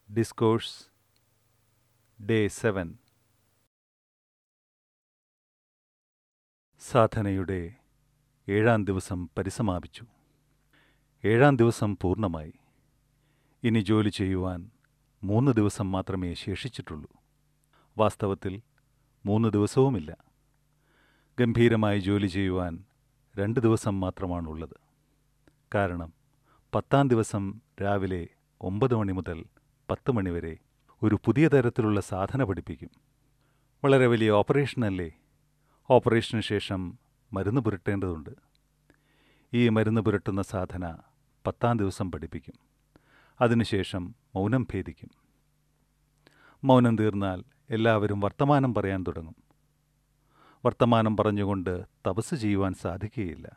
discourse day seven സാധനയുടെ ഏഴാം ദിവസം പരിസമാപിച്ചു ഏഴാം ദിവസം പൂർണ്ണമായി ഇനി ജോലി ചെയ്യുവാൻ മൂന്ന് ദിവസം മാത്രമേ ശേഷിച്ചിട്ടുള്ളൂ വാസ്തവത്തിൽ മൂന്ന് ദിവസവുമില്ല ഗംഭീരമായി ജോലി ചെയ്യുവാൻ രണ്ട് ദിവസം മാത്രമാണുള്ളത് കാരണം പത്താം ദിവസം രാവിലെ ഒമ്പത് മണി മുതൽ പത്ത് മണി വരെ ഒരു പുതിയ തരത്തിലുള്ള സാധന പഠിപ്പിക്കും വളരെ വലിയ ഓപ്പറേഷനല്ലേ ഓപ്പറേഷന് ശേഷം മരുന്ന് പുരട്ടേണ്ടതുണ്ട് ഈ മരുന്ന് പുരട്ടുന്ന സാധന പത്താം ദിവസം പഠിപ്പിക്കും അതിനുശേഷം മൗനം ഭേദിക്കും മൗനം തീർന്നാൽ എല്ലാവരും വർത്തമാനം പറയാൻ തുടങ്ങും വർത്തമാനം പറഞ്ഞുകൊണ്ട് തപസ് ചെയ്യുവാൻ സാധിക്കുകയില്ല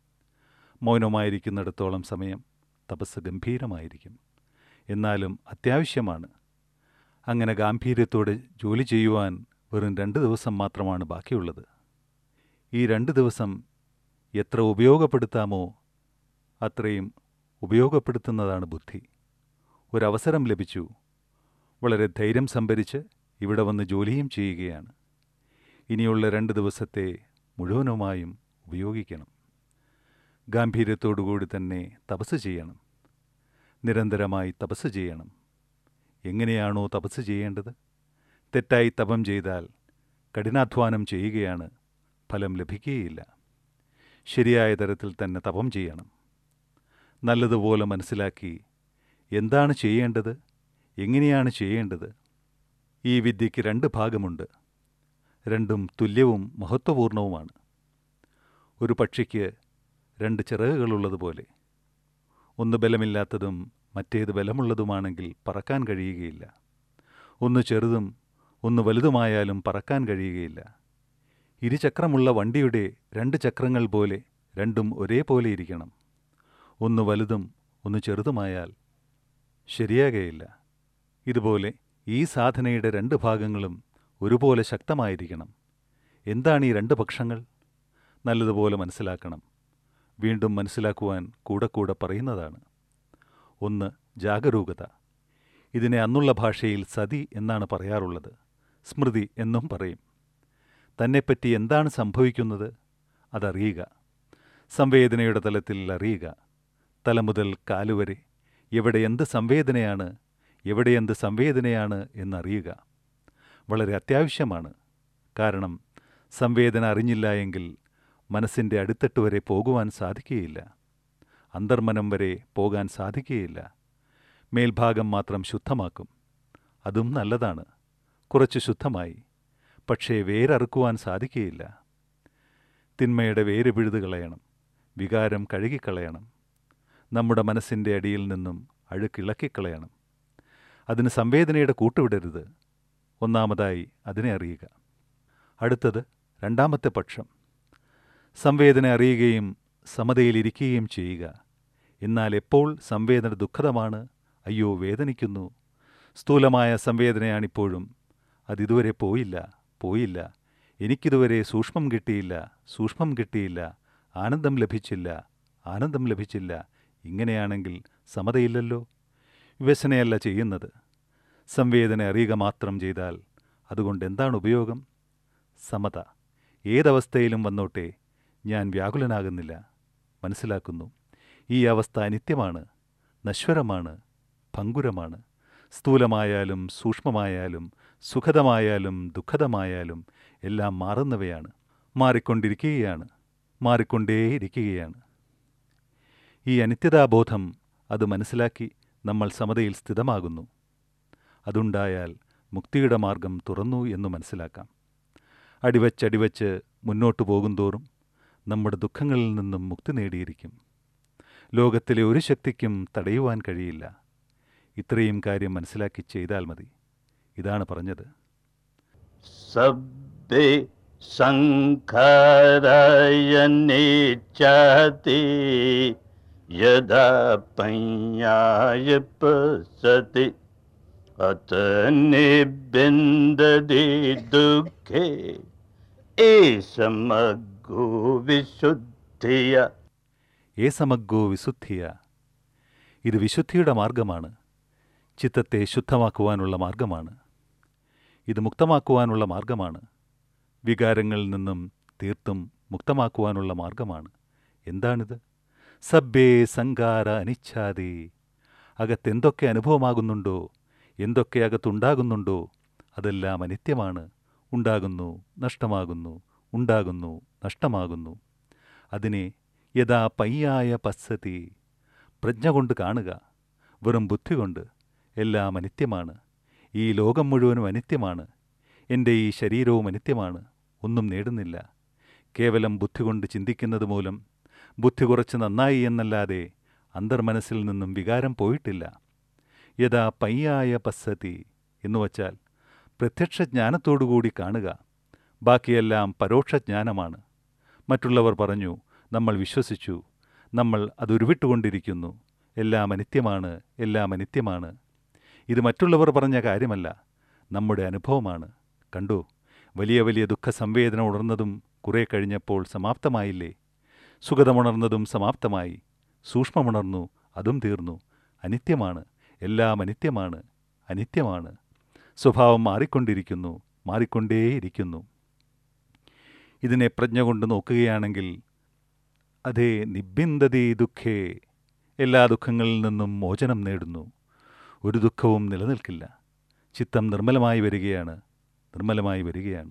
മൗനമായിരിക്കുന്നിടത്തോളം സമയം തപസ് ഗംഭീരമായിരിക്കും എന്നാലും അത്യാവശ്യമാണ് അങ്ങനെ ഗാംഭീര്യത്തോടെ ജോലി ചെയ്യുവാൻ വെറും രണ്ട് ദിവസം മാത്രമാണ് ബാക്കിയുള്ളത് ഈ രണ്ട് ദിവസം എത്ര ഉപയോഗപ്പെടുത്താമോ അത്രയും ഉപയോഗപ്പെടുത്തുന്നതാണ് ബുദ്ധി ഒരവസരം ലഭിച്ചു വളരെ ധൈര്യം സംഭരിച്ച് ഇവിടെ വന്ന് ജോലിയും ചെയ്യുകയാണ് ഇനിയുള്ള രണ്ട് ദിവസത്തെ മുഴുവനുമായും ഉപയോഗിക്കണം ഗാംഭീര്യത്തോടുകൂടി തന്നെ തപസ് ചെയ്യണം നിരന്തരമായി തപസ് ചെയ്യണം എങ്ങനെയാണോ തപസ് ചെയ്യേണ്ടത് തെറ്റായി തപം ചെയ്താൽ കഠിനാധ്വാനം ചെയ്യുകയാണ് ഫലം ലഭിക്കുകയില്ല ശരിയായ തരത്തിൽ തന്നെ തപം ചെയ്യണം നല്ലതുപോലെ മനസ്സിലാക്കി എന്താണ് ചെയ്യേണ്ടത് എങ്ങനെയാണ് ചെയ്യേണ്ടത് ഈ വിദ്യയ്ക്ക് രണ്ട് ഭാഗമുണ്ട് രണ്ടും തുല്യവും മഹത്വപൂർണവുമാണ് ഒരു പക്ഷിക്ക് രണ്ട് ചിറകുകളുള്ളതുപോലെ ഒന്ന് ബലമില്ലാത്തതും മറ്റേത് ബലമുള്ളതുമാണെങ്കിൽ പറക്കാൻ കഴിയുകയില്ല ഒന്ന് ചെറുതും ഒന്ന് വലുതുമായാലും പറക്കാൻ കഴിയുകയില്ല ഇരുചക്രമുള്ള വണ്ടിയുടെ രണ്ട് ചക്രങ്ങൾ പോലെ രണ്ടും ഒരേപോലെ ഇരിക്കണം ഒന്ന് വലുതും ഒന്ന് ചെറുതുമായാൽ ശരിയാകയില്ല ഇതുപോലെ ഈ സാധനയുടെ രണ്ട് ഭാഗങ്ങളും ഒരുപോലെ ശക്തമായിരിക്കണം എന്താണ് ഈ രണ്ട് പക്ഷങ്ങൾ നല്ലതുപോലെ മനസ്സിലാക്കണം വീണ്ടും മനസ്സിലാക്കുവാൻ കൂടെ കൂടെ പറയുന്നതാണ് ഒന്ന് ജാഗരൂകത ഇതിനെ അന്നുള്ള ഭാഷയിൽ സതി എന്നാണ് പറയാറുള്ളത് സ്മൃതി എന്നും പറയും തന്നെപ്പറ്റി എന്താണ് സംഭവിക്കുന്നത് അതറിയുക സംവേദനയുടെ തലത്തിൽ അറിയുക തല മുതൽ കാലുവരെ എവിടെ എന്ത് സംവേദനയാണ് എവിടെ എന്ത് സംവേദനയാണ് എന്നറിയുക വളരെ അത്യാവശ്യമാണ് കാരണം സംവേദന അറിഞ്ഞില്ല എങ്കിൽ മനസ്സിൻ്റെ അടിത്തട്ട് വരെ പോകുവാൻ സാധിക്കുകയില്ല അന്തർമനം വരെ പോകാൻ സാധിക്കുകയില്ല മേൽഭാഗം മാത്രം ശുദ്ധമാക്കും അതും നല്ലതാണ് കുറച്ച് ശുദ്ധമായി പക്ഷേ വേരറുക്കുവാൻ സാധിക്കുകയില്ല തിന്മയുടെ വേര് പിഴുതു കളയണം വികാരം കഴുകിക്കളയണം നമ്മുടെ മനസ്സിൻ്റെ അടിയിൽ നിന്നും അഴുക്കിളക്കിക്കളയണം അതിന് സംവേദനയുടെ കൂട്ടുവിടരുത് ഒന്നാമതായി അതിനെ അറിയുക അടുത്തത് രണ്ടാമത്തെ പക്ഷം സംവേദന അറിയുകയും സമതയിലിരിക്കുകയും ചെയ്യുക എന്നാൽ എപ്പോൾ സംവേദന ദുഃഖതമാണ് അയ്യോ വേദനിക്കുന്നു സ്ഥൂലമായ സംവേദനയാണിപ്പോഴും അതിതുവരെ പോയില്ല പോയില്ല എനിക്കിതുവരെ സൂക്ഷ്മം കിട്ടിയില്ല സൂക്ഷ്മം കിട്ടിയില്ല ആനന്ദം ലഭിച്ചില്ല ആനന്ദം ലഭിച്ചില്ല ഇങ്ങനെയാണെങ്കിൽ സമതയില്ലല്ലോ വ്യസനയല്ല ചെയ്യുന്നത് സംവേദന അറിയുക മാത്രം ചെയ്താൽ അതുകൊണ്ട് എന്താണ് ഉപയോഗം സമത ഏതവസ്ഥയിലും വന്നോട്ടെ ഞാൻ വ്യാകുലനാകുന്നില്ല മനസ്സിലാക്കുന്നു ഈ അവസ്ഥ അനിത്യമാണ് നശ്വരമാണ് ഭങ്കുരമാണ് സ്ഥൂലമായാലും സൂക്ഷ്മമായാലും സുഖതമായാലും ദുഃഖതമായാലും എല്ലാം മാറുന്നവയാണ് മാറിക്കൊണ്ടിരിക്കുകയാണ് മാറിക്കൊണ്ടേയിരിക്കുകയാണ് ഈ അനിത്യതാബോധം അത് മനസ്സിലാക്കി നമ്മൾ സമതയിൽ സ്ഥിതമാകുന്നു അതുണ്ടായാൽ മുക്തിയുടെ മാർഗം തുറന്നു എന്ന് മനസ്സിലാക്കാം അടിവച്ചടിവച്ച് മുന്നോട്ടു പോകുന്തോറും നമ്മുടെ ദുഃഖങ്ങളിൽ നിന്നും മുക്തി നേടിയിരിക്കും ലോകത്തിലെ ഒരു ശക്തിക്കും തടയുവാൻ കഴിയില്ല ഇത്രയും കാര്യം മനസ്സിലാക്കി ചെയ്താൽ മതി ഇതാണ് പറഞ്ഞത് സബ്ബേ സങ്കരയനിച്ചതി യഥാ പയ്യായ പസതി അത നിബിന്ദതി ദുഃഖേ ഏഷമഗോ വിശുദ്ധിയ ഏ സമഗ്ഗോ വിശുദ്ധിയ ഇത് വിശുദ്ധിയുടെ മാർഗമാണ് ചിത്തത്തെ ശുദ്ധമാക്കുവാനുള്ള മാർഗമാണ് ഇത് മുക്തമാക്കുവാനുള്ള മാർഗമാണ് വികാരങ്ങളിൽ നിന്നും തീർത്തും മുക്തമാക്കുവാനുള്ള മാർഗമാണ് എന്താണിത് സബ്ബേ സങ്കാര അനിച്ഛാദേ അകത്തെന്തൊക്കെ അനുഭവമാകുന്നുണ്ടോ എന്തൊക്കെ അകത്തുണ്ടാകുന്നുണ്ടോ അതെല്ലാം അനിത്യമാണ് ഉണ്ടാകുന്നു നഷ്ടമാകുന്നു ഉണ്ടാകുന്നു നഷ്ടമാകുന്നു അതിനെ യഥാ പയ്യായ പശ്യതി പ്രജ്ഞ കൊണ്ട് കാണുക വെറും ബുദ്ധി കൊണ്ട് എല്ലാം അനിത്യമാണ് ഈ ലോകം മുഴുവനും അനിത്യമാണ് എൻ്റെ ഈ ശരീരവും അനിത്യമാണ് ഒന്നും നേടുന്നില്ല കേവലം ബുദ്ധി കൊണ്ട് ചിന്തിക്കുന്നത് മൂലം ബുദ്ധി കുറച്ച് നന്നായി എന്നല്ലാതെ അന്തർമനസ്സിൽ നിന്നും വികാരം പോയിട്ടില്ല യഥാ പയ്യായ പശ്യതി എന്നുവച്ചാൽ പ്രത്യക്ഷ ജ്ഞാനത്തോടുകൂടി കാണുക ബാക്കിയെല്ലാം പരോക്ഷജ്ഞാനമാണ് മറ്റുള്ളവർ പറഞ്ഞു നമ്മൾ വിശ്വസിച്ചു നമ്മൾ അത് ഉരുവിട്ടുകൊണ്ടിരിക്കുന്നു എല്ലാം അനിത്യമാണ് എല്ലാം അനിത്യമാണ് ഇത് മറ്റുള്ളവർ പറഞ്ഞ കാര്യമല്ല നമ്മുടെ അനുഭവമാണ് കണ്ടു വലിയ വലിയ ദുഃഖസംവേദന ഉണർന്നതും കുറേ കഴിഞ്ഞപ്പോൾ സമാപ്തമായില്ലേ സുഗതമുണർന്നതും സമാപ്തമായി സൂക്ഷ്മമുണർന്നു അതും തീർന്നു അനിത്യമാണ് എല്ലാം അനിത്യമാണ് അനിത്യമാണ് സ്വഭാവം മാറിക്കൊണ്ടിരിക്കുന്നു മാറിക്കൊണ്ടേയിരിക്കുന്നു ഇതിനെ പ്രജ്ഞ കൊണ്ട് നോക്കുകയാണെങ്കിൽ അതേ നിബിന്ദതി ദുഃഖേ എല്ലാ ദുഃഖങ്ങളിൽ നിന്നും മോചനം നേടുന്നു ഒരു ദുഃഖവും നിലനിൽക്കില്ല ചിത്തം നിർമ്മലമായി വരികയാണ് നിർമ്മലമായി വരികയാണ്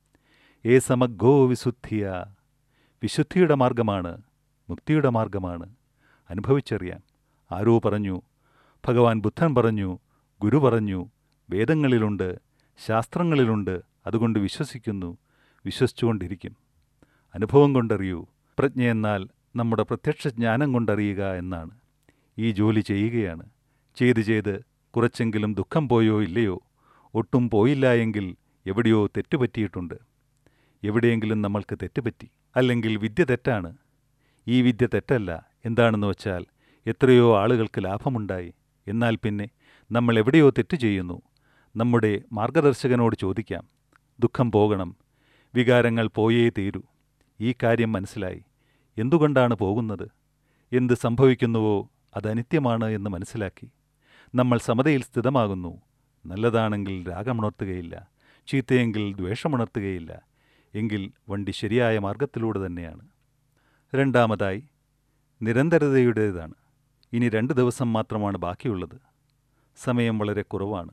ഏ സമഗോ വിശുദ്ധിയ വിശുദ്ധിയുടെ മാർഗമാണ് മുക്തിയുടെ മാർഗമാണ് അനുഭവിച്ചറിയാം ആരോ പറഞ്ഞു ഭഗവാൻ ബുദ്ധൻ പറഞ്ഞു ഗുരു പറഞ്ഞു വേദങ്ങളിലുണ്ട് ശാസ്ത്രങ്ങളിലുണ്ട് അതുകൊണ്ട് വിശ്വസിക്കുന്നു വിശ്വസിച്ചുകൊണ്ടിരിക്കും അനുഭവം കൊണ്ടറിയൂ പ്രജ്ഞ എന്നാൽ നമ്മുടെ പ്രത്യക്ഷ ജ്ഞാനം കൊണ്ടറിയുക എന്നാണ് ഈ ജോലി ചെയ്യുകയാണ് ചെയ്ത് ചെയ്ത് കുറച്ചെങ്കിലും ദുഃഖം പോയോ ഇല്ലയോ ഒട്ടും പോയില്ല എങ്കിൽ എവിടെയോ തെറ്റുപറ്റിയിട്ടുണ്ട് എവിടെയെങ്കിലും നമ്മൾക്ക് തെറ്റുപറ്റി അല്ലെങ്കിൽ വിദ്യ തെറ്റാണ് ഈ വിദ്യ തെറ്റല്ല എന്താണെന്ന് വച്ചാൽ എത്രയോ ആളുകൾക്ക് ലാഭമുണ്ടായി എന്നാൽ പിന്നെ നമ്മൾ എവിടെയോ തെറ്റ് ചെയ്യുന്നു നമ്മുടെ മാർഗദർശകനോട് ചോദിക്കാം ദുഃഖം പോകണം വികാരങ്ങൾ പോയേ തീരൂ ഈ കാര്യം മനസ്സിലായി എന്തുകൊണ്ടാണ് പോകുന്നത് എന്ത് സംഭവിക്കുന്നുവോ അത് അനിത്യമാണ് എന്ന് മനസ്സിലാക്കി നമ്മൾ സമതയിൽ സ്ഥിതമാകുന്നു നല്ലതാണെങ്കിൽ രാഗമുണർത്തുകയില്ല ചീത്തയെങ്കിൽ ദ്വേഷമുണർത്തുകയില്ല എങ്കിൽ വണ്ടി ശരിയായ മാർഗത്തിലൂടെ തന്നെയാണ് രണ്ടാമതായി നിരന്തരതയുടേതാണ് ഇനി രണ്ട് ദിവസം മാത്രമാണ് ബാക്കിയുള്ളത് സമയം വളരെ കുറവാണ്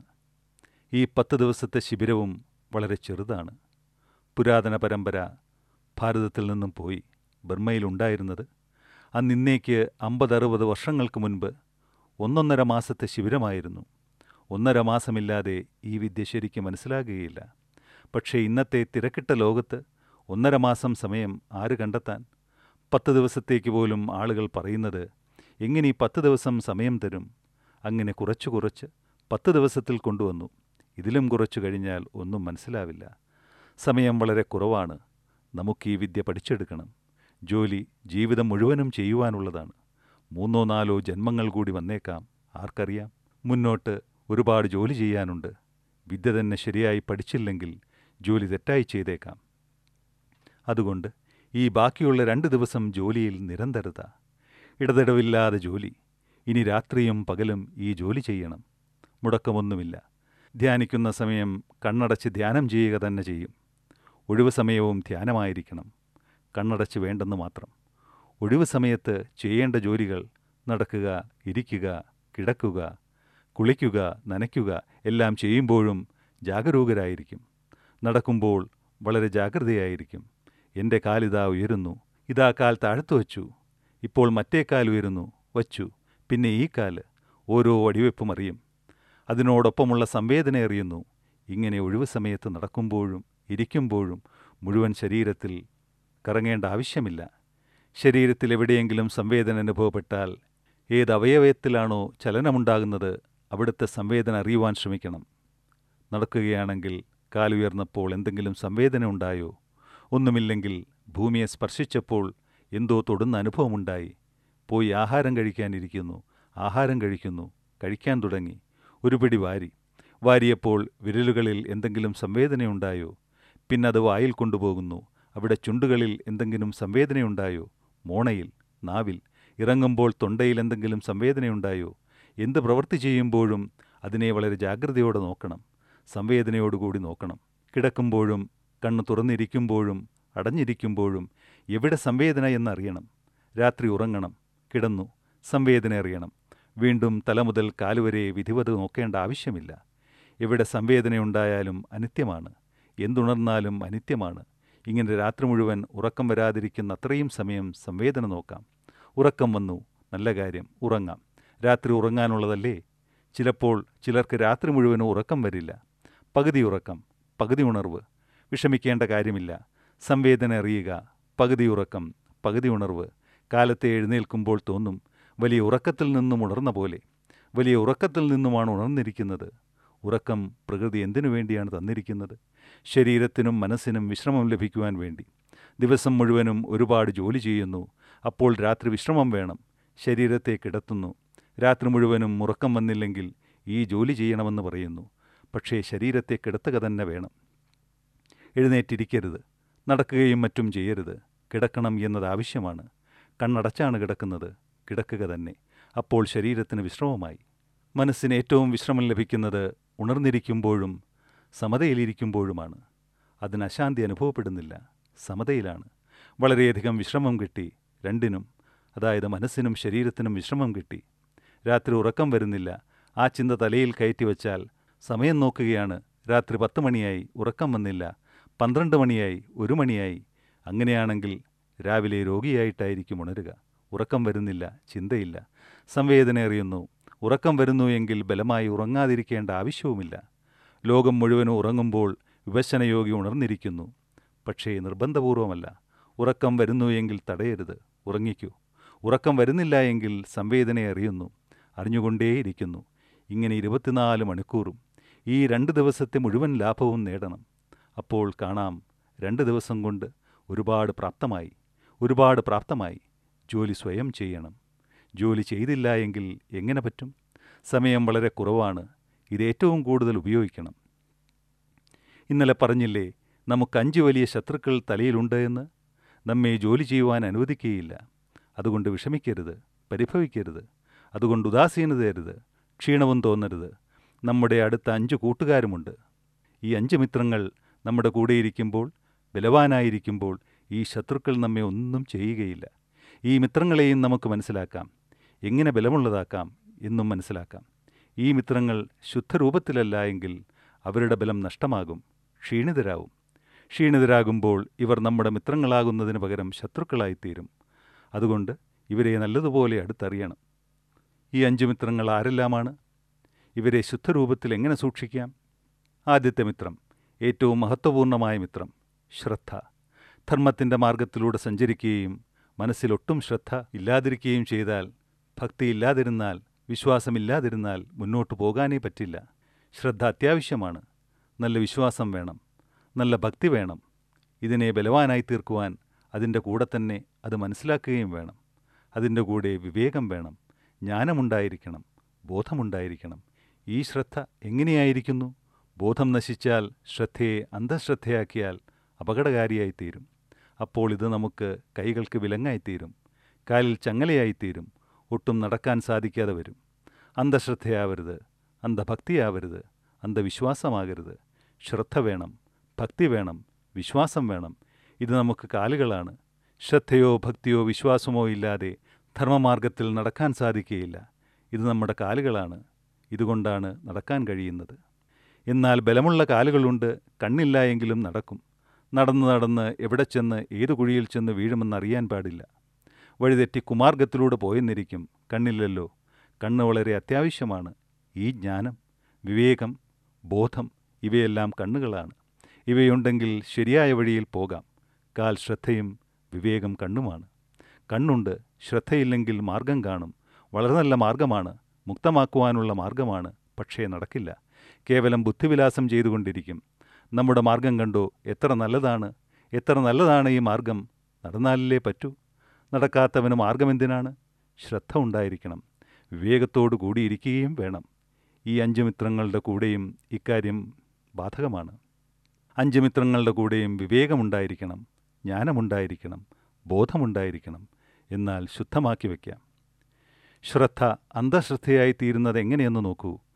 ഈ പത്ത് ദിവസത്തെ ശിബിരവും വളരെ ചെറുതാണ് പുരാതന പരമ്പര ഭാരതത്തിൽ നിന്നും പോയി ബർമ്മയിലുണ്ടായിരുന്നത് അന്നിന്നേക്ക് അമ്പതറുപത് വർഷങ്ങൾക്ക് മുൻപ് ഒന്നൊന്നര മാസത്തെ ശിബിരമായിരുന്നു ഒന്നര മാസമില്ലാതെ ഈ വിദ്യ ശരിക്ക് മനസ്സിലാകുകയില്ല പക്ഷേ ഇന്നത്തെ തിരക്കിട്ട ലോകത്ത് ഒന്നര മാസം സമയം ആര് കണ്ടെത്താൻ പത്ത് ദിവസത്തേക്ക് പോലും ആളുകൾ പറയുന്നത് എങ്ങനെ ഈ പത്ത് ദിവസം സമയം തരും അങ്ങനെ കുറച്ച് കുറച്ച് പത്ത് ദിവസത്തിൽ കൊണ്ടുവന്നു ഇതിലും കുറച്ചു കഴിഞ്ഞാൽ ഒന്നും മനസ്സിലാവില്ല സമയം വളരെ കുറവാണ് നമുക്ക് ഈ വിദ്യ പഠിച്ചെടുക്കണം ജോലി ജീവിതം മുഴുവനും ചെയ്യുവാനുള്ളതാണ് മൂന്നോ നാലോ ജന്മങ്ങൾ കൂടി വന്നേക്കാം ആർക്കറിയാം മുന്നോട്ട് ഒരുപാട് ജോലി ചെയ്യാനുണ്ട് വിദ്യ തന്നെ ശരിയായി പഠിച്ചില്ലെങ്കിൽ ജോലി തെറ്റായി ചെയ്തേക്കാം അതുകൊണ്ട് ഈ ബാക്കിയുള്ള രണ്ട് ദിവസം ജോലിയിൽ നിരന്തരത ഇടതടവില്ലാതെ ജോലി ഇനി രാത്രിയും പകലും ഈ ജോലി ചെയ്യണം മുടക്കമൊന്നുമില്ല ധ്യാനിക്കുന്ന സമയം കണ്ണടച്ച് ധ്യാനം ചെയ്യുക തന്നെ ചെയ്യും ഒഴിവ് സമയവും ധ്യാനമായിരിക്കണം കണ്ണടച്ച് വേണ്ടെന്ന് മാത്രം ഒഴിവ് സമയത്ത് ചെയ്യേണ്ട ജോലികൾ നടക്കുക ഇരിക്കുക കിടക്കുക കുളിക്കുക നനയ്ക്കുക എല്ലാം ചെയ്യുമ്പോഴും ജാഗരൂകരായിരിക്കും നടക്കുമ്പോൾ വളരെ ജാഗ്രതയായിരിക്കും എൻ്റെ കാലിതാ ഉയരുന്നു ഇതാ കാൽ താഴ്ത്തു വച്ചു ഇപ്പോൾ മറ്റേ കാൽ ഉയരുന്നു വച്ചു പിന്നെ ഈ കാല് ഓരോ അടിവെപ്പും അറിയും അതിനോടൊപ്പമുള്ള സംവേദന അറിയുന്നു ഇങ്ങനെ ഒഴിവ് സമയത്ത് നടക്കുമ്പോഴും ഇരിക്കുമ്പോഴും മുഴുവൻ ശരീരത്തിൽ കറങ്ങേണ്ട ആവശ്യമില്ല ശരീരത്തിൽ എവിടെയെങ്കിലും സംവേദന അനുഭവപ്പെട്ടാൽ ഏത് അവയവത്തിലാണോ ചലനമുണ്ടാകുന്നത് അവിടുത്തെ സംവേദന അറിയുവാൻ ശ്രമിക്കണം നടക്കുകയാണെങ്കിൽ കാലുയർന്നപ്പോൾ എന്തെങ്കിലും സംവേദന ഉണ്ടായോ ഒന്നുമില്ലെങ്കിൽ ഭൂമിയെ സ്പർശിച്ചപ്പോൾ എന്തോ തൊടുന്ന അനുഭവമുണ്ടായി പോയി ആഹാരം കഴിക്കാനിരിക്കുന്നു ആഹാരം കഴിക്കുന്നു കഴിക്കാൻ തുടങ്ങി ഒരു പിടി വാരി വാരിയപ്പോൾ വിരലുകളിൽ എന്തെങ്കിലും സംവേദനയുണ്ടായോ പിന്നത് വായിൽ കൊണ്ടുപോകുന്നു അവിടെ ചുണ്ടുകളിൽ എന്തെങ്കിലും സംവേദനയുണ്ടായോ മോണയിൽ നാവിൽ ഇറങ്ങുമ്പോൾ തൊണ്ടയിൽ എന്തെങ്കിലും സംവേദനയുണ്ടായോ എന്ത് പ്രവൃത്തി ചെയ്യുമ്പോഴും അതിനെ വളരെ ജാഗ്രതയോടെ നോക്കണം സംവേദനയോടുകൂടി നോക്കണം കിടക്കുമ്പോഴും കണ്ണ് തുറന്നിരിക്കുമ്പോഴും അടഞ്ഞിരിക്കുമ്പോഴും എവിടെ സംവേദന എന്നറിയണം രാത്രി ഉറങ്ങണം കിടന്നു സംവേദന അറിയണം വീണ്ടും തല മുതൽ കാലുവരെ വിധിവത് നോക്കേണ്ട ആവശ്യമില്ല എവിടെ സംവേദനയുണ്ടായാലും അനിത്യമാണ് എന്തുണർന്നാലും അനിത്യമാണ് ഇങ്ങനെ രാത്രി മുഴുവൻ ഉറക്കം വരാതിരിക്കുന്ന അത്രയും സമയം സംവേദന നോക്കാം ഉറക്കം വന്നു നല്ല കാര്യം ഉറങ്ങാം രാത്രി ഉറങ്ങാനുള്ളതല്ലേ ചിലപ്പോൾ ചിലർക്ക് രാത്രി മുഴുവനും ഉറക്കം വരില്ല പകുതി ഉറക്കം പകുതി ഉണർവ് വിഷമിക്കേണ്ട കാര്യമില്ല സംവേദന അറിയുക പകുതി ഉറക്കം പകുതി ഉണർവ് കാലത്തെ എഴുന്നേൽക്കുമ്പോൾ തോന്നും വലിയ ഉറക്കത്തിൽ നിന്നും ഉണർന്ന പോലെ വലിയ ഉറക്കത്തിൽ നിന്നുമാണ് ഉണർന്നിരിക്കുന്നത് ഉറക്കം പ്രകൃതി എന്തിനു വേണ്ടിയാണ് തന്നിരിക്കുന്നത് ശരീരത്തിനും മനസ്സിനും വിശ്രമം ലഭിക്കുവാൻ വേണ്ടി ദിവസം മുഴുവനും ഒരുപാട് ജോലി ചെയ്യുന്നു അപ്പോൾ രാത്രി വിശ്രമം വേണം ശരീരത്തെ കിടത്തുന്നു രാത്രി മുഴുവനും ഉറക്കം വന്നില്ലെങ്കിൽ ഈ ജോലി ചെയ്യണമെന്ന് പറയുന്നു പക്ഷേ ശരീരത്തെ കിടത്തുക തന്നെ വേണം എഴുന്നേറ്റിരിക്കരുത് നടക്കുകയും മറ്റും ചെയ്യരുത് കിടക്കണം എന്നത് ആവശ്യമാണ് കണ്ണടച്ചാണ് കിടക്കുന്നത് കിടക്കുക തന്നെ അപ്പോൾ ശരീരത്തിന് വിശ്രമമായി മനസ്സിന് ഏറ്റവും വിശ്രമം ലഭിക്കുന്നത് ഉണർന്നിരിക്കുമ്പോഴും സമതയിലിരിക്കുമ്പോഴുമാണ് അതിന് അശാന്തി അനുഭവപ്പെടുന്നില്ല സമതയിലാണ് വളരെയധികം വിശ്രമം കിട്ടി രണ്ടിനും അതായത് മനസ്സിനും ശരീരത്തിനും വിശ്രമം കിട്ടി രാത്രി ഉറക്കം വരുന്നില്ല ആ ചിന്ത തലയിൽ കയറ്റി വച്ചാൽ സമയം നോക്കുകയാണ് രാത്രി പത്ത് മണിയായി ഉറക്കം വന്നില്ല പന്ത്രണ്ട് മണിയായി ഒരു മണിയായി അങ്ങനെയാണെങ്കിൽ രാവിലെ രോഗിയായിട്ടായിരിക്കും ഉണരുക ഉറക്കം വരുന്നില്ല ചിന്തയില്ല സംവേദന അറിയുന്നു ഉറക്കം വരുന്നു എങ്കിൽ ബലമായി ഉറങ്ങാതിരിക്കേണ്ട ആവശ്യവുമില്ല ലോകം മുഴുവനും ഉറങ്ങുമ്പോൾ വിവശനയോഗി ഉണർന്നിരിക്കുന്നു പക്ഷേ നിർബന്ധപൂർവമല്ല ഉറക്കം വരുന്നു എങ്കിൽ തടയരുത് ഉറങ്ങിക്കൂ ഉറക്കം വരുന്നില്ല എങ്കിൽ സംവേദന അറിയുന്നു അറിഞ്ഞുകൊണ്ടേയിരിക്കുന്നു ഇങ്ങനെ ഇരുപത്തിനാല് മണിക്കൂറും ഈ രണ്ട് ദിവസത്തെ മുഴുവൻ ലാഭവും നേടണം അപ്പോൾ കാണാം രണ്ട് ദിവസം കൊണ്ട് ഒരുപാട് പ്രാപ്തമായി ഒരുപാട് പ്രാപ്തമായി ജോലി സ്വയം ചെയ്യണം ജോലി ചെയ്തില്ല എങ്കിൽ എങ്ങനെ പറ്റും സമയം വളരെ കുറവാണ് ഇത് ഏറ്റവും കൂടുതൽ ഉപയോഗിക്കണം ഇന്നലെ പറഞ്ഞില്ലേ നമുക്ക് അഞ്ച് വലിയ ശത്രുക്കൾ തലയിലുണ്ട് എന്ന് നമ്മെ ജോലി ചെയ്യുവാൻ അനുവദിക്കുകയില്ല അതുകൊണ്ട് വിഷമിക്കരുത് പരിഭവിക്കരുത് അതുകൊണ്ട് ഉദാസീനതയരുത് ക്ഷീണവും തോന്നരുത് നമ്മുടെ അടുത്ത അഞ്ച് കൂട്ടുകാരുമുണ്ട് ഈ അഞ്ച് മിത്രങ്ങൾ നമ്മുടെ കൂടെയിരിക്കുമ്പോൾ ബലവാനായിരിക്കുമ്പോൾ ഈ ശത്രുക്കൾ നമ്മെ ഒന്നും ചെയ്യുകയില്ല ഈ മിത്രങ്ങളെയും നമുക്ക് മനസ്സിലാക്കാം എങ്ങനെ ബലമുള്ളതാക്കാം എന്നും മനസ്സിലാക്കാം ഈ മിത്രങ്ങൾ ശുദ്ധരൂപത്തിലല്ല എങ്കിൽ അവരുടെ ബലം നഷ്ടമാകും ക്ഷീണിതരാവും ക്ഷീണിതരാകുമ്പോൾ ഇവർ നമ്മുടെ മിത്രങ്ങളാകുന്നതിന് പകരം ശത്രുക്കളായിത്തീരും അതുകൊണ്ട് ഇവരെ നല്ലതുപോലെ അടുത്തറിയണം ഈ അഞ്ച് മിത്രങ്ങൾ ആരെല്ലാമാണ് ഇവരെ ശുദ്ധരൂപത്തിൽ എങ്ങനെ സൂക്ഷിക്കാം ആദ്യത്തെ മിത്രം ഏറ്റവും മഹത്വപൂർണമായ മിത്രം ശ്രദ്ധ ധർമ്മത്തിൻ്റെ മാർഗത്തിലൂടെ സഞ്ചരിക്കുകയും മനസ്സിലൊട്ടും ശ്രദ്ധ ഇല്ലാതിരിക്കുകയും ചെയ്താൽ ഭക്തിയില്ലാതിരുന്നാൽ വിശ്വാസമില്ലാതിരുന്നാൽ മുന്നോട്ട് പോകാനേ പറ്റില്ല ശ്രദ്ധ അത്യാവശ്യമാണ് നല്ല വിശ്വാസം വേണം നല്ല ഭക്തി വേണം ഇതിനെ ബലവാനായി തീർക്കുവാൻ അതിൻ്റെ കൂടെ തന്നെ അത് മനസ്സിലാക്കുകയും വേണം അതിൻ്റെ കൂടെ വിവേകം വേണം ജ്ഞാനമുണ്ടായിരിക്കണം ബോധമുണ്ടായിരിക്കണം ഈ ശ്രദ്ധ എങ്ങനെയായിരിക്കുന്നു ബോധം നശിച്ചാൽ ശ്രദ്ധയെ അന്ധശ്രദ്ധയാക്കിയാൽ അപകടകാരിയായിത്തീരും അപ്പോൾ ഇത് നമുക്ക് കൈകൾക്ക് വിലങ്ങായിത്തീരും കാലിൽ ചങ്ങലയായിത്തീരും ഒട്ടും നടക്കാൻ സാധിക്കാതെ വരും അന്ധശ്രദ്ധയാവരുത് അന്ധഭക്തിയാവരുത് അന്ധവിശ്വാസമാകരുത് ശ്രദ്ധ വേണം ഭക്തി വേണം വിശ്വാസം വേണം ഇത് നമുക്ക് കാലുകളാണ് ശ്രദ്ധയോ ഭക്തിയോ വിശ്വാസമോ ഇല്ലാതെ ധർമ്മമാർഗത്തിൽ നടക്കാൻ സാധിക്കുകയില്ല ഇത് നമ്മുടെ കാലുകളാണ് ഇതുകൊണ്ടാണ് നടക്കാൻ കഴിയുന്നത് എന്നാൽ ബലമുള്ള കാലുകളുണ്ട് കണ്ണില്ല എങ്കിലും നടക്കും നടന്ന് നടന്ന് എവിടെ ചെന്ന് ഏതു കുഴിയിൽ ചെന്ന് വീഴുമെന്നറിയാൻ പാടില്ല വഴിതെറ്റി കുമാർഗത്തിലൂടെ പോയെന്നിരിക്കും കണ്ണില്ലല്ലോ കണ്ണ് വളരെ അത്യാവശ്യമാണ് ഈ ജ്ഞാനം വിവേകം ബോധം ഇവയെല്ലാം കണ്ണുകളാണ് ഇവയുണ്ടെങ്കിൽ ശരിയായ വഴിയിൽ പോകാം കാൽ ശ്രദ്ധയും വിവേകം കണ്ണുമാണ് കണ്ണുണ്ട് ശ്രദ്ധയില്ലെങ്കിൽ മാർഗം കാണും വളരെ നല്ല മാർഗമാണ് മുക്തമാക്കുവാനുള്ള മാർഗമാണ് പക്ഷേ നടക്കില്ല കേവലം ബുദ്ധിവിലാസം ചെയ്തുകൊണ്ടിരിക്കും നമ്മുടെ മാർഗം കണ്ടോ എത്ര നല്ലതാണ് എത്ര നല്ലതാണ് ഈ മാർഗം നടന്നാലല്ലേ പറ്റൂ നടക്കാത്തവന് മാർഗമെന്തിനാണ് ശ്രദ്ധ ഉണ്ടായിരിക്കണം വിവേകത്തോടു കൂടിയിരിക്കുകയും വേണം ഈ അഞ്ച് മിത്രങ്ങളുടെ കൂടെയും ഇക്കാര്യം ബാധകമാണ് അഞ്ച് മിത്രങ്ങളുടെ കൂടെയും വിവേകമുണ്ടായിരിക്കണം ജ്ഞാനമുണ്ടായിരിക്കണം ബോധമുണ്ടായിരിക്കണം എന്നാൽ ശുദ്ധമാക്കി വയ്ക്കാം ശ്രദ്ധ അന്ധശ്രദ്ധയായി തീരുന്നത് എങ്ങനെയെന്ന് നോക്കൂ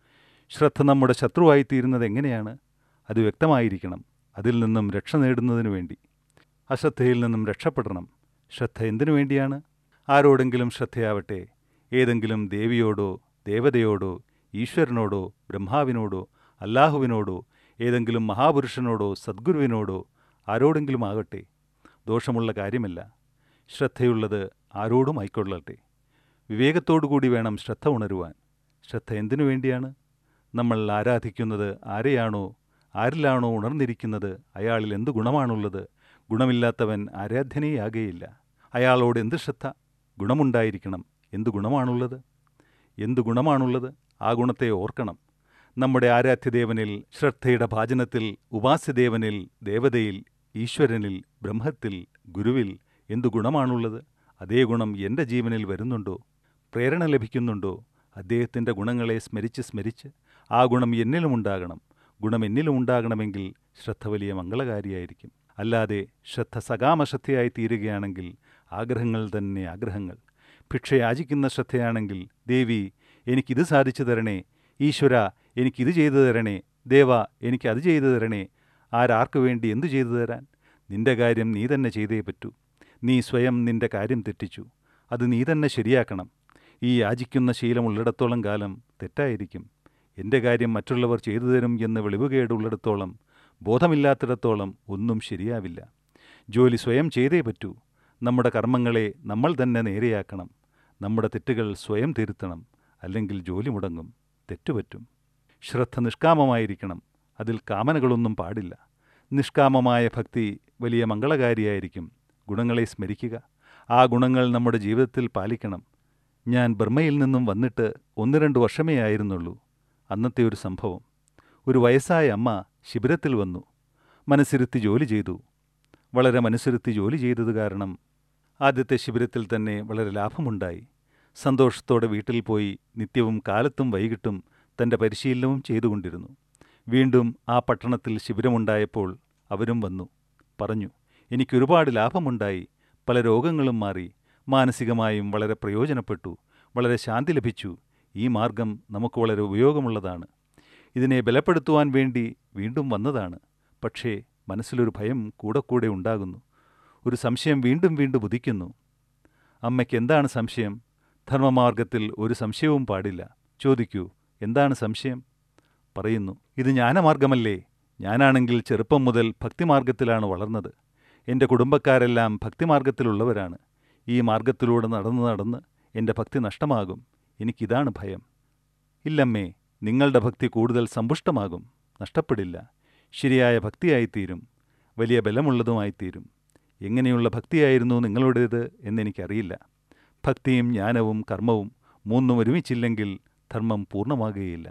ശ്രദ്ധ നമ്മുടെ ശത്രുവായിത്തീരുന്നത് എങ്ങനെയാണ് അത് വ്യക്തമായിരിക്കണം അതിൽ നിന്നും രക്ഷ നേടുന്നതിനു വേണ്ടി അശ്രദ്ധയിൽ നിന്നും രക്ഷപ്പെടണം ശ്രദ്ധ എന്തിനു വേണ്ടിയാണ് ആരോടെങ്കിലും ശ്രദ്ധയാവട്ടെ ഏതെങ്കിലും ദേവിയോടോ ദേവതയോടോ ഈശ്വരനോടോ ബ്രഹ്മാവിനോടോ അല്ലാഹുവിനോടോ ഏതെങ്കിലും മഹാപുരുഷനോടോ സദ്ഗുരുവിനോടോ ആരോടെങ്കിലും ആകട്ടെ ദോഷമുള്ള കാര്യമല്ല ശ്രദ്ധയുള്ളത് ആരോടും ആയിക്കൊള്ളട്ടെ വിവേകത്തോടുകൂടി വേണം ശ്രദ്ധ ഉണരുവാൻ ശ്രദ്ധ എന്തിനു വേണ്ടിയാണ് നമ്മൾ ആരാധിക്കുന്നത് ആരെയാണോ ആരിലാണോ ഉണർന്നിരിക്കുന്നത് അയാളിൽ എന്ത് ഗുണമാണുള്ളത് ഗുണമില്ലാത്തവൻ ആരാധ്യനേയാകേയില്ല അയാളോട് എന്ത് ശ്രദ്ധ ഗുണമുണ്ടായിരിക്കണം എന്ത് ഗുണമാണുള്ളത് എന്ത് ഗുണമാണുള്ളത് ആ ഗുണത്തെ ഓർക്കണം നമ്മുടെ ആരാധ്യദേവനിൽ ശ്രദ്ധയുടെ ഭാജനത്തിൽ ഉപാസ്യദേവനിൽ ദേവതയിൽ ഈശ്വരനിൽ ബ്രഹ്മത്തിൽ ഗുരുവിൽ എന്തു ഗുണമാണുള്ളത് അതേ ഗുണം എൻ്റെ ജീവനിൽ വരുന്നുണ്ടോ പ്രേരണ ലഭിക്കുന്നുണ്ടോ അദ്ദേഹത്തിൻ്റെ ഗുണങ്ങളെ സ്മരിച്ച് സ്മരിച്ച് ആ ഗുണം എന്നിലുമുണ്ടാകണം ഗുണം എന്നിലും ഉണ്ടാകണമെങ്കിൽ ശ്രദ്ധ വലിയ മംഗളകാരിയായിരിക്കും അല്ലാതെ ശ്രദ്ധ സകാമശ്രദ്ധയായി തീരുകയാണെങ്കിൽ ആഗ്രഹങ്ങൾ തന്നെ ആഗ്രഹങ്ങൾ ഭിക്ഷ യാചിക്കുന്ന ശ്രദ്ധയാണെങ്കിൽ ദേവി എനിക്കിത് സാധിച്ചു തരണേ ഈശ്വര എനിക്കിത് ചെയ്തു തരണേ ദേവ എനിക്കത് ചെയ്തു തരണേ ആരാർക്കു വേണ്ടി എന്തു ചെയ്തു തരാൻ നിന്റെ കാര്യം നീ തന്നെ ചെയ്തേ പറ്റൂ നീ സ്വയം നിന്റെ കാര്യം തെറ്റിച്ചു അത് നീ തന്നെ ശരിയാക്കണം ഈ യാചിക്കുന്ന ശീലമുള്ളിടത്തോളം കാലം തെറ്റായിരിക്കും എൻ്റെ കാര്യം മറ്റുള്ളവർ ചെയ്തു തരും എന്ന് വെളിവുകേടുള്ളിടത്തോളം ബോധമില്ലാത്തിടത്തോളം ഒന്നും ശരിയാവില്ല ജോലി സ്വയം ചെയ്തേ പറ്റൂ നമ്മുടെ കർമ്മങ്ങളെ നമ്മൾ തന്നെ നേരെയാക്കണം നമ്മുടെ തെറ്റുകൾ സ്വയം തിരുത്തണം അല്ലെങ്കിൽ ജോലി മുടങ്ങും തെറ്റുപറ്റും ശ്രദ്ധ നിഷ്കാമമായിരിക്കണം അതിൽ കാമനകളൊന്നും പാടില്ല നിഷ്കാമമായ ഭക്തി വലിയ മംഗളകാരിയായിരിക്കും ഗുണങ്ങളെ സ്മരിക്കുക ആ ഗുണങ്ങൾ നമ്മുടെ ജീവിതത്തിൽ പാലിക്കണം ഞാൻ ബർമ്മയിൽ നിന്നും വന്നിട്ട് ഒന്ന് രണ്ട് വർഷമേ ആയിരുന്നുള്ളൂ അന്നത്തെ ഒരു സംഭവം ഒരു വയസ്സായ അമ്മ ശിബിരത്തിൽ വന്നു മനസ്സിരുത്തി ജോലി ചെയ്തു വളരെ മനസ്സിരുത്തി ജോലി ചെയ്തത് കാരണം ആദ്യത്തെ ശിബിരത്തിൽ തന്നെ വളരെ ലാഭമുണ്ടായി സന്തോഷത്തോടെ വീട്ടിൽ പോയി നിത്യവും കാലത്തും വൈകിട്ടും തൻ്റെ പരിശീലനവും ചെയ്തുകൊണ്ടിരുന്നു വീണ്ടും ആ പട്ടണത്തിൽ ശിബിരമുണ്ടായപ്പോൾ അവരും വന്നു പറഞ്ഞു എനിക്കൊരുപാട് ലാഭമുണ്ടായി പല രോഗങ്ങളും മാറി മാനസികമായും വളരെ പ്രയോജനപ്പെട്ടു വളരെ ശാന്തി ലഭിച്ചു ഈ മാർഗം നമുക്ക് വളരെ ഉപയോഗമുള്ളതാണ് ഇതിനെ ബലപ്പെടുത്തുവാൻ വേണ്ടി വീണ്ടും വന്നതാണ് പക്ഷേ മനസ്സിലൊരു ഭയം കൂടെ കൂടെ ഉണ്ടാകുന്നു ഒരു സംശയം വീണ്ടും വീണ്ടും ഉദിക്കുന്നു അമ്മയ്ക്ക് എന്താണ് സംശയം ധർമ്മമാർഗത്തിൽ ഒരു സംശയവും പാടില്ല ചോദിക്കൂ എന്താണ് സംശയം പറയുന്നു ഇത് ജ്ഞാനമാർഗമല്ലേ ഞാനാണെങ്കിൽ ചെറുപ്പം മുതൽ ഭക്തിമാർഗത്തിലാണ് വളർന്നത് എൻ്റെ കുടുംബക്കാരെല്ലാം ഭക്തിമാർഗത്തിലുള്ളവരാണ് ഈ മാർഗത്തിലൂടെ നടന്ന് നടന്ന് എൻ്റെ ഭക്തി നഷ്ടമാകും എനിക്കിതാണ് ഭയം ഇല്ലമ്മേ നിങ്ങളുടെ ഭക്തി കൂടുതൽ സമ്പുഷ്ടമാകും നഷ്ടപ്പെടില്ല ശരിയായ ഭക്തിയായിത്തീരും വലിയ ബലമുള്ളതുമായിത്തീരും എങ്ങനെയുള്ള ഭക്തിയായിരുന്നു നിങ്ങളുടേത് എന്നെനിക്കറിയില്ല ഭക്തിയും ജ്ഞാനവും കർമ്മവും മൂന്നും ഒരുമിച്ചില്ലെങ്കിൽ ധർമ്മം പൂർണ്ണമാകുകയില്ല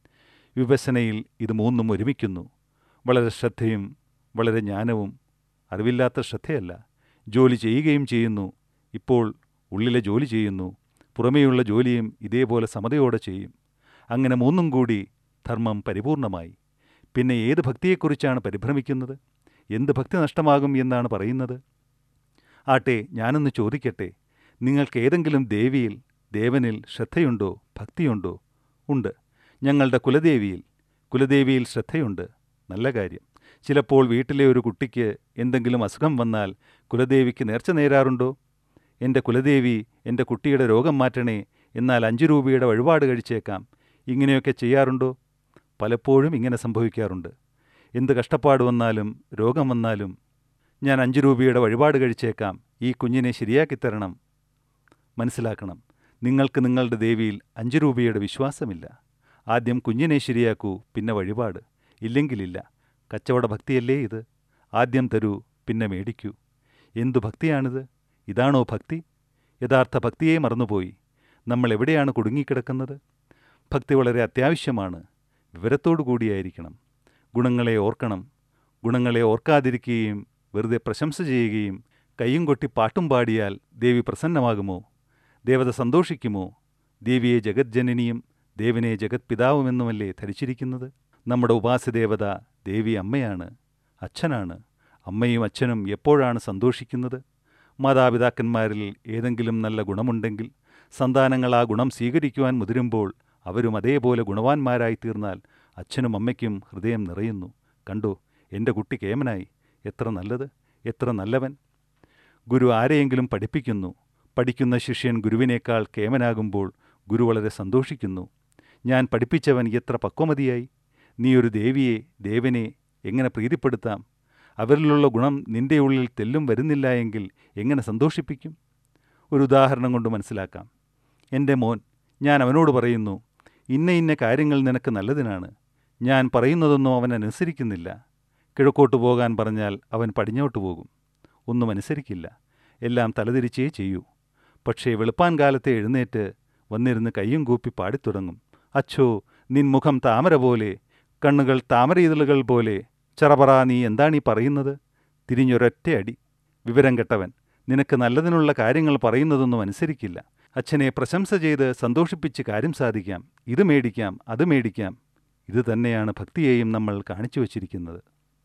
വിഭസനയിൽ ഇത് മൂന്നും ഒരുമിക്കുന്നു വളരെ ശ്രദ്ധയും വളരെ ജ്ഞാനവും അറിവില്ലാത്ത ശ്രദ്ധയല്ല ജോലി ചെയ്യുകയും ചെയ്യുന്നു ഇപ്പോൾ ഉള്ളിലെ ജോലി ചെയ്യുന്നു പുറമേയുള്ള ജോലിയും ഇതേപോലെ സമതയോടെ ചെയ്യും അങ്ങനെ മൂന്നും കൂടി ധർമ്മം പരിപൂർണമായി പിന്നെ ഏത് ഭക്തിയെക്കുറിച്ചാണ് പരിഭ്രമിക്കുന്നത് എന്ത് ഭക്തി നഷ്ടമാകും എന്നാണ് പറയുന്നത് ആട്ടെ ഞാനൊന്ന് ചോദിക്കട്ടെ നിങ്ങൾക്ക് ഏതെങ്കിലും ദേവിയിൽ ദേവനിൽ ശ്രദ്ധയുണ്ടോ ഭക്തിയുണ്ടോ ഉണ്ട് ഞങ്ങളുടെ കുലദേവിയിൽ കുലദേവിയിൽ ശ്രദ്ധയുണ്ട് നല്ല കാര്യം ചിലപ്പോൾ വീട്ടിലെ ഒരു കുട്ടിക്ക് എന്തെങ്കിലും അസുഖം വന്നാൽ കുലദേവിക്ക് നേർച്ച നേരാറുണ്ടോ എൻ്റെ കുലദേവി എൻ്റെ കുട്ടിയുടെ രോഗം മാറ്റണേ എന്നാൽ അഞ്ച് രൂപയുടെ വഴിപാട് കഴിച്ചേക്കാം ഇങ്ങനെയൊക്കെ ചെയ്യാറുണ്ടോ പലപ്പോഴും ഇങ്ങനെ സംഭവിക്കാറുണ്ട് എന്ത് കഷ്ടപ്പാട് വന്നാലും രോഗം വന്നാലും ഞാൻ അഞ്ച് രൂപയുടെ വഴിപാട് കഴിച്ചേക്കാം ഈ കുഞ്ഞിനെ ശരിയാക്കി തരണം മനസ്സിലാക്കണം നിങ്ങൾക്ക് നിങ്ങളുടെ ദേവിയിൽ അഞ്ച് രൂപയുടെ വിശ്വാസമില്ല ആദ്യം കുഞ്ഞിനെ ശരിയാക്കൂ പിന്നെ വഴിപാട് ഇല്ലെങ്കിലില്ല കച്ചവട ഭക്തിയല്ലേ ഇത് ആദ്യം തരൂ പിന്നെ മേടിക്കൂ എന്തു ഭക്തിയാണിത് ഇതാണോ ഭക്തി യഥാർത്ഥ ഭക്തിയെ മറന്നുപോയി നമ്മൾ എവിടെയാണ് കുടുങ്ങിക്കിടക്കുന്നത് ഭക്തി വളരെ അത്യാവശ്യമാണ് വിവരത്തോടു കൂടിയായിരിക്കണം ഗുണങ്ങളെ ഓർക്കണം ഗുണങ്ങളെ ഓർക്കാതിരിക്കുകയും വെറുതെ പ്രശംസ ചെയ്യുകയും കയ്യും കൊട്ടി പാട്ടും പാടിയാൽ ദേവി പ്രസന്നമാകുമോ ദേവത സന്തോഷിക്കുമോ ദേവിയെ ജഗജ്ജനനിയും ദേവിനെ ജഗത് പിതാവുമെന്നുമല്ലേ ധരിച്ചിരിക്കുന്നത് നമ്മുടെ ഉപാസ്യദേവത ദേവി അമ്മയാണ് അച്ഛനാണ് അമ്മയും അച്ഛനും എപ്പോഴാണ് സന്തോഷിക്കുന്നത് മാതാപിതാക്കന്മാരിൽ ഏതെങ്കിലും നല്ല ഗുണമുണ്ടെങ്കിൽ സന്താനങ്ങൾ ആ ഗുണം സ്വീകരിക്കുവാൻ മുതിരുമ്പോൾ അവരും അതേപോലെ ഗുണവാന്മാരായി തീർന്നാൽ അച്ഛനും അമ്മയ്ക്കും ഹൃദയം നിറയുന്നു കണ്ടോ എൻ്റെ കുട്ടി കേമനായി എത്ര നല്ലത് എത്ര നല്ലവൻ ഗുരു ആരെയെങ്കിലും പഠിപ്പിക്കുന്നു പഠിക്കുന്ന ശിഷ്യൻ ഗുരുവിനേക്കാൾ കേമനാകുമ്പോൾ ഗുരു വളരെ സന്തോഷിക്കുന്നു ഞാൻ പഠിപ്പിച്ചവൻ എത്ര പക്വമതിയായി നീ ഒരു ദേവിയെ ദേവനെ എങ്ങനെ പ്രീതിപ്പെടുത്താം അവരിലുള്ള ഗുണം നിന്റെ ഉള്ളിൽ തെല്ലും വരുന്നില്ല എങ്കിൽ എങ്ങനെ സന്തോഷിപ്പിക്കും ഒരു ഉദാഹരണം കൊണ്ട് മനസ്സിലാക്കാം എൻ്റെ മോൻ ഞാൻ അവനോട് പറയുന്നു ഇന്ന ഇന്ന കാര്യങ്ങൾ നിനക്ക് നല്ലതിനാണ് ഞാൻ പറയുന്നതൊന്നും അവൻ അനുസരിക്കുന്നില്ല കിഴക്കോട്ട് പോകാൻ പറഞ്ഞാൽ അവൻ പടിഞ്ഞോട്ട് പോകും ഒന്നും അനുസരിക്കില്ല എല്ലാം തലതിരിച്ചേ ചെയ്യൂ പക്ഷേ വെളുപ്പാൻ കാലത്തെ എഴുന്നേറ്റ് വന്നിരുന്ന് കയ്യും കൂപ്പി പാടിത്തുടങ്ങും അച്ഛോ നിൻ മുഖം താമര പോലെ കണ്ണുകൾ താമരയിതളുകൾ പോലെ ചറപറ നീ എന്താണീ പറയുന്നത് തിരിഞ്ഞൊരൊറ്റ അടി വിവരം കെട്ടവൻ നിനക്ക് നല്ലതിനുള്ള കാര്യങ്ങൾ പറയുന്നതൊന്നും അനുസരിക്കില്ല അച്ഛനെ പ്രശംസ ചെയ്ത് സന്തോഷിപ്പിച്ച് കാര്യം സാധിക്കാം ഇത് മേടിക്കാം അത് മേടിക്കാം ഇത് തന്നെയാണ് ഭക്തിയെയും നമ്മൾ കാണിച്ചു വച്ചിരിക്കുന്നത്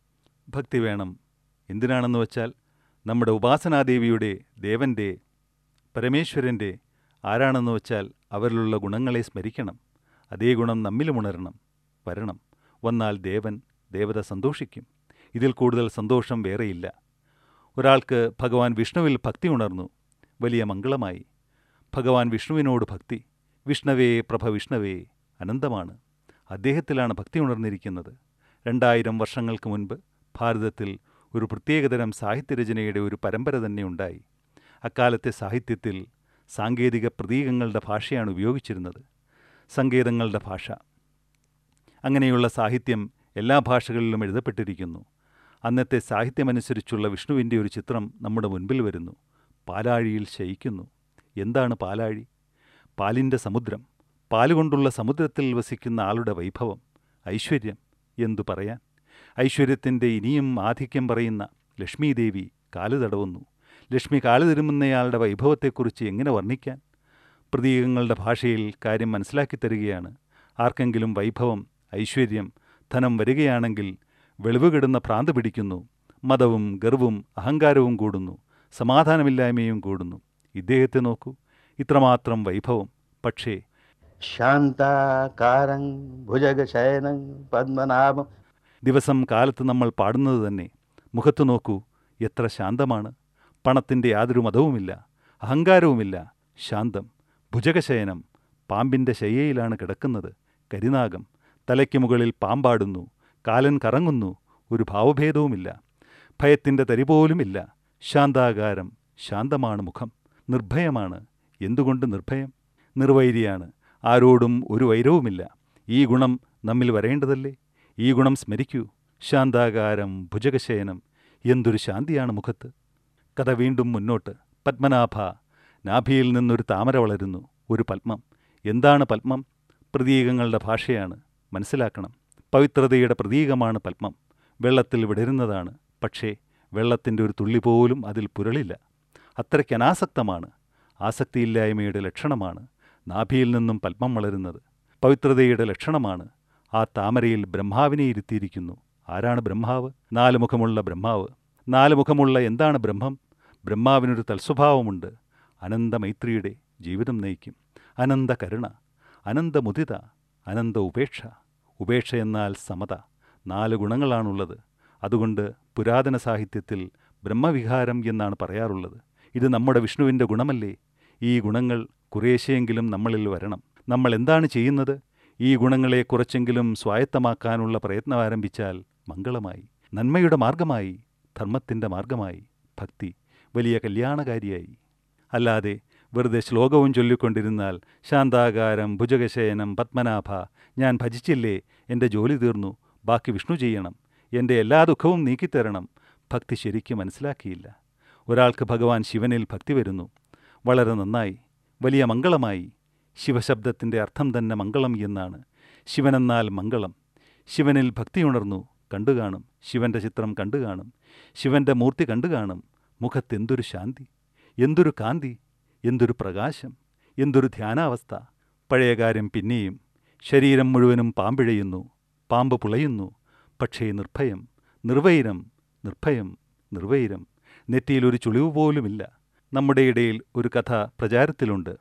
ഭക്തി വേണം എന്തിനാണെന്ന് വച്ചാൽ നമ്മുടെ ഉപാസനാദേവിയുടെ ദേവൻ്റെ പരമേശ്വരൻ്റെ ആരാണെന്ന് വച്ചാൽ അവരിലുള്ള ഗുണങ്ങളെ സ്മരിക്കണം അതേ ഗുണം നമ്മിലും ഉണരണം വരണം വന്നാൽ ദേവൻ ദേവത സന്തോഷിക്കും ഇതിൽ കൂടുതൽ സന്തോഷം വേറെയില്ല ഒരാൾക്ക് ഭഗവാൻ വിഷ്ണുവിൽ ഭക്തി ഉണർന്നു വലിയ മംഗളമായി ഭഗവാൻ വിഷ്ണുവിനോട് ഭക്തി വിഷ്ണവേ പ്രഭ വിഷ്ണവേ അനന്തമാണ് അദ്ദേഹത്തിലാണ് ഭക്തി ഉണർന്നിരിക്കുന്നത് രണ്ടായിരം വർഷങ്ങൾക്ക് മുൻപ് ഭാരതത്തിൽ ഒരു പ്രത്യേകതരം സാഹിത്യരചനയുടെ ഒരു പരമ്പര തന്നെ ഉണ്ടായി അക്കാലത്തെ സാഹിത്യത്തിൽ സാങ്കേതിക പ്രതീകങ്ങളുടെ ഭാഷയാണ് ഉപയോഗിച്ചിരുന്നത് സങ്കേതങ്ങളുടെ ഭാഷ അങ്ങനെയുള്ള സാഹിത്യം എല്ലാ ഭാഷകളിലും എഴുതപ്പെട്ടിരിക്കുന്നു അന്നത്തെ സാഹിത്യമനുസരിച്ചുള്ള വിഷ്ണുവിൻ്റെ ഒരു ചിത്രം നമ്മുടെ മുൻപിൽ വരുന്നു പാലാഴിയിൽ ശയിക്കുന്നു എന്താണ് പാലാഴി പാലിൻ്റെ സമുദ്രം പാലുകൊണ്ടുള്ള സമുദ്രത്തിൽ വസിക്കുന്ന ആളുടെ വൈഭവം ഐശ്വര്യം എന്തു പറയാൻ ഐശ്വര്യത്തിൻ്റെ ഇനിയും ആധിക്യം പറയുന്ന ലക്ഷ്മീദേവി കാല് തടവുന്നു ലക്ഷ്മി കാല് തിരുമുന്നയാളുടെ വൈഭവത്തെക്കുറിച്ച് എങ്ങനെ വർണ്ണിക്കാൻ പ്രതീകങ്ങളുടെ ഭാഷയിൽ കാര്യം മനസ്സിലാക്കി തരികയാണ് ആർക്കെങ്കിലും വൈഭവം ഐശ്വര്യം ധനം വരികയാണെങ്കിൽ വെളിവുകിടുന്ന ഭ്രാന്ത് പിടിക്കുന്നു മതവും ഗർവും അഹങ്കാരവും കൂടുന്നു സമാധാനമില്ലായ്മയും കൂടുന്നു ഇദ്ദേഹത്തെ നോക്കൂ ഇത്രമാത്രം വൈഭവം പക്ഷേ ശാന്താകാരം ഭുജഗശയനം പത്മനാഭം ദിവസം കാലത്ത് നമ്മൾ പാടുന്നത് തന്നെ മുഖത്ത് നോക്കൂ എത്ര ശാന്തമാണ് പണത്തിൻ്റെ യാതൊരു മതവുമില്ല അഹങ്കാരവുമില്ല ശാന്തം ഭുജകശയനം പാമ്പിൻ്റെ ശയ്യയിലാണ് കിടക്കുന്നത് കരിനാഗം തലയ്ക്ക് മുകളിൽ പാമ്പാടുന്നു കാലൻ കറങ്ങുന്നു ഒരു ഭാവഭേദവുമില്ല ഭയത്തിൻ്റെ തരി പോലുമില്ല ശാന്താകാരം ശാന്തമാണ് മുഖം നിർഭയമാണ് എന്തുകൊണ്ട് നിർഭയം നിർവൈരിയാണ് ആരോടും ഒരു വൈരവുമില്ല ഈ ഗുണം നമ്മിൽ വരേണ്ടതല്ലേ ഈ ഗുണം സ്മരിക്കൂ ശാന്താകാരം ഭുജകശയനം എന്തൊരു ശാന്തിയാണ് മുഖത്ത് കഥ വീണ്ടും മുന്നോട്ട് പത്മനാഭ നാഭിയിൽ നിന്നൊരു താമര വളരുന്നു ഒരു പത്മം എന്താണ് പത്മം പ്രതീകങ്ങളുടെ ഭാഷയാണ് മനസ്സിലാക്കണം പവിത്രതയുടെ പ്രതീകമാണ് പത്മം വെള്ളത്തിൽ വിടരുന്നതാണ് പക്ഷേ വെള്ളത്തിൻ്റെ ഒരു തുള്ളി പോലും അതിൽ പുരളില്ല അത്രയ്ക്ക് അനാസക്തമാണ് ആസക്തിയില്ലായ്മയുടെ ലക്ഷണമാണ് നാഭിയിൽ നിന്നും പത്മം വളരുന്നത് പവിത്രതയുടെ ലക്ഷണമാണ് ആ താമരയിൽ ബ്രഹ്മാവിനെ ഇരുത്തിയിരിക്കുന്നു ആരാണ് ബ്രഹ്മാവ് നാല് മുഖമുള്ള ബ്രഹ്മാവ് നാല് മുഖമുള്ള എന്താണ് ബ്രഹ്മം ബ്രഹ്മാവിനൊരു തൽസ്വഭാവമുണ്ട് അനന്തമൈത്രിയുടെ ജീവിതം നയിക്കും അനന്ത കരുണ അനന്തമുദിത അനന്ത ഉപേക്ഷ ഉപേക്ഷ എന്നാൽ സമത നാല് ഗുണങ്ങളാണുള്ളത് അതുകൊണ്ട് പുരാതന സാഹിത്യത്തിൽ ബ്രഹ്മവിഹാരം എന്നാണ് പറയാറുള്ളത് ഇത് നമ്മുടെ വിഷ്ണുവിൻ്റെ ഗുണമല്ലേ ഈ ഗുണങ്ങൾ കുറേശ്ശെയെങ്കിലും നമ്മളിൽ വരണം നമ്മൾ എന്താണ് ചെയ്യുന്നത് ഈ ഗുണങ്ങളെ കുറച്ചെങ്കിലും സ്വായത്തമാക്കാനുള്ള പ്രയത്നം ആരംഭിച്ചാൽ മംഗളമായി നന്മയുടെ മാർഗമായി ധർമ്മത്തിൻ്റെ മാർഗമായി ഭക്തി വലിയ കല്യാണകാരിയായി അല്ലാതെ വെറുതെ ശ്ലോകവും ചൊല്ലിക്കൊണ്ടിരുന്നാൽ ശാന്താകാരം ഭുജകശയനം പത്മനാഭ ഞാൻ ഭജിച്ചില്ലേ എൻ്റെ ജോലി തീർന്നു ബാക്കി വിഷ്ണു ചെയ്യണം എൻ്റെ എല്ലാ ദുഃഖവും നീക്കിത്തരണം ഭക്തി ശരിക്കും മനസ്സിലാക്കിയില്ല ഒരാൾക്ക് ഭഗവാൻ ശിവനിൽ ഭക്തി വരുന്നു വളരെ നന്നായി വലിയ മംഗളമായി ശിവശബ്ദത്തിൻ്റെ അർത്ഥം തന്നെ മംഗളം എന്നാണ് ശിവനെന്നാൽ മംഗളം ശിവനിൽ ഭക്തിയുണർന്നു കണ്ടുകാണും ശിവന്റെ ചിത്രം കണ്ടുകാണും ശിവന്റെ മൂർത്തി കണ്ടുകാണും മുഖത്തെന്തൊരു ശാന്തി എന്തൊരു കാന്തി എന്തൊരു പ്രകാശം എന്തൊരു ധ്യാനാവസ്ഥ പഴയ കാര്യം പിന്നെയും ശരീരം മുഴുവനും പാമ്പിഴയുന്നു പാമ്പ് പുളയുന്നു പക്ഷേ നിർഭയം നിർവൈരം നിർഭയം നിർവൈരം നെറ്റിയിൽ ഒരു ചുളിവ് പോലുമില്ല നമ്മുടെ ഇടയിൽ ഒരു കഥ പ്രചാരത്തിലുണ്ട്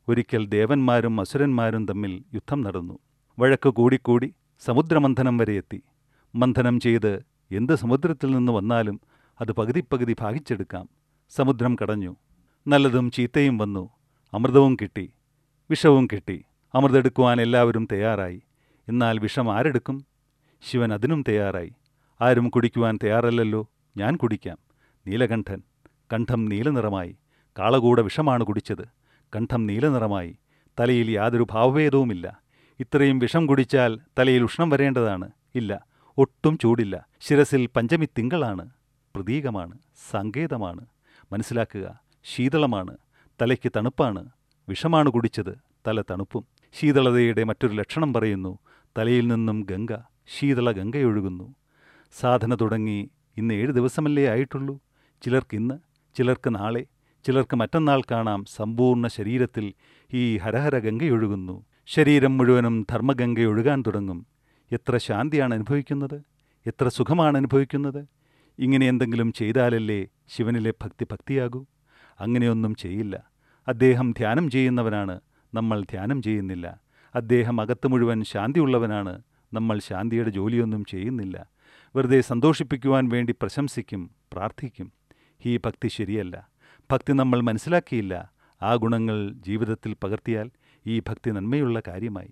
ഒരിക്കൽ ദേവന്മാരും അസുരന്മാരും തമ്മിൽ യുദ്ധം നടന്നു വഴക്ക് കൂടിക്കൂടി സമുദ്രമന്ഥനം വരെ എത്തി മന്ഥനം ചെയ്ത് എന്ത് സമുദ്രത്തിൽ നിന്ന് വന്നാലും അത് പകുതി പകുതി ഭാഗിച്ചെടുക്കാം സമുദ്രം കടഞ്ഞു നല്ലതും ചീത്തയും വന്നു അമൃതവും കിട്ടി വിഷവും കിട്ടി അമൃതെടുക്കുവാൻ എല്ലാവരും തയ്യാറായി എന്നാൽ വിഷം ആരെടുക്കും ശിവൻ അതിനും തയ്യാറായി ആരും കുടിക്കുവാൻ തയ്യാറല്ലല്ലോ ഞാൻ കുടിക്കാം നീലകണ്ഠൻ കണ്ഠം നീലനിറമായി കാളകൂട വിഷമാണ് കുടിച്ചത് കണ്ഠം നീലനിറമായി തലയിൽ യാതൊരു ഭാവഭേദവുമില്ല ഇത്രയും വിഷം കുടിച്ചാൽ തലയിൽ ഉഷ്ണം വരേണ്ടതാണ് ഇല്ല ഒട്ടും ചൂടില്ല ശിരസിൽ പഞ്ചമി തിങ്കളാണ് പ്രതീകമാണ് സങ്കേതമാണ് മനസ്സിലാക്കുക ശീതളമാണ് തലയ്ക്ക് തണുപ്പാണ് വിഷമാണ് കുടിച്ചത് തല തണുപ്പും ശീതളതയുടെ മറ്റൊരു ലക്ഷണം പറയുന്നു തലയിൽ നിന്നും ഗംഗ ശീതള ഗംഗയൊഴുകുന്നു സാധന തുടങ്ങി ഇന്ന് ഏഴ് ദിവസമല്ലേ ആയിട്ടുള്ളൂ ചിലർക്കിന്ന് ചിലർക്ക് നാളെ ചിലർക്ക് മറ്റന്നാൾ കാണാം സമ്പൂർണ്ണ ശരീരത്തിൽ ഈ ഹരഹര ഗംഗയൊഴുകുന്നു ശരീരം മുഴുവനും ധർമ്മഗംഗയൊഴുകാൻ തുടങ്ങും എത്ര ശാന്തിയാണ് അനുഭവിക്കുന്നത് എത്ര സുഖമാണ് അനുഭവിക്കുന്നത് ഇങ്ങനെ എന്തെങ്കിലും ചെയ്താലല്ലേ ശിവനിലെ ഭക്തി ഭക്തിയാകൂ അങ്ങനെയൊന്നും ചെയ്യില്ല അദ്ദേഹം ധ്യാനം ചെയ്യുന്നവനാണ് നമ്മൾ ധ്യാനം ചെയ്യുന്നില്ല അദ്ദേഹം അകത്ത് മുഴുവൻ ശാന്തിയുള്ളവനാണ് നമ്മൾ ശാന്തിയുടെ ജോലിയൊന്നും ചെയ്യുന്നില്ല വെറുതെ സന്തോഷിപ്പിക്കുവാൻ വേണ്ടി പ്രശംസിക്കും പ്രാർത്ഥിക്കും ഈ ഭക്തി ശരിയല്ല ഭക്തി നമ്മൾ മനസ്സിലാക്കിയില്ല ആ ഗുണങ്ങൾ ജീവിതത്തിൽ പകർത്തിയാൽ ഈ ഭക്തി നന്മയുള്ള കാര്യമായി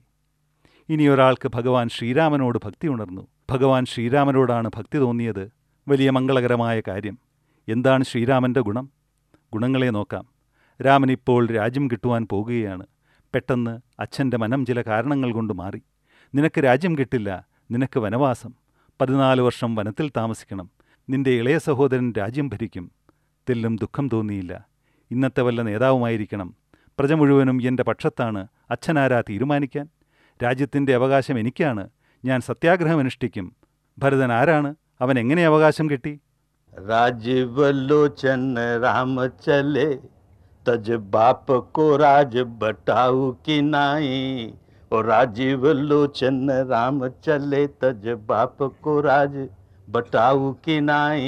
ഇനി ഒരാൾക്ക് ഭഗവാൻ ശ്രീരാമനോട് ഭക്തി ഉണർന്നു ഭഗവാൻ ശ്രീരാമനോടാണ് ഭക്തി തോന്നിയത് വലിയ മംഗളകരമായ കാര്യം എന്താണ് ശ്രീരാമൻ്റെ ഗുണം ഗുണങ്ങളെ നോക്കാം രാമൻ ഇപ്പോൾ രാജ്യം കിട്ടുവാൻ പോകുകയാണ് പെട്ടെന്ന് അച്ഛൻ്റെ മനം ചില കാരണങ്ങൾ കൊണ്ട് മാറി നിനക്ക് രാജ്യം കിട്ടില്ല നിനക്ക് വനവാസം പതിനാല് വർഷം വനത്തിൽ താമസിക്കണം നിന്റെ ഇളയ സഹോദരൻ രാജ്യം ഭരിക്കും തെല്ലും ദുഃഖം തോന്നിയില്ല ഇന്നത്തെ വല്ല നേതാവുമായിരിക്കണം പ്രജ മുഴുവനും എൻ്റെ പക്ഷത്താണ് അച്ഛനാരാ തീരുമാനിക്കാൻ രാജ്യത്തിൻ്റെ അവകാശം എനിക്കാണ് ഞാൻ സത്യാഗ്രഹം അനുഷ്ഠിക്കും ഭരതൻ ആരാണ് അവൻ എങ്ങനെ അവകാശം കിട്ടി राजीव लोचन राम चले तज बाप को राज बटाऊ की नाई और राजीव लोचन राम चले तज बाप को राज बटाऊ की नाई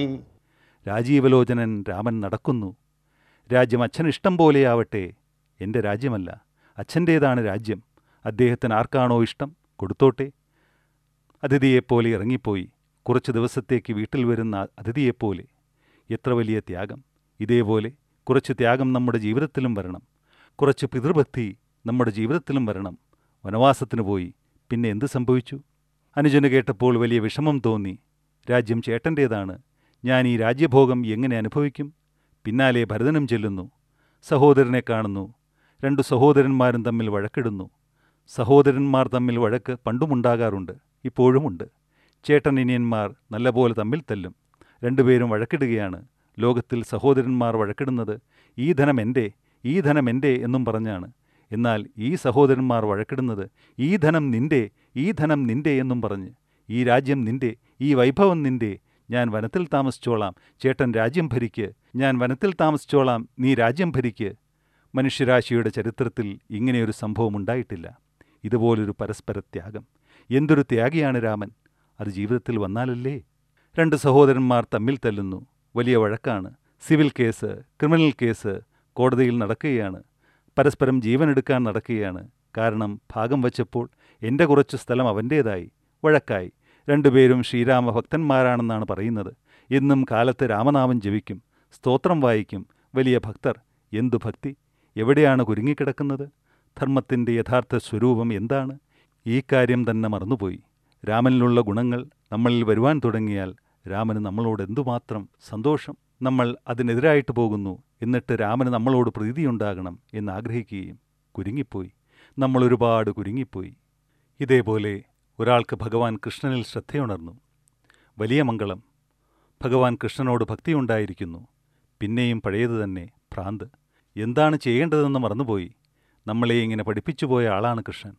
രാജീവലോചനൻ രാമൻ നടക്കുന്നു രാജ്യം അച്ഛന് ഇഷ്ടം പോലെയാവട്ടെ എൻ്റെ രാജ്യമല്ല അച്ഛൻ്റേതാണ് രാജ്യം അദ്ദേഹത്തിന് ആർക്കാണോ ഇഷ്ടം കൊടുത്തോട്ടെ അതിഥിയെപ്പോലെ ഇറങ്ങിപ്പോയി കുറച്ച് ദിവസത്തേക്ക് വീട്ടിൽ വരുന്ന അതിഥിയെപ്പോലെ എത്ര വലിയ ത്യാഗം ഇതേപോലെ കുറച്ച് ത്യാഗം നമ്മുടെ ജീവിതത്തിലും വരണം കുറച്ച് പിതൃഭക്തി നമ്മുടെ ജീവിതത്തിലും വരണം വനവാസത്തിന് പോയി പിന്നെ എന്ത് സംഭവിച്ചു അനുജന് കേട്ടപ്പോൾ വലിയ വിഷമം തോന്നി രാജ്യം ചേട്ടൻ്റേതാണ് ഞാൻ ഈ രാജ്യഭോഗം എങ്ങനെ അനുഭവിക്കും പിന്നാലെ ഭരതനും ചെല്ലുന്നു സഹോദരനെ കാണുന്നു രണ്ടു സഹോദരന്മാരും തമ്മിൽ വഴക്കിടുന്നു സഹോദരന്മാർ തമ്മിൽ വഴക്ക് പണ്ടുമുണ്ടാകാറുണ്ട് ഇപ്പോഴുമുണ്ട് ചേട്ടനിനിയന്മാർ നല്ലപോലെ തമ്മിൽ തല്ലും രണ്ടുപേരും വഴക്കിടുകയാണ് ലോകത്തിൽ സഹോദരന്മാർ വഴക്കിടുന്നത് ഈ ധനം എൻ്റെ ഈ ധനം എൻ്റെ എന്നും പറഞ്ഞാണ് എന്നാൽ ഈ സഹോദരന്മാർ വഴക്കിടുന്നത് ഈ ധനം നിന്റെ ഈ ധനം നിന്റെ എന്നും പറഞ്ഞ് ഈ രാജ്യം നിന്റെ ഈ വൈഭവം നിന്റെ ഞാൻ വനത്തിൽ താമസിച്ചോളാം ചേട്ടൻ രാജ്യം ഭരിക്ക് ഞാൻ വനത്തിൽ താമസിച്ചോളാം നീ രാജ്യം ഭരിക്ക് മനുഷ്യരാശിയുടെ ചരിത്രത്തിൽ ഇങ്ങനെയൊരു സംഭവം ഉണ്ടായിട്ടില്ല ഇതുപോലൊരു പരസ്പര ത്യാഗം എന്തൊരു ത്യാഗിയാണ് രാമൻ അത് ജീവിതത്തിൽ വന്നാലല്ലേ രണ്ട് സഹോദരന്മാർ തമ്മിൽ തല്ലുന്നു വലിയ വഴക്കാണ് സിവിൽ കേസ് ക്രിമിനൽ കേസ് കോടതിയിൽ നടക്കുകയാണ് പരസ്പരം ജീവനെടുക്കാൻ നടക്കുകയാണ് കാരണം ഭാഗം വച്ചപ്പോൾ എൻ്റെ കുറച്ച് സ്ഥലം അവൻ്റേതായി വഴക്കായി രണ്ടുപേരും ശ്രീരാമ ഭക്തന്മാരാണെന്നാണ് പറയുന്നത് എന്നും കാലത്ത് രാമനാമം ജപിക്കും സ്തോത്രം വായിക്കും വലിയ ഭക്തർ എന്തു ഭക്തി എവിടെയാണ് കുരുങ്ങിക്കിടക്കുന്നത് ധർമ്മത്തിൻ്റെ യഥാർത്ഥ സ്വരൂപം എന്താണ് ഈ കാര്യം തന്നെ മറന്നുപോയി രാമനിലുള്ള ഗുണങ്ങൾ നമ്മളിൽ വരുവാൻ തുടങ്ങിയാൽ രാമന് നമ്മളോട് എന്തുമാത്രം സന്തോഷം നമ്മൾ അതിനെതിരായിട്ട് പോകുന്നു എന്നിട്ട് രാമന് നമ്മളോട് പ്രീതിയുണ്ടാകണം എന്ന് ആഗ്രഹിക്കുകയും കുരുങ്ങിപ്പോയി നമ്മൾ ഒരുപാട് കുരുങ്ങിപ്പോയി ഇതേപോലെ ഒരാൾക്ക് ഭഗവാൻ കൃഷ്ണനിൽ ശ്രദ്ധയുണർന്നു വലിയ മംഗളം ഭഗവാൻ കൃഷ്ണനോട് ഭക്തിയുണ്ടായിരിക്കുന്നു പിന്നെയും പഴയത് തന്നെ ഭ്രാന്ത് എന്താണ് ചെയ്യേണ്ടതെന്ന് മറന്നുപോയി നമ്മളെ ഇങ്ങനെ പഠിപ്പിച്ചുപോയ ആളാണ് കൃഷ്ണൻ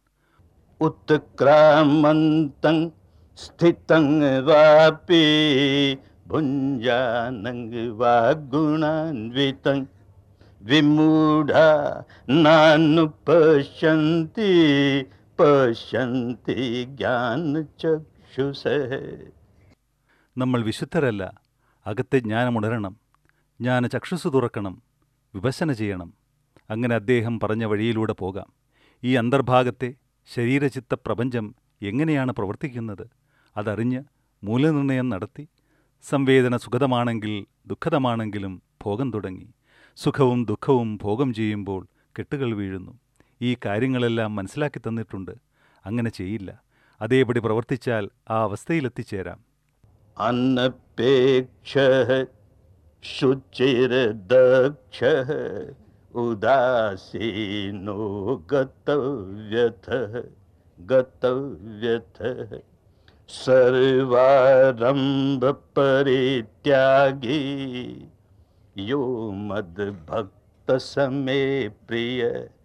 उत्क्रामन्तं स्थितं वापि भुञ्जानं वा गुणान्वितं विमूढा नानुपश्यन्ति पश्यन्ति ज्ञानचक्षुषः നമ്മൾ വിശുദ്ധരല്ല അകത്തെ ജ്ഞാനമുണരണം ജ്ഞാന ചക്ഷുസ് തുറക്കണം വിഭജന ചെയ്യണം അങ്ങനെ അദ്ദേഹം പറഞ്ഞ വഴിയിലൂടെ പോകാം ഈ അന്തർഭാഗത്തെ ശരീരചിത്ത പ്രപഞ്ചം എങ്ങനെയാണ് പ്രവർത്തിക്കുന്നത് അതറിഞ്ഞ് മൂല്യനിർണ്ണയം നടത്തി സംവേദന സുഖതമാണെങ്കിൽ ദുഃഖതമാണെങ്കിലും ഭോഗം തുടങ്ങി സുഖവും ദുഃഖവും ഭോഗം ചെയ്യുമ്പോൾ കെട്ടുകൾ വീഴുന്നു ഈ കാര്യങ്ങളെല്ലാം മനസ്സിലാക്കി തന്നിട്ടുണ്ട് അങ്ങനെ ചെയ്യില്ല അതേപടി പ്രവർത്തിച്ചാൽ ആ അവസ്ഥയിലെത്തിച്ചേരാം अनपेक्षः शुचिर्दक्षः उदासीनो गतव्यथः गतव्यथः सर्वारम्भपरित्यागी यो मद्भक्तसमे प्रिय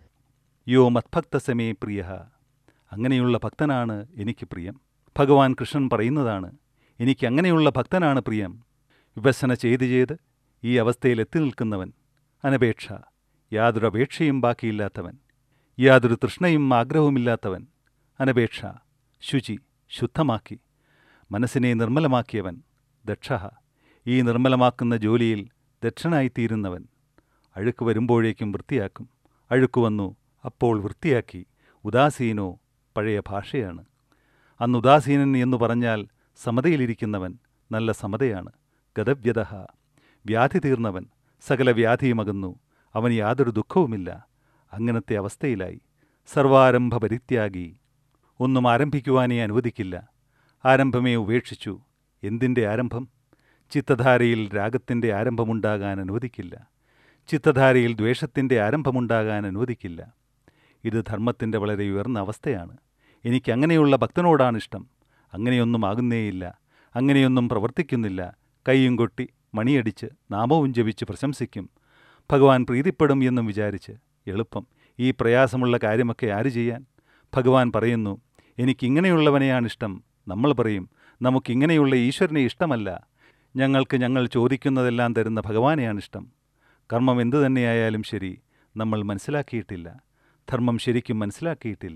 യോ മത്ഭക്തസമേ പ്രിയ അങ്ങനെയുള്ള ഭക്തനാണ് എനിക്ക് പ്രിയം ഭഗവാൻ കൃഷ്ണൻ പറയുന്നതാണ് എനിക്ക് അങ്ങനെയുള്ള ഭക്തനാണ് പ്രിയം വിഭസന ചെയ്ത് ചെയ്ത് ഈ അവസ്ഥയിൽ എത്തി നിൽക്കുന്നവൻ അനപേക്ഷ യാതൊരു അപേക്ഷയും ബാക്കിയില്ലാത്തവൻ യാതൊരു തൃഷ്ണയും ആഗ്രഹവുമില്ലാത്തവൻ അനപേക്ഷ ശുചി ശുദ്ധമാക്കി മനസ്സിനെ നിർമ്മലമാക്കിയവൻ ദക്ഷ ഈ നിർമ്മലമാക്കുന്ന ജോലിയിൽ ദക്ഷനായിത്തീരുന്നവൻ അഴുക്ക് വരുമ്പോഴേക്കും വൃത്തിയാക്കും അഴുക്ക് വന്നു അപ്പോൾ വൃത്തിയാക്കി ഉദാസീനോ പഴയ ഭാഷയാണ് അന്ന് ഉദാസീനൻ എന്നു പറഞ്ഞാൽ സമതയിലിരിക്കുന്നവൻ നല്ല സമതയാണ് ഗതവ്യത വ്യാധി തീർന്നവൻ സകല വ്യാധിയുമകുന്നു അവന് യാതൊരു ദുഃഖവുമില്ല അങ്ങനത്തെ അവസ്ഥയിലായി സർവാരംഭ പരിത്യാഗി ഒന്നും ആരംഭിക്കുവാനേ അനുവദിക്കില്ല ആരംഭമേ ഉപേക്ഷിച്ചു എന്തിൻ്റെ ആരംഭം ചിത്തധാരയിൽ രാഗത്തിൻ്റെ ആരംഭമുണ്ടാകാൻ അനുവദിക്കില്ല ചിത്തധാരയിൽ ദ്വേഷത്തിൻ്റെ ആരംഭമുണ്ടാകാൻ അനുവദിക്കില്ല ഇത് ധർമ്മത്തിൻ്റെ വളരെ ഉയർന്ന അവസ്ഥയാണ് എനിക്ക് അങ്ങനെയുള്ള ഭക്തനോടാണ് ഇഷ്ടം അങ്ങനെയൊന്നും ആകുന്നേയില്ല അങ്ങനെയൊന്നും പ്രവർത്തിക്കുന്നില്ല കൈയും കൊട്ടി മണിയടിച്ച് നാമവും ജപിച്ച് പ്രശംസിക്കും ഭഗവാൻ പ്രീതിപ്പെടും എന്നും വിചാരിച്ച് എളുപ്പം ഈ പ്രയാസമുള്ള കാര്യമൊക്കെ ആര് ചെയ്യാൻ ഭഗവാൻ പറയുന്നു എനിക്കിങ്ങനെയുള്ളവനെയാണിഷ്ടം നമ്മൾ പറയും നമുക്കിങ്ങനെയുള്ള ഈശ്വരനെ ഇഷ്ടമല്ല ഞങ്ങൾക്ക് ഞങ്ങൾ ചോദിക്കുന്നതെല്ലാം തരുന്ന ഭഗവാനെയാണിഷ്ടം കർമ്മം എന്തു തന്നെയായാലും ശരി നമ്മൾ മനസ്സിലാക്കിയിട്ടില്ല ധർമ്മം ശരിക്കും മനസ്സിലാക്കിയിട്ടില്ല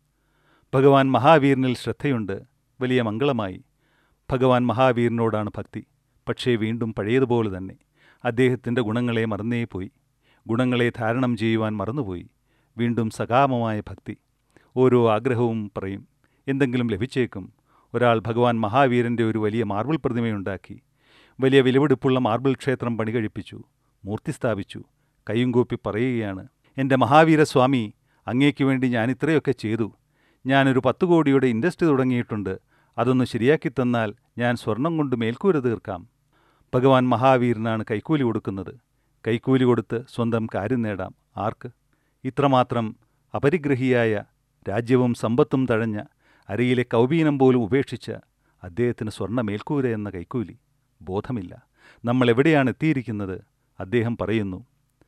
ഭഗവാൻ മഹാവീരനിൽ ശ്രദ്ധയുണ്ട് വലിയ മംഗളമായി ഭഗവാൻ മഹാവീരനോടാണ് ഭക്തി പക്ഷേ വീണ്ടും പഴയതുപോലെ തന്നെ അദ്ദേഹത്തിൻ്റെ ഗുണങ്ങളെ മറന്നേപോയി ഗുണങ്ങളെ ധാരണം ചെയ്യുവാൻ മറന്നുപോയി വീണ്ടും സകാമമായ ഭക്തി ഓരോ ആഗ്രഹവും പറയും എന്തെങ്കിലും ലഭിച്ചേക്കും ഒരാൾ ഭഗവാൻ മഹാവീരൻ്റെ ഒരു വലിയ മാർബിൾ പ്രതിമയുണ്ടാക്കി വലിയ വിലപിടിപ്പുള്ള മാർബിൾ ക്ഷേത്രം പണികഴിപ്പിച്ചു മൂർത്തി സ്ഥാപിച്ചു കൈയും കൂപ്പി പറയുകയാണ് എൻ്റെ മഹാവീരസ്വാമി അങ്ങേക്ക് വേണ്ടി ഞാൻ ഇത്രയൊക്കെ ചെയ്തു ഞാനൊരു പത്ത് കോടിയുടെ ഇൻഡസ്ട്രി തുടങ്ങിയിട്ടുണ്ട് അതൊന്ന് ശരിയാക്കി തന്നാൽ ഞാൻ സ്വർണം കൊണ്ട് മേൽക്കൂര തീർക്കാം ഭഗവാൻ മഹാവീരനാണ് കൈക്കൂലി കൊടുക്കുന്നത് കൈക്കൂലി കൊടുത്ത് സ്വന്തം കാര്യം നേടാം ആർക്ക് ഇത്രമാത്രം അപരിഗ്രഹിയായ രാജ്യവും സമ്പത്തും തഴഞ്ഞ അരയിലെ കൗബീനം പോലും ഉപേക്ഷിച്ച അദ്ദേഹത്തിന് സ്വർണ്ണ മേൽക്കൂര എന്ന കൈക്കൂലി ബോധമില്ല നമ്മൾ എവിടെയാണ് എത്തിയിരിക്കുന്നത് അദ്ദേഹം പറയുന്നു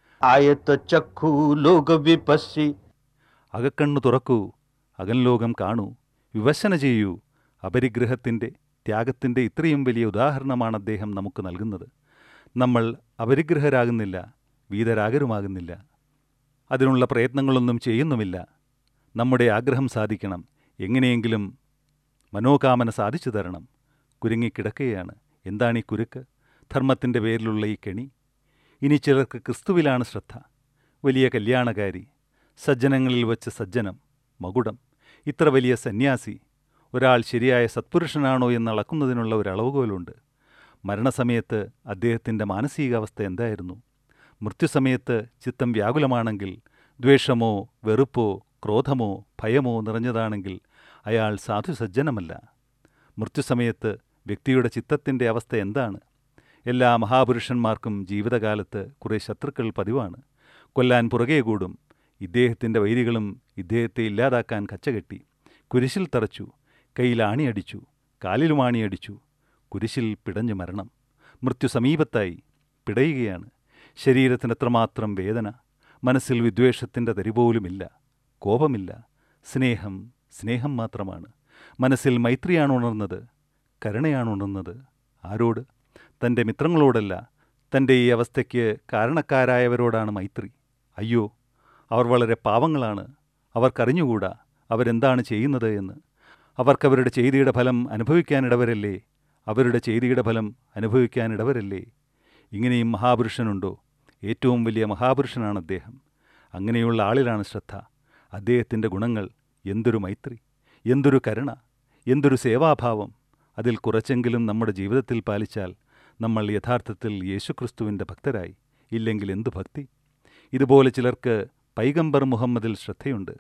आयत चक्षु लोग विपस्सी അകക്കണ്ണു തുറക്കൂ അകൻലോകം കാണൂ വിവശന ചെയ്യൂ അപരിഗ്രഹത്തിൻ്റെ ത്യാഗത്തിൻ്റെ ഇത്രയും വലിയ ഉദാഹരണമാണ് അദ്ദേഹം നമുക്ക് നൽകുന്നത് നമ്മൾ അപരിഗ്രഹരാകുന്നില്ല വീതരാഗരുമാകുന്നില്ല അതിനുള്ള പ്രയത്നങ്ങളൊന്നും ചെയ്യുന്നുമില്ല നമ്മുടെ ആഗ്രഹം സാധിക്കണം എങ്ങനെയെങ്കിലും മനോകാമന സാധിച്ചു തരണം കുരുങ്ങിക്കിടക്കുകയാണ് എന്താണ് ഈ കുരുക്ക് ധർമ്മത്തിൻ്റെ പേരിലുള്ള ഈ കെണി ഇനി ചിലർക്ക് ക്രിസ്തുവിലാണ് ശ്രദ്ധ വലിയ കല്യാണകാരി സജ്ജനങ്ങളിൽ വച്ച് സജ്ജനം മകുടം ഇത്ര വലിയ സന്യാസി ഒരാൾ ശരിയായ സത്പുരുഷനാണോ എന്ന് അളക്കുന്നതിനുള്ള ഒരു അളവുകോലുണ്ട് മരണസമയത്ത് അദ്ദേഹത്തിൻ്റെ മാനസികാവസ്ഥ എന്തായിരുന്നു മൃത്യുസമയത്ത് ചിത്തം വ്യാകുലമാണെങ്കിൽ ദ്വേഷമോ വെറുപ്പോ ക്രോധമോ ഭയമോ നിറഞ്ഞതാണെങ്കിൽ അയാൾ സാധുസജ്ജനമല്ല മൃത്യുസമയത്ത് വ്യക്തിയുടെ ചിത്തത്തിൻ്റെ അവസ്ഥ എന്താണ് എല്ലാ മഹാപുരുഷന്മാർക്കും ജീവിതകാലത്ത് കുറേ ശത്രുക്കൾ പതിവാണ് കൊല്ലാൻ പുറകെ കൂടും ഇദ്ദേഹത്തിൻ്റെ വൈരികളും ഇദ്ദേഹത്തെ ഇല്ലാതാക്കാൻ കച്ചകെട്ടി കുരിശിൽ തറച്ചു കയ്യിൽ ആണിയടിച്ചു കാലിലും ആണിയടിച്ചു കുരിശിൽ പിടഞ്ഞു മരണം മൃത്യു സമീപത്തായി പിടയുകയാണ് ശരീരത്തിന് എത്രമാത്രം വേദന മനസ്സിൽ വിദ്വേഷത്തിൻ്റെ തരിപോലുമില്ല കോപമില്ല സ്നേഹം സ്നേഹം മാത്രമാണ് മനസ്സിൽ മൈത്രിയാണ് ഉണർന്നത് കരുണയാണ് ഉണർന്നത് ആരോട് തൻ്റെ മിത്രങ്ങളോടല്ല തൻ്റെ ഈ അവസ്ഥയ്ക്ക് കാരണക്കാരായവരോടാണ് മൈത്രി അയ്യോ അവർ വളരെ പാവങ്ങളാണ് അവർക്കറിഞ്ഞുകൂടാ അവരെന്താണ് ചെയ്യുന്നത് എന്ന് അവർക്കവരുടെ ചെയ്തിയുടെ ഫലം അനുഭവിക്കാനിടവരല്ലേ അവരുടെ ചെയ്തിയുടെ ഫലം അനുഭവിക്കാനിടവരല്ലേ ഇങ്ങനെയും മഹാപുരുഷനുണ്ടോ ഏറ്റവും വലിയ മഹാപുരുഷനാണ് അദ്ദേഹം അങ്ങനെയുള്ള ആളിലാണ് ശ്രദ്ധ അദ്ദേഹത്തിൻ്റെ ഗുണങ്ങൾ എന്തൊരു മൈത്രി എന്തൊരു കരുണ എന്തൊരു സേവാഭാവം അതിൽ കുറച്ചെങ്കിലും നമ്മുടെ ജീവിതത്തിൽ പാലിച്ചാൽ നമ്മൾ യഥാർത്ഥത്തിൽ യേശുക്രിസ്തുവിൻ്റെ ഭക്തരായി ഇല്ലെങ്കിൽ എന്തു ഭക്തി ഇതുപോലെ ചിലർക്ക് പൈഗംബർ മുഹമ്മദിൽ ശ്രദ്ധയുണ്ട്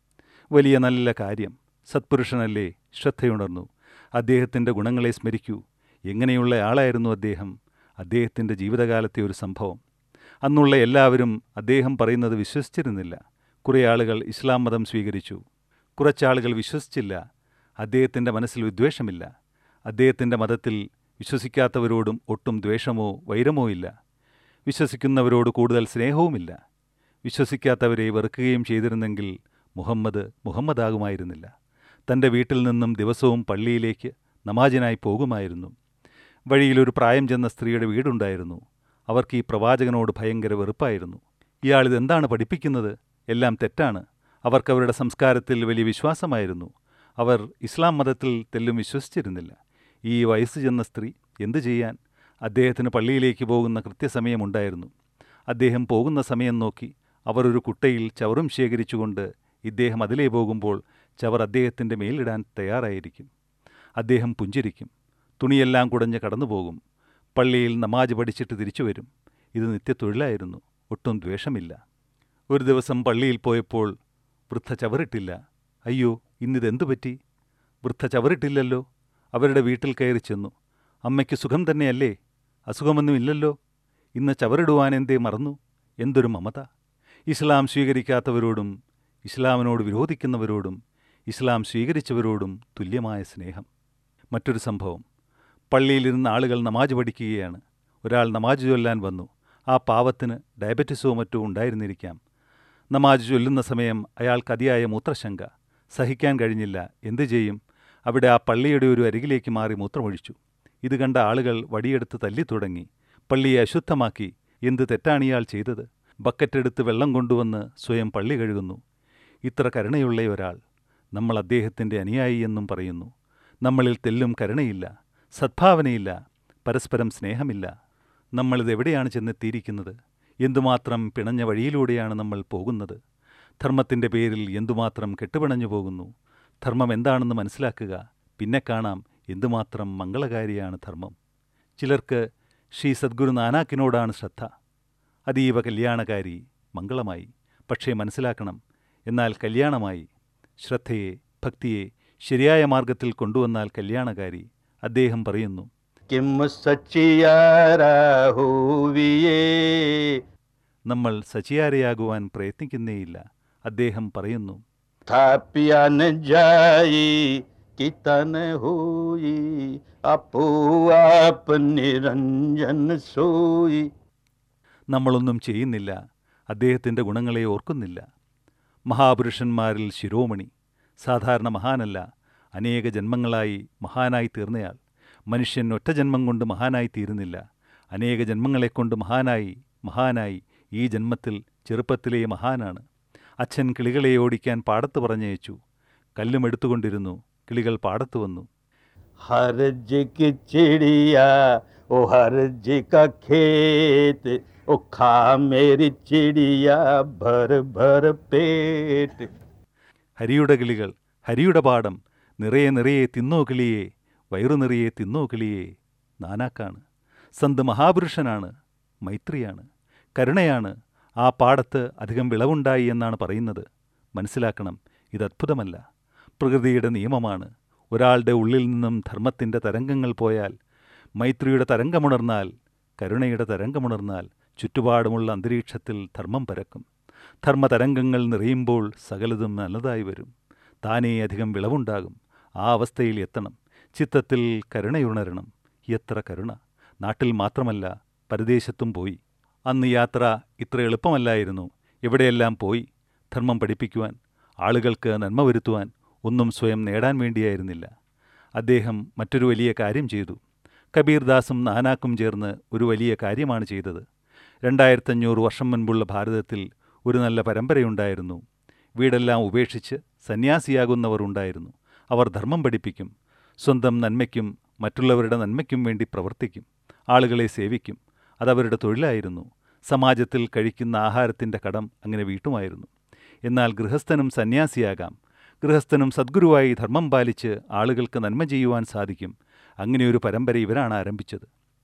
വലിയ നല്ല കാര്യം സത്പുരുഷനല്ലേ ശ്രദ്ധയുണർന്നു അദ്ദേഹത്തിൻ്റെ ഗുണങ്ങളെ സ്മരിക്കൂ എങ്ങനെയുള്ള ആളായിരുന്നു അദ്ദേഹം അദ്ദേഹത്തിൻ്റെ ജീവിതകാലത്തെ ഒരു സംഭവം അന്നുള്ള എല്ലാവരും അദ്ദേഹം പറയുന്നത് വിശ്വസിച്ചിരുന്നില്ല കുറേ ആളുകൾ ഇസ്ലാം മതം സ്വീകരിച്ചു കുറച്ചാളുകൾ വിശ്വസിച്ചില്ല അദ്ദേഹത്തിൻ്റെ മനസ്സിൽ വിദ്വേഷമില്ല അദ്ദേഹത്തിൻ്റെ മതത്തിൽ വിശ്വസിക്കാത്തവരോടും ഒട്ടും ദ്വേഷമോ വൈരമോ ഇല്ല വിശ്വസിക്കുന്നവരോട് കൂടുതൽ സ്നേഹവുമില്ല വിശ്വസിക്കാത്തവരെ വെറുക്കുകയും ചെയ്തിരുന്നെങ്കിൽ മുഹമ്മദ് മുഹമ്മദാകുമായിരുന്നില്ല തൻ്റെ വീട്ടിൽ നിന്നും ദിവസവും പള്ളിയിലേക്ക് നമാജിനായി പോകുമായിരുന്നു വഴിയിലൊരു പ്രായം ചെന്ന സ്ത്രീയുടെ വീടുണ്ടായിരുന്നു അവർക്ക് ഈ പ്രവാചകനോട് ഭയങ്കര വെറുപ്പായിരുന്നു ഇയാളിതെന്താണ് പഠിപ്പിക്കുന്നത് എല്ലാം തെറ്റാണ് അവർക്കവരുടെ സംസ്കാരത്തിൽ വലിയ വിശ്വാസമായിരുന്നു അവർ ഇസ്ലാം മതത്തിൽ തെല്ലും വിശ്വസിച്ചിരുന്നില്ല ഈ വയസ്സ് ചെന്ന സ്ത്രീ എന്തു ചെയ്യാൻ അദ്ദേഹത്തിന് പള്ളിയിലേക്ക് പോകുന്ന കൃത്യസമയമുണ്ടായിരുന്നു അദ്ദേഹം പോകുന്ന സമയം നോക്കി അവർ ഒരു കുട്ടയിൽ ചവറും ശേഖരിച്ചുകൊണ്ട് ഇദ്ദേഹം അതിലേ പോകുമ്പോൾ ചവർ അദ്ദേഹത്തിൻ്റെ മേലിടാൻ തയ്യാറായിരിക്കും അദ്ദേഹം പുഞ്ചിരിക്കും തുണിയെല്ലാം കുടഞ്ഞ് കടന്നുപോകും പള്ളിയിൽ നമാജ് പഠിച്ചിട്ട് തിരിച്ചു വരും ഇത് നിത്യത്തൊഴിലായിരുന്നു ഒട്ടും ദ്വേഷമില്ല ഒരു ദിവസം പള്ളിയിൽ പോയപ്പോൾ വൃദ്ധ ചവറിട്ടില്ല അയ്യോ ഇന്നിതെന്തു പറ്റി വൃദ്ധ ചവറിട്ടില്ലല്ലോ അവരുടെ വീട്ടിൽ കയറി ചെന്നു അമ്മയ്ക്ക് സുഖം തന്നെയല്ലേ അസുഖമൊന്നുമില്ലല്ലോ ഇന്ന് ചവറിടുവാൻ എന്തേ മറന്നു എന്തൊരു മമത ഇസ്ലാം സ്വീകരിക്കാത്തവരോടും ഇസ്ലാമിനോട് വിരോധിക്കുന്നവരോടും ഇസ്ലാം സ്വീകരിച്ചവരോടും തുല്യമായ സ്നേഹം മറ്റൊരു സംഭവം പള്ളിയിലിരുന്ന് ആളുകൾ നമാജ് പഠിക്കുകയാണ് ഒരാൾ നമാജ് ചൊല്ലാൻ വന്നു ആ പാവത്തിന് ഡയബറ്റിസോ മറ്റോ ഉണ്ടായിരുന്നിരിക്കാം നമാജ് ചൊല്ലുന്ന സമയം അയാൾക്ക് അതിയായ മൂത്രശങ്ക സഹിക്കാൻ കഴിഞ്ഞില്ല എന്തു ചെയ്യും അവിടെ ആ പള്ളിയുടെ ഒരു അരികിലേക്ക് മാറി മൂത്രമൊഴിച്ചു ഇത് കണ്ട ആളുകൾ വടിയെടുത്ത് തല്ലിത്തുടങ്ങി പള്ളിയെ അശുദ്ധമാക്കി എന്ത് തെറ്റാണ് ഇയാൾ ചെയ്തത് ബക്കറ്റെടുത്ത് വെള്ളം കൊണ്ടുവന്ന് സ്വയം പള്ളി കഴുകുന്നു ഇത്ര കരുണയുള്ള ഒരാൾ നമ്മൾ അദ്ദേഹത്തിൻ്റെ അനുയായി എന്നും പറയുന്നു നമ്മളിൽ തെല്ലും കരുണയില്ല സദ്ഭാവനയില്ല പരസ്പരം സ്നേഹമില്ല നമ്മളിതെവിടെയാണ് ചെന്നെത്തിയിരിക്കുന്നത് എന്തുമാത്രം പിണഞ്ഞ വഴിയിലൂടെയാണ് നമ്മൾ പോകുന്നത് ധർമ്മത്തിൻ്റെ പേരിൽ എന്തുമാത്രം കെട്ടുപിണഞ്ഞു പോകുന്നു ധർമ്മം എന്താണെന്ന് മനസ്സിലാക്കുക പിന്നെ കാണാം എന്തുമാത്രം മംഗളകാരിയാണ് ധർമ്മം ചിലർക്ക് ശ്രീ സദ്ഗുരു നാനാക്കിനോടാണ് ശ്രദ്ധ അതീവ കല്യാണകാരി മംഗളമായി പക്ഷേ മനസ്സിലാക്കണം എന്നാൽ കല്യാണമായി ശ്രദ്ധയെ ഭക്തിയെ ശരിയായ മാർഗത്തിൽ കൊണ്ടുവന്നാൽ കല്യാണകാരി അദ്ദേഹം പറയുന്നു किम सचियारा हुविये നമ്മൾ സച്ചിയാരയാകുവാൻ പ്രയത്നിക്കുന്നേയില്ല അദ്ദേഹം പറയുന്നു था पिया न जाई कितन हुई अपो आप निरंजन सोई നമ്മളൊന്നും ചെയ്യുന്നില്ല അദ്ദേഹത്തിൻ്റെ ഗുണങ്ങളെ ഓർക്കുന്നില്ല മഹാപുരുഷന്മാരിൽ ശിരോമണി സാധാരണ മഹാനല്ല അനേക ജന്മങ്ങളായി മഹാനായി തീർന്നയാൾ മനുഷ്യൻ ഒറ്റ ജന്മം കൊണ്ട് മഹാനായി തീരുന്നില്ല അനേക ജന്മങ്ങളെക്കൊണ്ട് മഹാനായി മഹാനായി ഈ ജന്മത്തിൽ ചെറുപ്പത്തിലേ മഹാനാണ് അച്ഛൻ കിളികളെ ഓടിക്കാൻ പാടത്ത് പറഞ്ഞയച്ചു കല്ലും എടുത്തുകൊണ്ടിരുന്നു കിളികൾ പാടത്ത് വന്നു हर जी की चिड़िया ओ हर जी का खेत ओ खा मेरी चिड़िया भर भर पेट ഹരിയുടെ കിളികൾ ഹരിയുടെ പാടം നിറയെ നിറയെ തിന്നോ കിളിയെ വയറു നിറയെ തിന്നോ കിളിയെ നാനാക്കാണ് സന്ത് മഹാപുരുഷനാണ് മൈത്രിയാണ് കരുണയാണ് ആ പാടത്ത് അധികം വിളവുണ്ടായി എന്നാണ് പറയുന്നത് മനസ്സിലാക്കണം ഇത് അത്ഭുതമല്ല പ്രകൃതിയുടെ നിയമമാണ് ഒരാളുടെ ഉള്ളിൽ നിന്നും ധർമ്മത്തിൻ്റെ തരംഗങ്ങൾ പോയാൽ മൈത്രിയുടെ തരംഗമുണർന്നാൽ കരുണയുടെ തരംഗമുണർന്നാൽ ചുറ്റുപാടുമുള്ള അന്തരീക്ഷത്തിൽ ധർമ്മം പരക്കും ധർമ്മതരംഗങ്ങൾ നിറയുമ്പോൾ സകലതും നല്ലതായി വരും താനേ അധികം വിളവുണ്ടാകും ആ അവസ്ഥയിൽ എത്തണം ചിത്തത്തിൽ കരുണയുണരണം എത്ര കരുണ നാട്ടിൽ മാത്രമല്ല പരദേശത്തും പോയി അന്ന് യാത്ര ഇത്ര എളുപ്പമല്ലായിരുന്നു എവിടെയെല്ലാം പോയി ധർമ്മം പഠിപ്പിക്കുവാൻ ആളുകൾക്ക് നന്മ വരുത്തുവാൻ ഒന്നും സ്വയം നേടാൻ വേണ്ടിയായിരുന്നില്ല അദ്ദേഹം മറ്റൊരു വലിയ കാര്യം ചെയ്തു കബീർദാസും നാനാക്കും ചേർന്ന് ഒരു വലിയ കാര്യമാണ് ചെയ്തത് രണ്ടായിരത്തഞ്ഞൂറ് വർഷം മുൻപുള്ള ഭാരതത്തിൽ ഒരു നല്ല പരമ്പരയുണ്ടായിരുന്നു വീടെല്ലാം ഉപേക്ഷിച്ച് സന്യാസിയാകുന്നവർ ഉണ്ടായിരുന്നു അവർ ധർമ്മം പഠിപ്പിക്കും സ്വന്തം നന്മയ്ക്കും മറ്റുള്ളവരുടെ നന്മയ്ക്കും വേണ്ടി പ്രവർത്തിക്കും ആളുകളെ സേവിക്കും അതവരുടെ തൊഴിലായിരുന്നു സമാജത്തിൽ കഴിക്കുന്ന ആഹാരത്തിൻ്റെ കടം അങ്ങനെ വീട്ടുമായിരുന്നു എന്നാൽ ഗൃഹസ്ഥനും സന്യാസിയാകാം ഗൃഹസ്ഥനും സദ്ഗുരുവായി ധർമ്മം പാലിച്ച് ആളുകൾക്ക് നന്മ ചെയ്യുവാൻ സാധിക്കും അങ്ങനെയൊരു പരമ്പര ഇവരാണ് ആരംഭിച്ചത്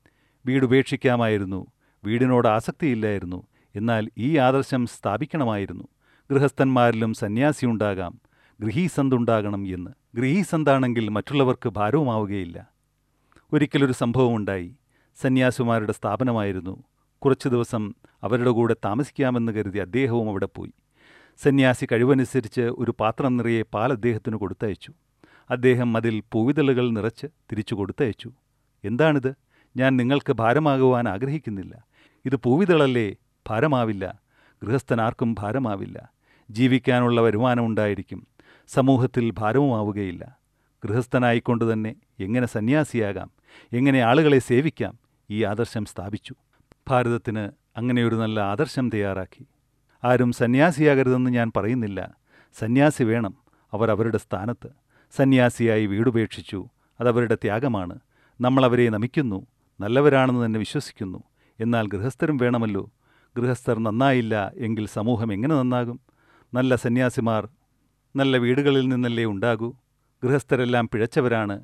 വീടുപേക്ഷിക്കാമായിരുന്നു വീടിനോട് ആസക്തിയില്ലായിരുന്നു എന്നാൽ ഈ ആദർശം സ്ഥാപിക്കണമായിരുന്നു ഗൃഹസ്ഥന്മാരിലും സന്യാസിയുണ്ടാകാം ഗൃഹീസന്തുണ്ടാകണം എന്ന് ഗൃഹീസന്താണെങ്കിൽ മറ്റുള്ളവർക്ക് ഭാരവുമാവുകയില്ല ഒരിക്കലൊരു സംഭവമുണ്ടായി സന്യാസിമാരുടെ സ്ഥാപനമായിരുന്നു കുറച്ചു ദിവസം അവരുടെ കൂടെ താമസിക്കാമെന്ന് കരുതി അദ്ദേഹവും അവിടെ പോയി സന്യാസി കഴിവനുസരിച്ച് ഒരു പാത്രം നിറയെ പാൽ അദ്ദേഹത്തിന് കൊടുത്തയച്ചു അദ്ദേഹം അതിൽ പൂവിതളുകൾ നിറച്ച് തിരിച്ചു കൊടുത്തയച്ചു എന്താണിത് ഞാൻ നിങ്ങൾക്ക് ഭാരമാകുവാൻ ആഗ്രഹിക്കുന്നില്ല ഇത് പൂവിതളല്ലേ ഭാരമാവില്ല ഗൃഹസ്ഥനാർക്കും ഭാരമാവില്ല ജീവിക്കാനുള്ള വരുമാനമുണ്ടായിരിക്കും സമൂഹത്തിൽ ഭാരവുമാവുകയില്ല ഗൃഹസ്ഥനായിക്കൊണ്ട് തന്നെ എങ്ങനെ സന്യാസിയാകാം എങ്ങനെ ആളുകളെ സേവിക്കാം ഈ ആദർശം സ്ഥാപിച്ചു ഭാരതത്തിന് അങ്ങനെയൊരു നല്ല ആദർശം തയ്യാറാക്കി ആരും സന്യാസിയാകരുതെന്ന് ഞാൻ പറയുന്നില്ല സന്യാസി വേണം അവർ അവരുടെ സ്ഥാനത്ത് സന്യാസിയായി വീടുപേക്ഷിച്ചു അതവരുടെ ത്യാഗമാണ് നമ്മൾ അവരെ നമിക്കുന്നു നല്ലവരാണെന്ന് തന്നെ വിശ്വസിക്കുന്നു എന്നാൽ ഗൃഹസ്ഥരും വേണമല്ലോ ഗൃഹസ്ഥർ നന്നായില്ല എങ്കിൽ സമൂഹം എങ്ങനെ നന്നാകും നല്ല സന്യാസിമാർ നല്ല വീടുകളിൽ നിന്നല്ലേ ഉണ്ടാകൂ ഗൃഹസ്ഥരെല്ലാം പിഴച്ചവരാണ്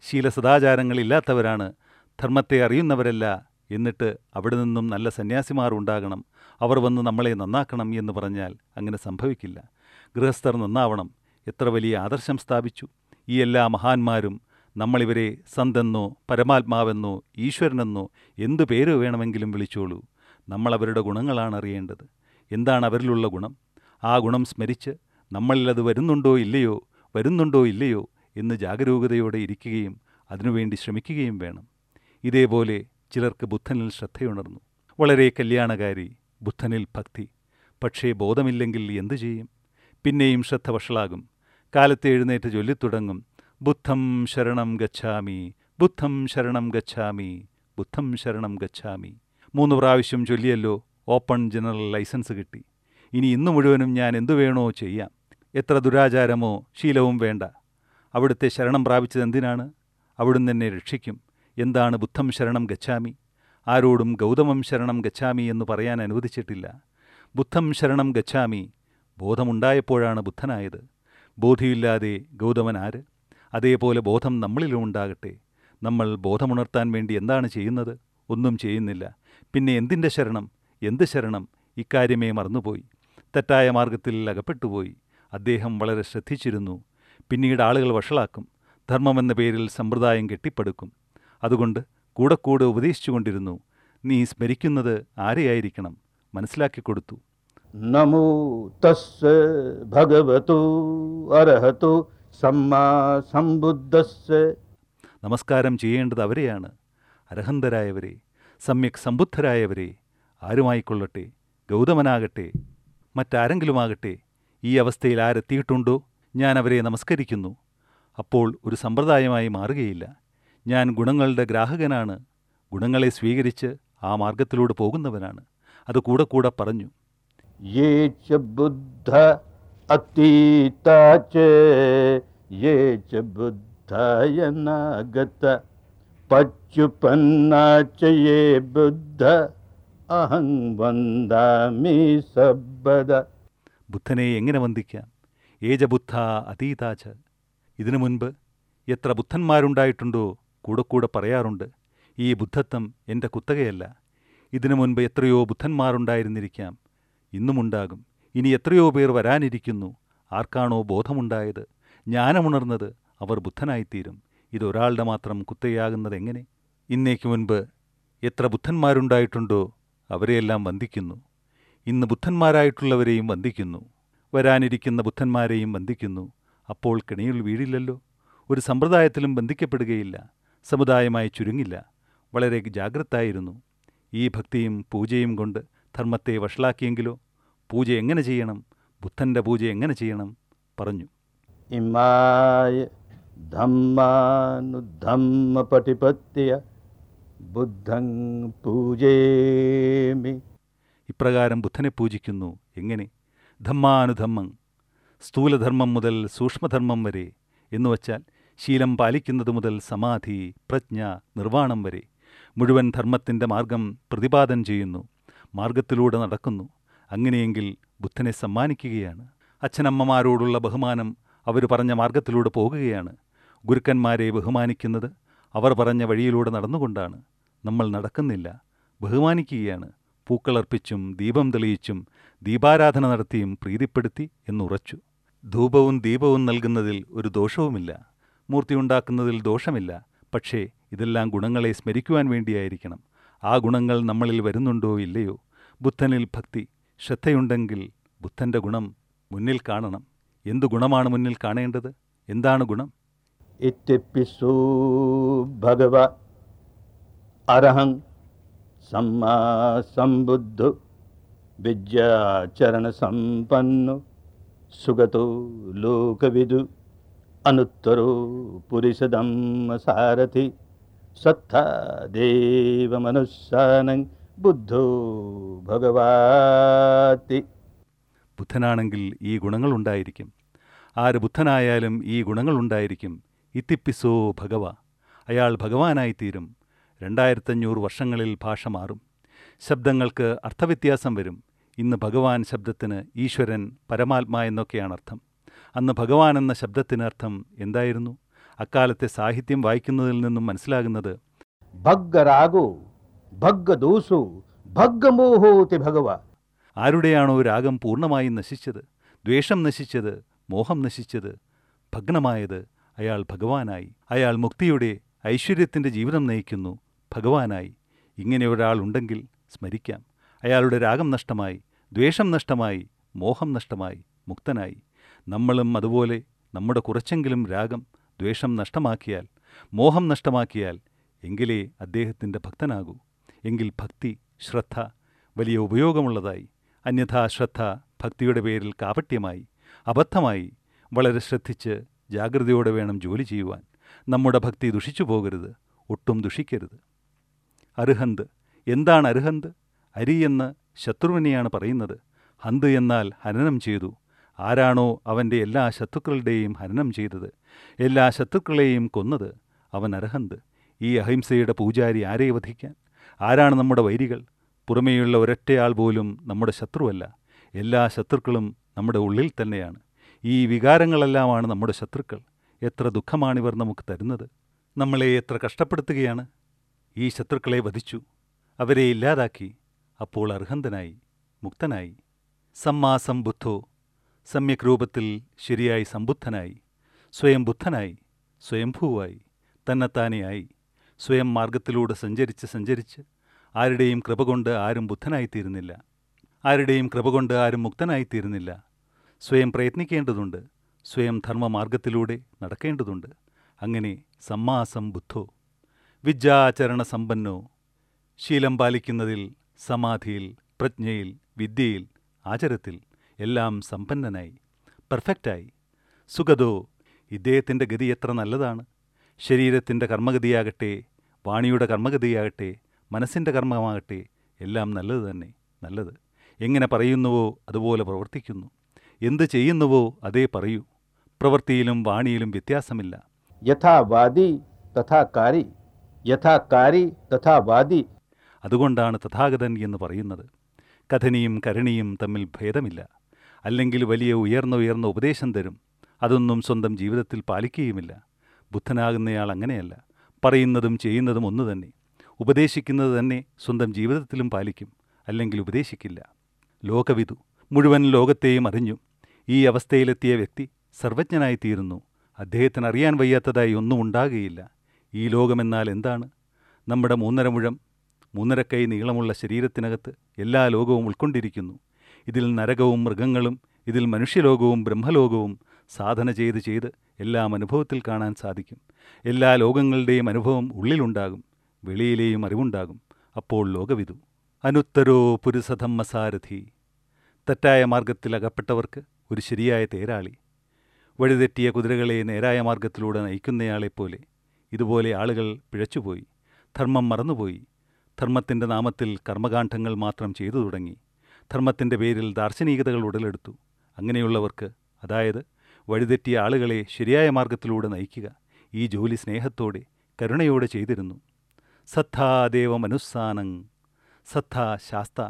ശീലസദാചാരങ്ങളില്ലാത്തവരാണ് ധർമ്മത്തെ അറിയുന്നവരല്ല എന്നിട്ട് അവിടെ നിന്നും നല്ല സന്യാസിമാർ ഉണ്ടാകണം അവർ വന്ന് നമ്മളെ നന്നാക്കണം എന്ന് പറഞ്ഞാൽ അങ്ങനെ സംഭവിക്കില്ല ഗൃഹസ്ഥർ നന്നാവണം എത്ര വലിയ ആദർശം സ്ഥാപിച്ചു ഈ എല്ലാ മഹാന്മാരും നമ്മളിവരെ സന്തെന്നോ പരമാത്മാവെന്നോ ഈശ്വരനെന്നോ എന്തു പേര് വേണമെങ്കിലും വിളിച്ചോളൂ നമ്മൾ അവരുടെ ഗുണങ്ങളാണ് അറിയേണ്ടത് എന്താണ് അവരിലുള്ള ഗുണം ആ ഗുണം സ്മരിച്ച് നമ്മളിലത് വരുന്നുണ്ടോ ഇല്ലയോ വരുന്നുണ്ടോ ഇല്ലയോ എന്ന് ജാഗരൂകതയോടെ ഇരിക്കുകയും അതിനുവേണ്ടി ശ്രമിക്കുകയും വേണം ഇതേപോലെ ചിലർക്ക് ബുദ്ധനിൽ ശ്രദ്ധയുണർന്നു വളരെ കല്യാണകാരി ബുദ്ധനിൽ ഭക്തി പക്ഷേ ബോധമില്ലെങ്കിൽ എന്തു ചെയ്യും പിന്നെയും ശ്രദ്ധ വഷളാകും കാലത്തെ എഴുന്നേറ്റ് ചൊല്ലിത്തുടങ്ങും ബുദ്ധം ശരണം ഗച്ഛാമി ബുദ്ധം ശരണം ഗച്ഛാമി ബുദ്ധം ശരണം ഗച്ഛാമി മൂന്ന് പ്രാവശ്യം ചൊല്ലിയല്ലോ ഓപ്പൺ ജനറൽ ലൈസൻസ് കിട്ടി ഇനി ഇന്നു മുഴുവനും ഞാൻ എന്തു വേണോ ചെയ്യാം എത്ര ദുരാചാരമോ ശീലവും വേണ്ട അവിടുത്തെ ശരണം പ്രാപിച്ചത് എന്തിനാണ് അവിടുന്ന് എന്നെ രക്ഷിക്കും എന്താണ് ബുദ്ധം ശരണം ഗച്ഛാമി ആരോടും ഗൗതമം ശരണം ഗച്ഛാമി എന്ന് പറയാൻ അനുവദിച്ചിട്ടില്ല ബുദ്ധം ശരണം ഗച്ഛാമി ബോധമുണ്ടായപ്പോഴാണ് ബുദ്ധനായത് ബോധിയില്ലാതെ ഗൗതമൻ ആര് അതേപോലെ ബോധം നമ്മളിലും ഉണ്ടാകട്ടെ നമ്മൾ ബോധമുണർത്താൻ വേണ്ടി എന്താണ് ചെയ്യുന്നത് ഒന്നും ചെയ്യുന്നില്ല പിന്നെ എന്തിൻ്റെ ശരണം എന്ത് ശരണം ഇക്കാര്യമേ മറന്നുപോയി തെറ്റായ മാർഗത്തിൽ അകപ്പെട്ടുപോയി അദ്ദേഹം വളരെ ശ്രദ്ധിച്ചിരുന്നു പിന്നീട് ആളുകൾ വഷളാക്കും ധർമ്മമെന്ന പേരിൽ സമ്പ്രദായം കെട്ടിപ്പടുക്കും അതുകൊണ്ട് കൂടെ കൂടെ ഉപദേശിച്ചുകൊണ്ടിരുന്നു നീ സ്മരിക്കുന്നത് ആരെയായിരിക്കണം മനസ്സിലാക്കിക്കൊടുത്തു नमो तस्य भगवतो अरहतो सम्मा सम्बुद्धस्य നമസ്കാരം ചെയ്യേണ്ടത് അവരെയാണ് അർഹന്തരായവരെ സമ്യക് സമ്പുദ്ധരായവരെ ആരുമായിക്കൊള്ളട്ടെ ഗൗതമനാകട്ടെ മറ്റാരെങ്കിലുമാകട്ടെ ഈ അവസ്ഥയിൽ ആരെത്തിയിട്ടുണ്ടോ ഞാൻ അവരെ നമസ്കരിക്കുന്നു അപ്പോൾ ഒരു സമ്പ്രദായമായി മാറുകയില്ല ഞാൻ ഗുണങ്ങളുടെ ഗ്രാഹകനാണ് ഗുണങ്ങളെ സ്വീകരിച്ച് ആ മാർഗത്തിലൂടെ പോകുന്നവനാണ് അത് കൂടെ കൂടെ പറഞ്ഞു ये च बुद्ध अतीता च ये च बुद्धाय नागत पच्युपन्ना च ये बुद्ध अहं वन्दामि सर्वदा ബുദ്ധനെ എങ്ങനെ വന്ദിക്കാം ഏജബുദ്ധ അതീതാച ഇതിനു മുൻപ് എത്ര ബുദ്ധന്മാരുണ്ടായിട്ടുണ്ടോ കൂടെ കൂടെ പറയാറുണ്ട് ഈ ബുദ്ധത്വം എൻ്റെ കുത്തകയല്ല ഇതിനു മുൻപ് എത്രയോ ബുദ്ധന്മാരുണ്ടായിരുന്നിരിക്കാം ഇന്നുമുണ്ടാകും ഇനി എത്രയോ പേർ വരാനിരിക്കുന്നു ആർക്കാണോ ബോധമുണ്ടായത് ജ്ഞാനമുണർന്നത് അവർ ബുദ്ധനായിത്തീരും ഇതൊരാളുടെ മാത്രം കുത്തയാകുന്നത് എങ്ങനെ ഇന്നേക്ക് മുൻപ് എത്ര ബുദ്ധന്മാരുണ്ടായിട്ടുണ്ടോ അവരെയെല്ലാം വന്ദിക്കുന്നു ഇന്ന് ബുദ്ധന്മാരായിട്ടുള്ളവരെയും വന്ദിക്കുന്നു വരാനിരിക്കുന്ന ബുദ്ധന്മാരെയും വന്ദിക്കുന്നു അപ്പോൾ കെണിയിൽ വീഴില്ലല്ലോ ഒരു സമ്പ്രദായത്തിലും ബന്ധിക്കപ്പെടുകയില്ല സമുദായമായി ചുരുങ്ങില്ല വളരെ ജാഗ്രതായിരുന്നു ഈ ഭക്തിയും പൂജയും കൊണ്ട് ധർമ്മത്തെ വഷളാക്കിയെങ്കിലോ പൂജ എങ്ങനെ ചെയ്യണം ബുദ്ധൻ്റെ പൂജ എങ്ങനെ ചെയ്യണം പറഞ്ഞു इमाय धम्मानुधम्मपटिपत्य बुद्धं पूजेमि ഇപ്രകാരം ബുദ്ധനെ പൂജിക്കുന്നു എങ്ങനെ ധമ്മാനുധമ്മം സ്ഥൂലധർമ്മം മുതൽ സൂക്ഷ്മധർമ്മം വരെ എന്നുവച്ചാൽ ശീലം പാലിക്കുന്നത് മുതൽ സമാധി പ്രജ്ഞ നിർവ്വാണം വരെ മുഴുവൻ ധർമ്മത്തിൻ്റെ മാർഗം പ്രതിപാദനം ചെയ്യുന്നു മാർഗത്തിലൂടെ നടക്കുന്നു അങ്ങനെയെങ്കിൽ ബുദ്ധനെ സമ്മാനിക്കുകയാണ് അച്ഛനമ്മമാരോടുള്ള ബഹുമാനം അവർ പറഞ്ഞ മാർഗത്തിലൂടെ പോകുകയാണ് ഗുരുക്കന്മാരെ ബഹുമാനിക്കുന്നത് അവർ പറഞ്ഞ വഴിയിലൂടെ നടന്നുകൊണ്ടാണ് നമ്മൾ നടക്കുന്നില്ല ബഹുമാനിക്കുകയാണ് പൂക്കളർപ്പിച്ചും ദീപം തെളിയിച്ചും ദീപാരാധന നടത്തിയും പ്രീതിപ്പെടുത്തി എന്നുറച്ചു ധൂപവും ദീപവും നൽകുന്നതിൽ ഒരു ദോഷവുമില്ല മൂർത്തിയുണ്ടാക്കുന്നതിൽ ദോഷമില്ല പക്ഷേ ഇതെല്ലാം ഗുണങ്ങളെ സ്മരിക്കുവാൻ വേണ്ടിയായിരിക്കണം ആ ഗുണങ്ങൾ നമ്മളിൽ വരുന്നുണ്ടോ ഇല്ലയോ ബുദ്ധനിൽ ഭക്തി ശ്രദ്ധയുണ്ടെങ്കിൽ ബുദ്ധൻ്റെ ഗുണം മുന്നിൽ കാണണം എന്തു ഗുണമാണ് മുന്നിൽ കാണേണ്ടത് എന്താണ് ഗുണം इत्यपिसु भगव अरहं सम्मा सम्बुद्धो विद्याचरणसम्पन्नो सुगतो लोकविदु अनुत्तरो पुरिसदम्मसारथि सत्था देवमनुस्सानं ബുദ്ധോ ഭഗവാതി ബുദ്ധനാണെങ്കിൽ ഈ ഗുണങ്ങളുണ്ടായിരിക്കും ആര് ബുദ്ധനായാലും ഈ ഗുണങ്ങളുണ്ടായിരിക്കും ഇത്തിപ്പിസോ ഭഗവ അയാൾ ഭഗവാനായിത്തീരും രണ്ടായിരത്തഞ്ഞൂറ് വർഷങ്ങളിൽ ഭാഷ മാറും ശബ്ദങ്ങൾക്ക് അർത്ഥവ്യത്യാസം വരും ഇന്ന് ഭഗവാൻ ശബ്ദത്തിന് ഈശ്വരൻ പരമാത്മാ എന്നൊക്കെയാണ് അർത്ഥം അന്ന് ഭഗവാൻ എന്ന ശബ്ദത്തിന് അർത്ഥം എന്തായിരുന്നു അക്കാലത്തെ സാഹിത്യം വായിക്കുന്നതിൽ നിന്നും മനസ്സിലാകുന്നത് ഭഗ്ഗരാഗോ ഭഗ്ഗദോഷോ ഭഗ്ഗമോഹോതി ഭഗവ ആരുടെയാണോ രാഗം പൂർണ്ണമായും നശിച്ചത് ദ്വേഷം നശിച്ചത് മോഹം നശിച്ചത് ഭഗ്നമായത് അയാൾ ഭഗവാനായി അയാൾ മുക്തിയുടെ ഐശ്വര്യത്തിൻ്റെ ജീവിതം നയിക്കുന്നു ഭഗവാനായി ഇങ്ങനെ ഒരാളുണ്ടെങ്കിൽ സ്മരിക്കാം അയാളുടെ രാഗം നഷ്ടമായി ദ്വേഷം നഷ്ടമായി മോഹം നഷ്ടമായി മുക്തനായി നമ്മളും അതുപോലെ നമ്മുടെ കുറച്ചെങ്കിലും രാഗം ദ്വേഷം നഷ്ടമാക്കിയാൽ മോഹം നഷ്ടമാക്കിയാൽ എങ്കിലേ അദ്ദേഹത്തിൻ്റെ ഭക്തനാകൂ എങ്കിൽ ഭക്തി ശ്രദ്ധ വലിയ ഉപയോഗമുള്ളതായി അന്യഥാ ശ്രദ്ധ ഭക്തിയുടെ പേരിൽ കാപട്യമായി അബദ്ധമായി വളരെ ശ്രദ്ധിച്ച് ജാഗ്രതയോടെ വേണം ജോലി ചെയ്യുവാൻ നമ്മുടെ ഭക്തി ദുഷിച്ചു പോകരുത് ഒട്ടും ദുഷിക്കരുത് അർഹന്ത് എന്താണ് അർഹന്ത് അരി എന്ന് ശത്രുവിനെയാണ് പറയുന്നത് ഹന്ത് എന്നാൽ ഹനനം ചെയ്തു ആരാണോ അവൻ്റെ എല്ലാ ശത്രുക്കളുടെയും ഹനനം ചെയ്തത് എല്ലാ ശത്രുക്കളെയും കൊന്നത് അവൻ അർഹന്ത് ഈ അഹിംസയുടെ പൂജാരി ആരെ വധിക്കാൻ ആരാണ് നമ്മുടെ വൈരികൾ പുറമേയുള്ള ഒരൊറ്റയാൾ പോലും നമ്മുടെ ശത്രുവല്ല എല്ലാ ശത്രുക്കളും നമ്മുടെ ഉള്ളിൽ തന്നെയാണ് ഈ വികാരങ്ങളെല്ലാമാണ് നമ്മുടെ ശത്രുക്കൾ എത്ര ദുഃഖമാണിവർ നമുക്ക് തരുന്നത് നമ്മളെ എത്ര കഷ്ടപ്പെടുത്തുകയാണ് ഈ ശത്രുക്കളെ വധിച്ചു അവരെ ഇല്ലാതാക്കി അപ്പോൾ അർഹന്തനായി മുക്തനായി സമ്മാസം ബുദ്ധോ സമ്യക് രൂപത്തിൽ ശരിയായി സമ്പുദ്ധനായി സ്വയം ബുദ്ധനായി സ്വയംഭൂവായി തന്നെത്താനെയായി സ്വയം മാർഗത്തിലൂടെ സഞ്ചരിച്ച് സഞ്ചരിച്ച് ആരുടെയും കൃപ കൊണ്ട് ആരും ബുദ്ധനായിത്തീരുന്നില്ല ആരുടെയും കൃപ കൊണ്ട് ആരും മുക്തനായിത്തീരുന്നില്ല സ്വയം പ്രയത്നിക്കേണ്ടതുണ്ട് സ്വയം ധർമ്മമാർഗത്തിലൂടെ നടക്കേണ്ടതുണ്ട് അങ്ങനെ സമ്മാസം ബുദ്ധോ വിദ്യാചരണ സമ്പന്നോ ശീലം പാലിക്കുന്നതിൽ സമാധിയിൽ പ്രജ്ഞയിൽ വിദ്യയിൽ ആചരത്തിൽ എല്ലാം സമ്പന്നനായി പെർഫെക്റ്റായി സുഗതോ ഇദ്ദേഹത്തിൻ്റെ ഗതി എത്ര നല്ലതാണ് ശരീരത്തിൻ്റെ കർമ്മഗതിയാകട്ടെ വാണിയുടെ കർമ്മഗതിയാകട്ടെ മനസ്സിൻ്റെ കർമ്മമാകട്ടെ എല്ലാം നല്ലത് തന്നെ നല്ലത് എങ്ങനെ പറയുന്നുവോ അതുപോലെ പ്രവർത്തിക്കുന്നു എന്ത് ചെയ്യുന്നുവോ അതേ പറയൂ പ്രവൃത്തിയിലും വാണിയിലും വ്യത്യാസമില്ല യഥാ വാദി തഥാ കാരി യഥാ കാരി തഥാ വാദി അതുകൊണ്ടാണ് തഥാഗതൻ എന്ന് പറയുന്നത് കഥനിയും കരണിയും തമ്മിൽ ഭേദമില്ല അല്ലെങ്കിൽ വലിയ ഉയർന്ന ഉയർന്ന ഉപദേശം തരും അതൊന്നും സ്വന്തം ജീവിതത്തിൽ പാലിക്കുകയുമില്ല ബുദ്ധനാകുന്നയാൾ അങ്ങനെയല്ല പറയുന്നതും ചെയ്യുന്നതും ഒന്നു തന്നെ ഉപദേശിക്കുന്നത് തന്നെ സ്വന്തം ജീവിതത്തിലും പാലിക്കും അല്ലെങ്കിൽ ഉപദേശിക്കില്ല ലോകവിതു മുഴുവൻ ലോകത്തെയും അറിഞ്ഞു ഈ അവസ്ഥയിലെത്തിയ വ്യക്തി സർവജ്ഞനായിത്തീരുന്നു അദ്ദേഹത്തിന് അറിയാൻ വയ്യാത്തതായി ഒന്നും ഉണ്ടാകുകയില്ല ഈ ലോകമെന്നാൽ എന്താണ് നമ്മുടെ മൂന്നര മുഴം മൂന്നര കൈ നീളമുള്ള ശരീരത്തിനകത്ത് എല്ലാ ലോകവും ഉൾക്കൊണ്ടിരിക്കുന്നു ഇതിൽ നരകവും മൃഗങ്ങളും ഇതിൽ മനുഷ്യലോകവും ബ്രഹ്മലോകവും സാധന ചെയ്ത് ചെയ്ത് എല്ലാം അനുഭവത്തിൽ കാണാൻ സാധിക്കും എല്ലാ ലോകങ്ങളുടെയും അനുഭവം ഉള്ളിലുണ്ടാകും വെളിയിലെയും അറിവുണ്ടാകും അപ്പോൾ ലോകവിതു അനുത്തരോ പുരുഷധമ്മസാരഥി തെറ്റായ മാർഗത്തിൽ അകപ്പെട്ടവർക്ക് ഒരു ശരിയായ തേരാളി വഴിതെറ്റിയ കുതിരകളെ നേരായ മാർഗത്തിലൂടെ നയിക്കുന്നയാളെപ്പോലെ ഇതുപോലെ ആളുകൾ പിഴച്ചുപോയി ധർമ്മം മറന്നുപോയി ധർമ്മത്തിൻ്റെ നാമത്തിൽ കർമ്മകാന്ഡങ്ങൾ മാത്രം ചെയ്തു തുടങ്ങി ധർമ്മത്തിൻ്റെ പേരിൽ ദാർശനികതകൾ ഉടലെടുത്തു അങ്ങനെയുള്ളവർക്ക് അതായത് വഴിതെറ്റിയ ആളുകളെ ശരിയായ മാർഗത്തിലൂടെ നയിക്കുക ഈ ജോലി സ്നേഹത്തോടെ കരുണയോടെ ചെയ്തിരുന്നു സദ്ധാദേവമനുസ്സാനങ് സദ്ധ ശാസ്ത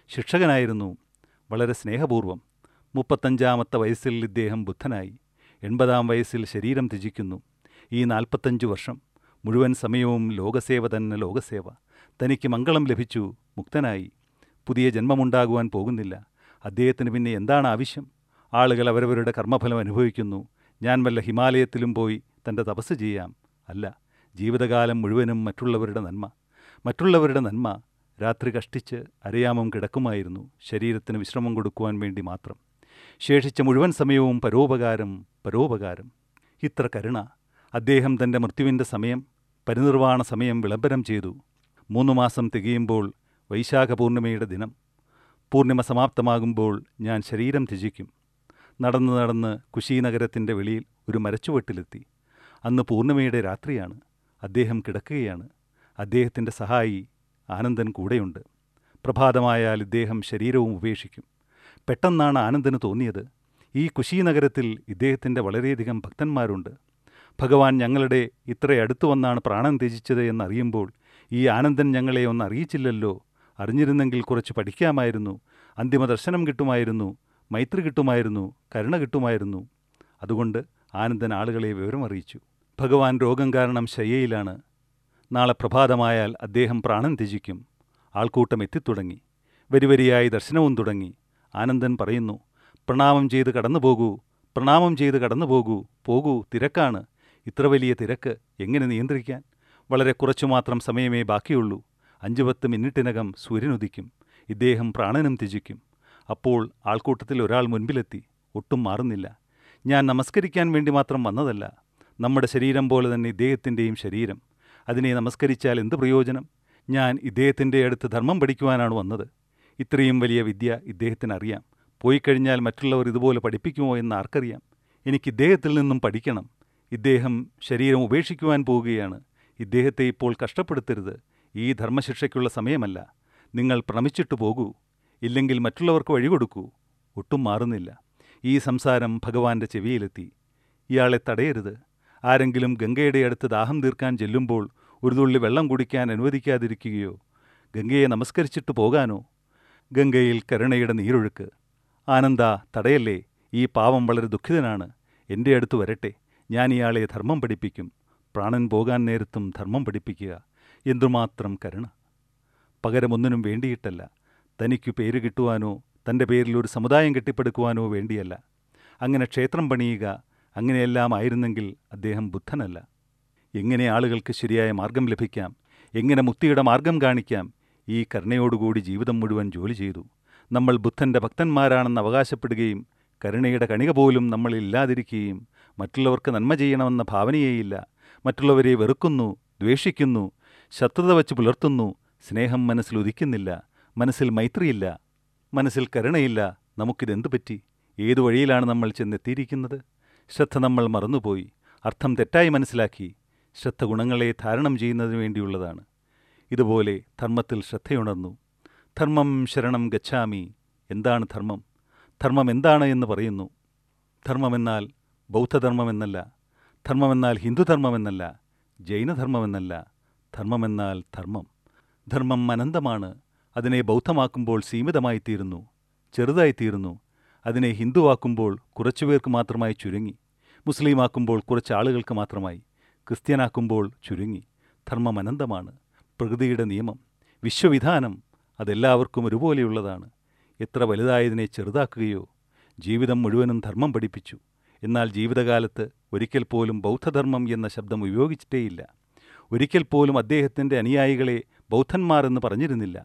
ശിക്ഷകനായിരുന്നു വളരെ സ്നേഹപൂർവം മുപ്പത്തഞ്ചാമത്തെ വയസ്സിൽ ഇദ്ദേഹം ബുദ്ധനായി എൺപതാം വയസ്സിൽ ശരീരം ത്യജിക്കുന്നു ഈ നാൽപ്പത്തഞ്ച് വർഷം മുഴുവൻ സമയവും ലോകസേവ തന്നെ ലോകസേവ തനിക്ക് മംഗളം ലഭിച്ചു മുക്തനായി പുതിയ ജന്മമുണ്ടാകുവാൻ പോകുന്നില്ല അദ്ദേഹത്തിന് പിന്നെ എന്താണ് ആവശ്യം ആളുകൾ അവരവരുടെ കർമ്മഫലം അനുഭവിക്കുന്നു ഞാൻ വല്ല ഹിമാലയത്തിലും പോയി തൻ്റെ തപസ് ചെയ്യാം അല്ല ജീവിതകാലം മുഴുവനും മറ്റുള്ളവരുടെ നന്മ മറ്റുള്ളവരുടെ നന്മ രാത്രി കഷ്ടിച്ച് അരയാമം കിടക്കുമായിരുന്നു ശരീരത്തിന് വിശ്രമം കൊടുക്കുവാൻ വേണ്ടി മാത്രം ശേഷിച്ച മുഴുവൻ സമയവും പരോപകാരം പരോപകാരം ഇത്ര കരുണ അദ്ദേഹം തൻ്റെ മൃത്യുവിൻ്റെ സമയം പരിനിർവാണ സമയം വിളംബരം ചെയ്തു മൂന്ന് മാസം തികയുമ്പോൾ വൈശാഖ പൂർണിമയുടെ ദിനം പൂർണിമ സമാപ്തമാകുമ്പോൾ ഞാൻ ശരീരം ത്യജിക്കും നടന്ന് നടന്ന് കുശീനഗരത്തിൻ്റെ വെളിയിൽ ഒരു മരച്ചുവട്ടിലെത്തി അന്ന് പൂർണിമയുടെ രാത്രിയാണ് അദ്ദേഹം കിടക്കുകയാണ് അദ്ദേഹത്തിൻ്റെ സഹായി ആനന്ദൻ കൂടെയുണ്ട് പ്രഭാതമായാൽ ഇദ്ദേഹം ശരീരവും ഉപേക്ഷിക്കും പെട്ടെന്നാണ് ആനന്ദന് തോന്നിയത് ഈ കുശീനഗരത്തിൽ ഇദ്ദേഹത്തിൻ്റെ വളരെയധികം ഭക്തന്മാരുണ്ട് ഭഗവാൻ ഞങ്ങളുടെ ഇത്ര അടുത്തു വന്നാണ് പ്രാണൻ ത്യജിച്ചത് എന്നറിയുമ്പോൾ ഈ ആനന്ദൻ ഞങ്ങളെ ഒന്ന് അറിയിച്ചില്ലല്ലോ അറിഞ്ഞിരുന്നെങ്കിൽ കുറച്ച് പഠിക്കാമായിരുന്നു അന്തിമ ദർശനം കിട്ടുമായിരുന്നു മൈത്രി കിട്ടുമായിരുന്നു കരുണ കിട്ടുമായിരുന്നു അതുകൊണ്ട് ആനന്ദൻ ആളുകളെ വിവരമറിയിച്ചു ഭഗവാൻ രോഗം കാരണം ശയ്യയിലാണ് നാളെ പ്രഭാതമായാൽ അദ്ദേഹം പ്രാണൻ ത്യജിക്കും ആൾക്കൂട്ടം എത്തിത്തുടങ്ങി വരിവരിയായി ദർശനവും തുടങ്ങി ആനന്ദൻ പറയുന്നു പ്രണാമം ചെയ്ത് കടന്നു പോകൂ പ്രണാമം ചെയ്ത് കടന്നു പോകൂ പോകൂ തിരക്കാണ് ഇത്ര വലിയ തിരക്ക് എങ്ങനെ നിയന്ത്രിക്കാൻ വളരെ കുറച്ചു മാത്രം സമയമേ ബാക്കിയുള്ളൂ അഞ്ചു പത്ത് മിനിറ്റിനകം സൂര്യനുദിക്കും ഇദ്ദേഹം പ്രാണനും ത്യജിക്കും അപ്പോൾ ആൾക്കൂട്ടത്തിൽ ഒരാൾ മുൻപിലെത്തി ഒട്ടും മാറുന്നില്ല ഞാൻ നമസ്കരിക്കാൻ വേണ്ടി മാത്രം വന്നതല്ല നമ്മുടെ ശരീരം പോലെ തന്നെ ഇദ്ദേഹത്തിൻ്റെയും ശരീരം അതിനെ നമസ്കരിച്ചാൽ എന്ത് പ്രയോജനം ഞാൻ ഇദ്ദേഹത്തിൻ്റെ അടുത്ത് ധർമ്മം പഠിക്കുവാനാണ് വന്നത് ഇത്രയും വലിയ വിദ്യ ഇദ്ദേഹത്തിന് അറിയാം പോയി കഴിഞ്ഞാൽ മറ്റുള്ളവർ ഇതുപോലെ പഠിപ്പിക്കുമോ എന്ന് ആർക്കറിയാം എനിക്ക് ഇദ്ദേഹത്തിൽ നിന്നും പഠിക്കണം ഇദ്ദേഹം ശരീരം ഉപേക്ഷിക്കുവാൻ പോവുകയാണ് ഇദ്ദേഹത്തെ ഇപ്പോൾ കഷ്ടപ്പെടുത്തരുത് ഈ ധർമ്മശിക്ഷയ്ക്കുള്ള സമയമല്ല നിങ്ങൾ പ്രമിച്ചിട്ട് പോകൂ ഇല്ലെങ്കിൽ മറ്റുള്ളവർക്ക് വഴികൊടുക്കൂ ഒട്ടും മാറുന്നില്ല ഈ സംസാരം ഭഗവാന്റെ ചെവിയിലെത്തി ഇയാളെ തടയരുത് ആരെങ്കിലും ഗംഗയുടെ അടുത്ത് ദാഹം തീർക്കാൻ ചെല്ലുമ്പോൾ ഒരു തുള്ളി വെള്ളം കുടിക്കാൻ അനുവദിക്കാതിരിക്കുകയോ ഗംഗയെ നമസ്കരിച്ചിട്ട് പോകാനോ ഗംഗയിൽ കരുണയുടെ നീരൊഴുക്ക് ആനന്ദ തടയല്ലേ ഈ പാവം വളരെ ദുഃഖിതനാണ് എൻ്റെ അടുത്ത് വരട്ടെ ഞാൻ ഇയാളെ ധർമ്മം പഠിപ്പിക്കും പ്രാണൻ പോകാൻ നേരത്തും ധർമ്മം പഠിപ്പിക്കുക എന്തുമാത്രം കരുണ പകരമൊന്നിനും വേണ്ടിയിട്ടല്ല തനിക്കു പേര് കിട്ടുവാനോ തൻ്റെ പേരിൽ ഒരു സമുദായം കെട്ടിപ്പടുക്കുവാനോ വേണ്ടിയല്ല അങ്ങനെ ക്ഷേത്രം പണിയുക അങ്ങനെയെല്ലാം ആയിരുന്നെങ്കിൽ അദ്ദേഹം ബുദ്ധനല്ല എങ്ങനെ ആളുകൾക്ക് ശരിയായ മാർഗം ലഭിക്കാം എങ്ങനെ മുക്തിയുടെ മാർഗം കാണിക്കാം ഈ കരുണയോടുകൂടി ജീവിതം മുഴുവൻ ജോലി ചെയ്തു നമ്മൾ ബുദ്ധൻ്റെ ഭക്തന്മാരാണെന്ന് അവകാശപ്പെടുകയും കരുണയുടെ കണിക പോലും നമ്മളിൽ ഇല്ലാതിരിക്കുകയും മറ്റുള്ളവർക്ക് നന്മ ചെയ്യണമെന്ന ഭാവനയേയില്ല മറ്റുള്ളവരെ വെറുക്കുന്നു ദ്വേഷിക്കുന്നു ശത്രുത വച്ച് പുലർത്തുന്നു സ്നേഹം മനസ്സിൽ ഉദിക്കുന്നില്ല മനസ്സിൽ മൈത്രിയില്ല മനസ്സിൽ കരുണയില്ല നമുക്കിതെന്തു പറ്റി ഏതു വഴിയിലാണ് നമ്മൾ ചെന്നെത്തിയിരിക്കുന്നത് ശ്രദ്ധ നമ്മൾ മറന്നുപോയി അർത്ഥം തെറ്റായി മനസ്സിലാക്കി ശ്രദ്ധ ഗുണങ്ങളെ ധാരണം ചെയ്യുന്നതിന് വേണ്ടിയുള്ളതാണ് ഇതുപോലെ ധർമ്മത്തിൽ ശ്രദ്ധയുണർന്നു ധർമ്മം ശരണം ഗച്ഛാമി എന്താണ് ധർമ്മം ധർമ്മം എന്താണ് എന്ന് പറയുന്നു ധർമ്മമെന്നാൽ ബൗദ്ധധർമ്മമെന്നല്ല ധർമ്മമെന്നാൽ ഹിന്ദുധർമ്മമെന്നല്ല ജൈനധർമ്മമെന്നല്ല ധർമ്മമെന്നാൽ ധർമ്മം ധർമ്മം അനന്തമാണ് അതിനെ ബൗദ്ധമാക്കുമ്പോൾ സീമിതമായിത്തീരുന്നു ചെറുതായിത്തീരുന്നു അതിനെ ഹിന്ദുവാക്കുമ്പോൾ കുറച്ചുപേർക്ക് മാത്രമായി ചുരുങ്ങി മുസ്ലിമാക്കുമ്പോൾ കുറച്ച് ആളുകൾക്ക് മാത്രമായി ക്രിസ്ത്യനാക്കുമ്പോൾ ചുരുങ്ങി ധർമ്മം അനന്തമാണ് പ്രകൃതിയുടെ നിയമം വിശ്വവിധാനം അതെല്ലാവർക്കും ഒരുപോലെയുള്ളതാണ് എത്ര വലുതായതിനെ ചെറുതാക്കുകയോ ജീവിതം മുഴുവനും ധർമ്മം പഠിപ്പിച്ചു എന്നാൽ ജീവിതകാലത്ത് ഒരിക്കൽ പോലും ബൗദ്ധധർമ്മം എന്ന ശബ്ദം ഉപയോഗിച്ചിട്ടേയില്ല ഒരിക്കൽ പോലും അദ്ദേഹത്തിൻ്റെ അനുയായികളെ ബൗദ്ധന്മാർ എന്ന് പറഞ്ഞിരുന്നില്ല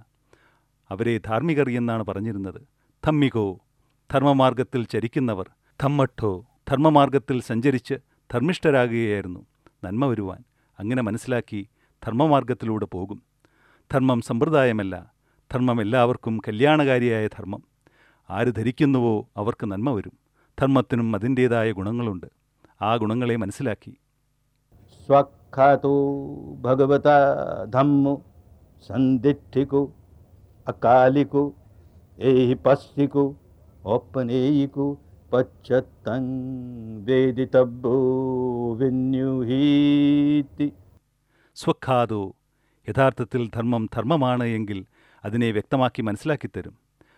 അവരെ ധാർമ്മികർ എന്നാണ് പറഞ്ഞിരുന്നത് ധമ്മികോ ധർമ്മമാർഗത്തിൽ ചരിക്കുന്നവർ ധമ്മഠോ ധർമ്മമാർഗത്തിൽ സഞ്ചരിച്ച് ധർമ്മിഷ്ഠരാകുകയായിരുന്നു നന്മ വരുവാൻ അങ്ങനെ മനസ്സിലാക്കി ധർമ്മമാർഗത്തിലൂടെ പോകും ധർമ്മം സമ്പ്രദായമല്ല ധർമ്മം എല്ലാവർക്കും കല്യാണകാരിയായ ധർമ്മം ആര് ധരിക്കുന്നുവോ അവർക്ക് നന്മ വരും ധർമ്മത്തിനും അതിൻ്റേതായ ഗുണങ്ങളുണ്ട് ആ ഗുണങ്ങളെ മനസ്സിലാക്കി स्वख्यातो भगवता धम्मो संदिठिको अकालिको एहि पस्तिको औपनेयिको पच्चतं वेदितव्यो विन्युहीति സ്വഖാതോ യഥാർത്ഥത്തിൽ ധർമ്മം ധർമ്മമാണ് എങ്കിൽ അതിനെ വ്യക്തമാക്കി മനസ്സിലാക്കിത്തരും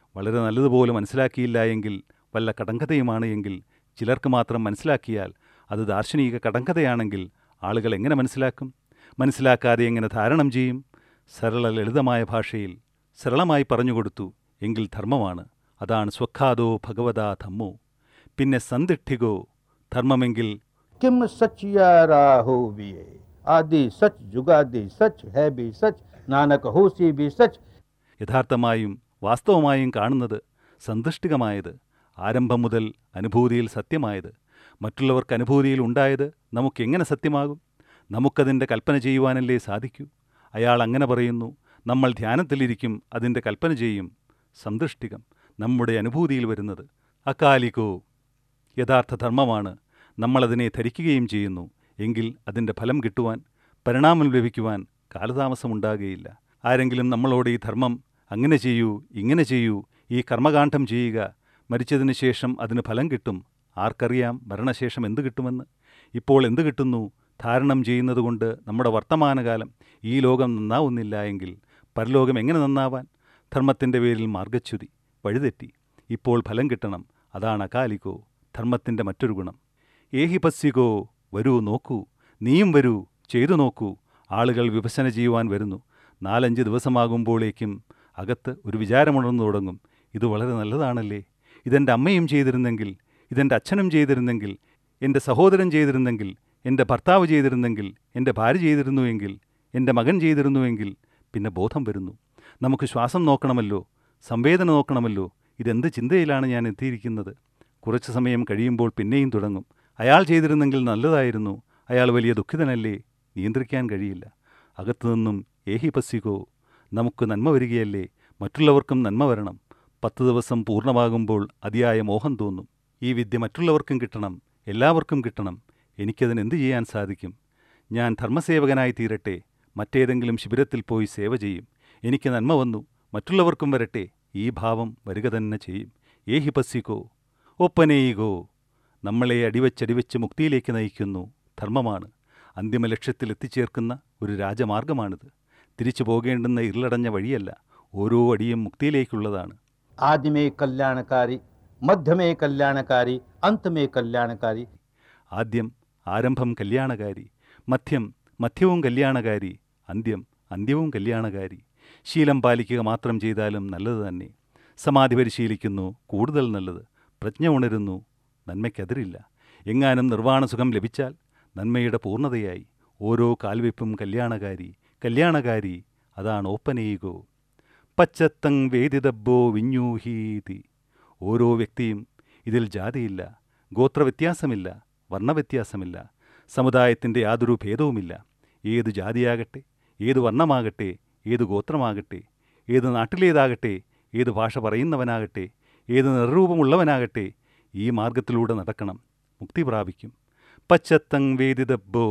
വളരെ നല്ലതുപോലെ മനസ്സിലാക്കിയില്ല എങ്കിൽ വല്ല കടങ്കഥയുമാണ് എങ്കിൽ ചിലർക്ക് മാത്രം മനസ്സിലാക്കിയാൽ അത് ദാർശനിക കടങ്കഥയാണെങ്കിൽ ആളുകൾ എങ്ങനെ മനസ്സിലാക്കും മനസ്സിലാക്കാതെ എങ്ങനെ ധാരണം ചെയ്യും സരള ലളിതമായ ഭാഷയിൽ സരളമായി പറഞ്ഞുകൊടുത്തു എങ്കിൽ ധർമ്മമാണ് അതാണ് സ്വഖാദോ ഭഗവതാ ധമ്മോ പിന്നെ സന്ദിഷ്ഠികോ ധർമ്മമെങ്കിൽ किम सच यारा हो भी आदि सच जुगादि सच है भी सच नानक होसी भी सच യഥാർത്ഥമായും വാസ്തവമായും കാണുന്നത് സന്തുഷ്ടികമായത് ആരംഭം മുതൽ അനുഭൂതിയിൽ സത്യമായത് മറ്റുള്ളവർക്ക് അനുഭൂതിയിൽ ഉണ്ടായത് നമുക്കെങ്ങനെ സത്യമാകും നമുക്കതിൻ്റെ കൽപ്പന ചെയ്യുവാനല്ലേ സാധിക്കൂ അയാൾ അങ്ങനെ പറയുന്നു നമ്മൾ ധ്യാനത്തിലിരിക്കും അതിൻ്റെ കൽപ്പന ചെയ്യും സന്തുഷ്ടികം നമ്മുടെ അനുഭൂതിയിൽ വരുന്നത് അകാലികോ യഥാർത്ഥ ധർമ്മമാണ് നമ്മളതിനെ ധരിക്കുകയും ചെയ്യുന്നു എങ്കിൽ അതിൻ്റെ ഫലം കിട്ടുവാൻ പരിണാമം ലഭിക്കുവാൻ കാലതാമസമുണ്ടാകുകയില്ല ആരെങ്കിലും നമ്മളോട് ഈ ധർമ്മം അങ്ങനെ ചെയ്യൂ ഇങ്ങനെ ചെയ്യൂ ഈ കർമ്മകാന്ഡം ചെയ്യുക മരിച്ചതിന് ശേഷം അതിന് ഫലം കിട്ടും ആർക്കറിയാം മരണശേഷം എന്ത് കിട്ടുമെന്ന് ഇപ്പോൾ എന്ത് കിട്ടുന്നു ധാരണം ചെയ്യുന്നതുകൊണ്ട് നമ്മുടെ വർത്തമാനകാലം ഈ ലോകം നന്നാവുന്നില്ല എങ്കിൽ പരലോകം എങ്ങനെ നന്നാവാൻ ധർമ്മത്തിൻ്റെ പേരിൽ മാർഗച്യുതി വഴിതെറ്റി ഇപ്പോൾ ഫലം കിട്ടണം അതാണ് അകാലികോ ധർമ്മത്തിൻ്റെ മറ്റൊരു ഗുണം ഏഹിപസ്യകോ വരൂ നോക്കൂ നീയും വരൂ ചെയ്തു നോക്കൂ ആളുകൾ വിഭജന ചെയ്യുവാൻ വരുന്നു നാലഞ്ച് ദിവസമാകുമ്പോഴേക്കും അകത്ത് ഒരു വിചാരമുണർന്നു തുടങ്ങും ഇത് വളരെ നല്ലതാണല്ലേ ഇതെൻ്റെ അമ്മയും ചെയ്തിരുന്നെങ്കിൽ ഇതെൻ്റെ അച്ഛനും ചെയ്തിരുന്നെങ്കിൽ എൻ്റെ സഹോദരൻ ചെയ്തിരുന്നെങ്കിൽ എൻ്റെ ഭർത്താവ് ചെയ്തിരുന്നെങ്കിൽ എൻ്റെ ഭാര്യ ചെയ്തിരുന്നുവെങ്കിൽ എൻ്റെ മകൻ ചെയ്തിരുന്നുവെങ്കിൽ പിന്നെ ബോധം വരുന്നു നമുക്ക് ശ്വാസം നോക്കണമല്ലോ സംവേദന നോക്കണമല്ലോ ഇതെന്ത് ചിന്തയിലാണ് ഞാൻ എത്തിയിരിക്കുന്നത് കുറച്ച് സമയം കഴിയുമ്പോൾ പിന്നെയും തുടങ്ങും അയാൾ ചെയ്തിരുന്നെങ്കിൽ നല്ലതായിരുന്നു അയാൾ വലിയ ദുഃഖിതനല്ലേ നിയന്ത്രിക്കാൻ കഴിയില്ല അകത്തുനിന്നും ഏഹിപസ്യകോ നമുക്ക് നന്മ വരികയല്ലേ മറ്റുള്ളവർക്കും നന്മ വരണം പത്ത് ദിവസം പൂർണ്ണമാകുമ്പോൾ അതിയായ മോഹം തോന്നും ഈ വിദ്യ മറ്റുള്ളവർക്കും കിട്ടണം എല്ലാവർക്കും കിട്ടണം എനിക്കതിന് എന്തു ചെയ്യാൻ സാധിക്കും ഞാൻ ധർമ്മസേവകനായി തീരട്ടെ മറ്റേതെങ്കിലും ശിബിരത്തിൽ പോയി സേവ ചെയ്യും എനിക്ക് നന്മ വന്നു മറ്റുള്ളവർക്കും വരട്ടെ ഈ ഭാവം വരിക തന്നെ ചെയ്യും ഏഹിപസ്യകോ ഒപ്പനേയികോ നമ്മളെ അടിവച്ചടിവച്ച് മുക്തിയിലേക്ക് നയിക്കുന്നു ധർമ്മമാണ് അന്തിമ ലക്ഷ്യത്തിൽ എത്തിച്ചേർക്കുന്ന ഒരു രാജമാർഗമാണിത് തിരിച്ചു പോകേണ്ടുന്ന ഇരുളടഞ്ഞ വഴിയല്ല ഓരോ അടിയും മുക്തിയിലേക്കുള്ളതാണ് आदि में कल्याणकारी मध्य में कल्याणकारी अंत में कल्याणकारी ആദ്യം ആരംഭം കല്യാണകാരി മധ്യം മധ്യവും കല്യാണകാരി അന്ത്യം അന്ത്യവും കല്യാണകാരി ശീലം പാലിക്കുക മാത്രം ചെയ്താലും നല്ലത് തന്നെ സമാധി പരിശീലിക്കുന്നു കൂടുതൽ നല്ലത് പ്രജ്ഞ ഉണരുന്നു നന്മയ്ക്കതിരില്ല എങ്ങാനും നിർവ്വാണസുഖം ലഭിച്ചാൽ നന്മയുടെ പൂർണ്ണതയായി ഓരോ കാൽവെപ്പും കല്യാണകാരി കല്യാണകാരി അതാണ് ഓപ്പനേയികോ പച്ചത്തങ് വേദിതബ്ബോ വിഞ്ഞൂഹീതി ഓരോ വ്യക്തിയും ഇതിൽ ജാതിയില്ല ഗോത്രവ്യത്യാസമില്ല വർണ്ണവ്യത്യാസമില്ല സമുദായത്തിൻ്റെ യാതൊരു ഭേദവുമില്ല ഏത് ജാതിയാകട്ടെ ഏത് വർണ്ണമാകട്ടെ ഏത് ഗോത്രമാകട്ടെ ഏത് നാട്ടിലേതാകട്ടെ ഏത് ഭാഷ പറയുന്നവനാകട്ടെ ഏത് നിർരൂപമുള്ളവനാകട്ടെ ഈ മാർഗത്തിലൂടെ നടക്കണം മുക്തി പ്രാപിക്കും പച്ചത്തങ് വേദിതബ്ബോ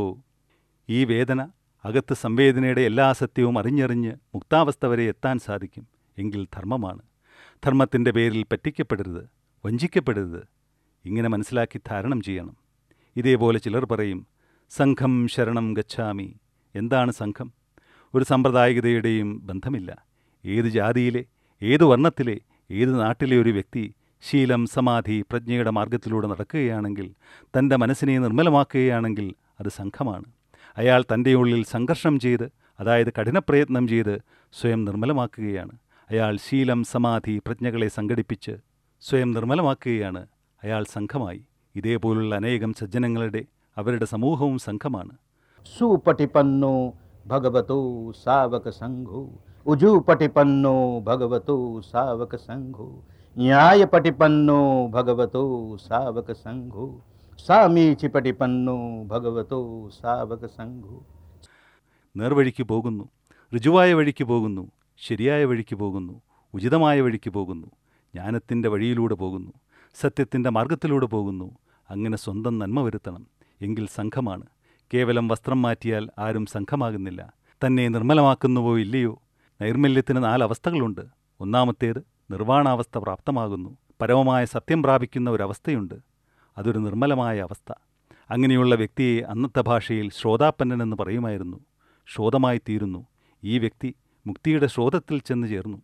ഈ വേദന അകത്ത് സംവേദനയുടെ എല്ലാ സത്യവും അറിഞ്ഞറിഞ്ഞ് മുക്താവസ്ഥ വരെ എത്താൻ സാധിക്കും എങ്കിൽ ധർമ്മമാണ് ധർമ്മത്തിൻ്റെ പേരിൽ പറ്റിക്കപ്പെടരുത് വഞ്ചിക്കപ്പെടരുത് ഇങ്ങനെ മനസ്സിലാക്കി ധാരണം ചെയ്യണം ഇതേപോലെ ചിലർ പറയും സംഘം ശരണം ഗച്ഛാമി എന്താണ് സംഘം ഒരു സമ്പ്രദായികതയുടെയും ബന്ധമില്ല ഏത് ജാതിയിലെ ഏത് വർണ്ണത്തിലെ ഏത് നാട്ടിലെ ഒരു വ്യക്തി ശീലം സമാധി പ്രജ്ഞയുടെ മാർഗത്തിലൂടെ നടക്കുകയാണെങ്കിൽ തൻ്റെ മനസ്സിനെ നിർമ്മലമാക്കുകയാണെങ്കിൽ അത് സംഘമാണ് അയാൾ തൻ്റെ ഉള്ളിൽ സംഘർഷം ചെയ്ത് അതായത് കഠിനപ്രയത്നം ചെയ്ത് സ്വയം നിർമ്മലമാക്കുകയാണ് അയാൾ ശീലം സമാധി പ്രജ്ഞകളെ സംഘടിപ്പിച്ച് സ്വയം നിർമ്മലമാക്കുകയാണ് അയാൾ സംഘമായി ഇതേപോലുള്ള അനേകം സജ്ജനങ്ങളുടെ അവരുടെ സമൂഹവും സംഘമാണ് सुपटिपन्नो भगवतो सावक संघो उजूपटिपन्नो भगवतो सावक संघो न्यायपटिपन्नो भगवतो सावक संघो सामीचिपटिपन्नो भगवतो सावक संघो നേർവഴിക്ക് പോകുന്നു ഋജുവായ വഴിക്ക് പോകുന്നു ശരിയായ വഴിക്ക് പോകുന്നു ഉചിതമായ വഴിക്ക് പോകുന്നു ജ്ഞാനത്തിൻ്റെ വഴിയിലൂടെ പോകുന്നു സത്യത്തിൻ്റെ മാർഗത്തിലൂടെ പോകുന്നു അങ്ങനെ സ്വന്തം നന്മ വരുത്തണം എങ്കിൽ സംഘമാണ് കേവലം വസ്ത്രം മാറ്റിയാൽ ആരും സംഘമാകുന്നില്ല തന്നെ നിർമ്മലമാക്കുന്നുവോ ഇല്ലയോ നൈർമല്യത്തിന് നാല് അവസ്ഥകളുണ്ട് ഒന്നാമത്തേത് നിർവ്വാണാവസ്ഥ പ്രാപ്തമാകുന്നു പരമമായ സത്യം പ്രാപിക്കുന്ന ഒരവസ്ഥയുണ്ട് അതൊരു നിർമ്മലമായ അവസ്ഥ അങ്ങനെയുള്ള വ്യക്തിയെ അന്നത്തെ ഭാഷയിൽ ശ്രോതാപ്പന്നൻ എന്ന് പറയുമായിരുന്നു ശ്രോതമായി തീരുന്നു ഈ വ്യക്തി മുക്തിയുടെ ശ്രോതത്തിൽ ചെന്ന് ചേർന്നു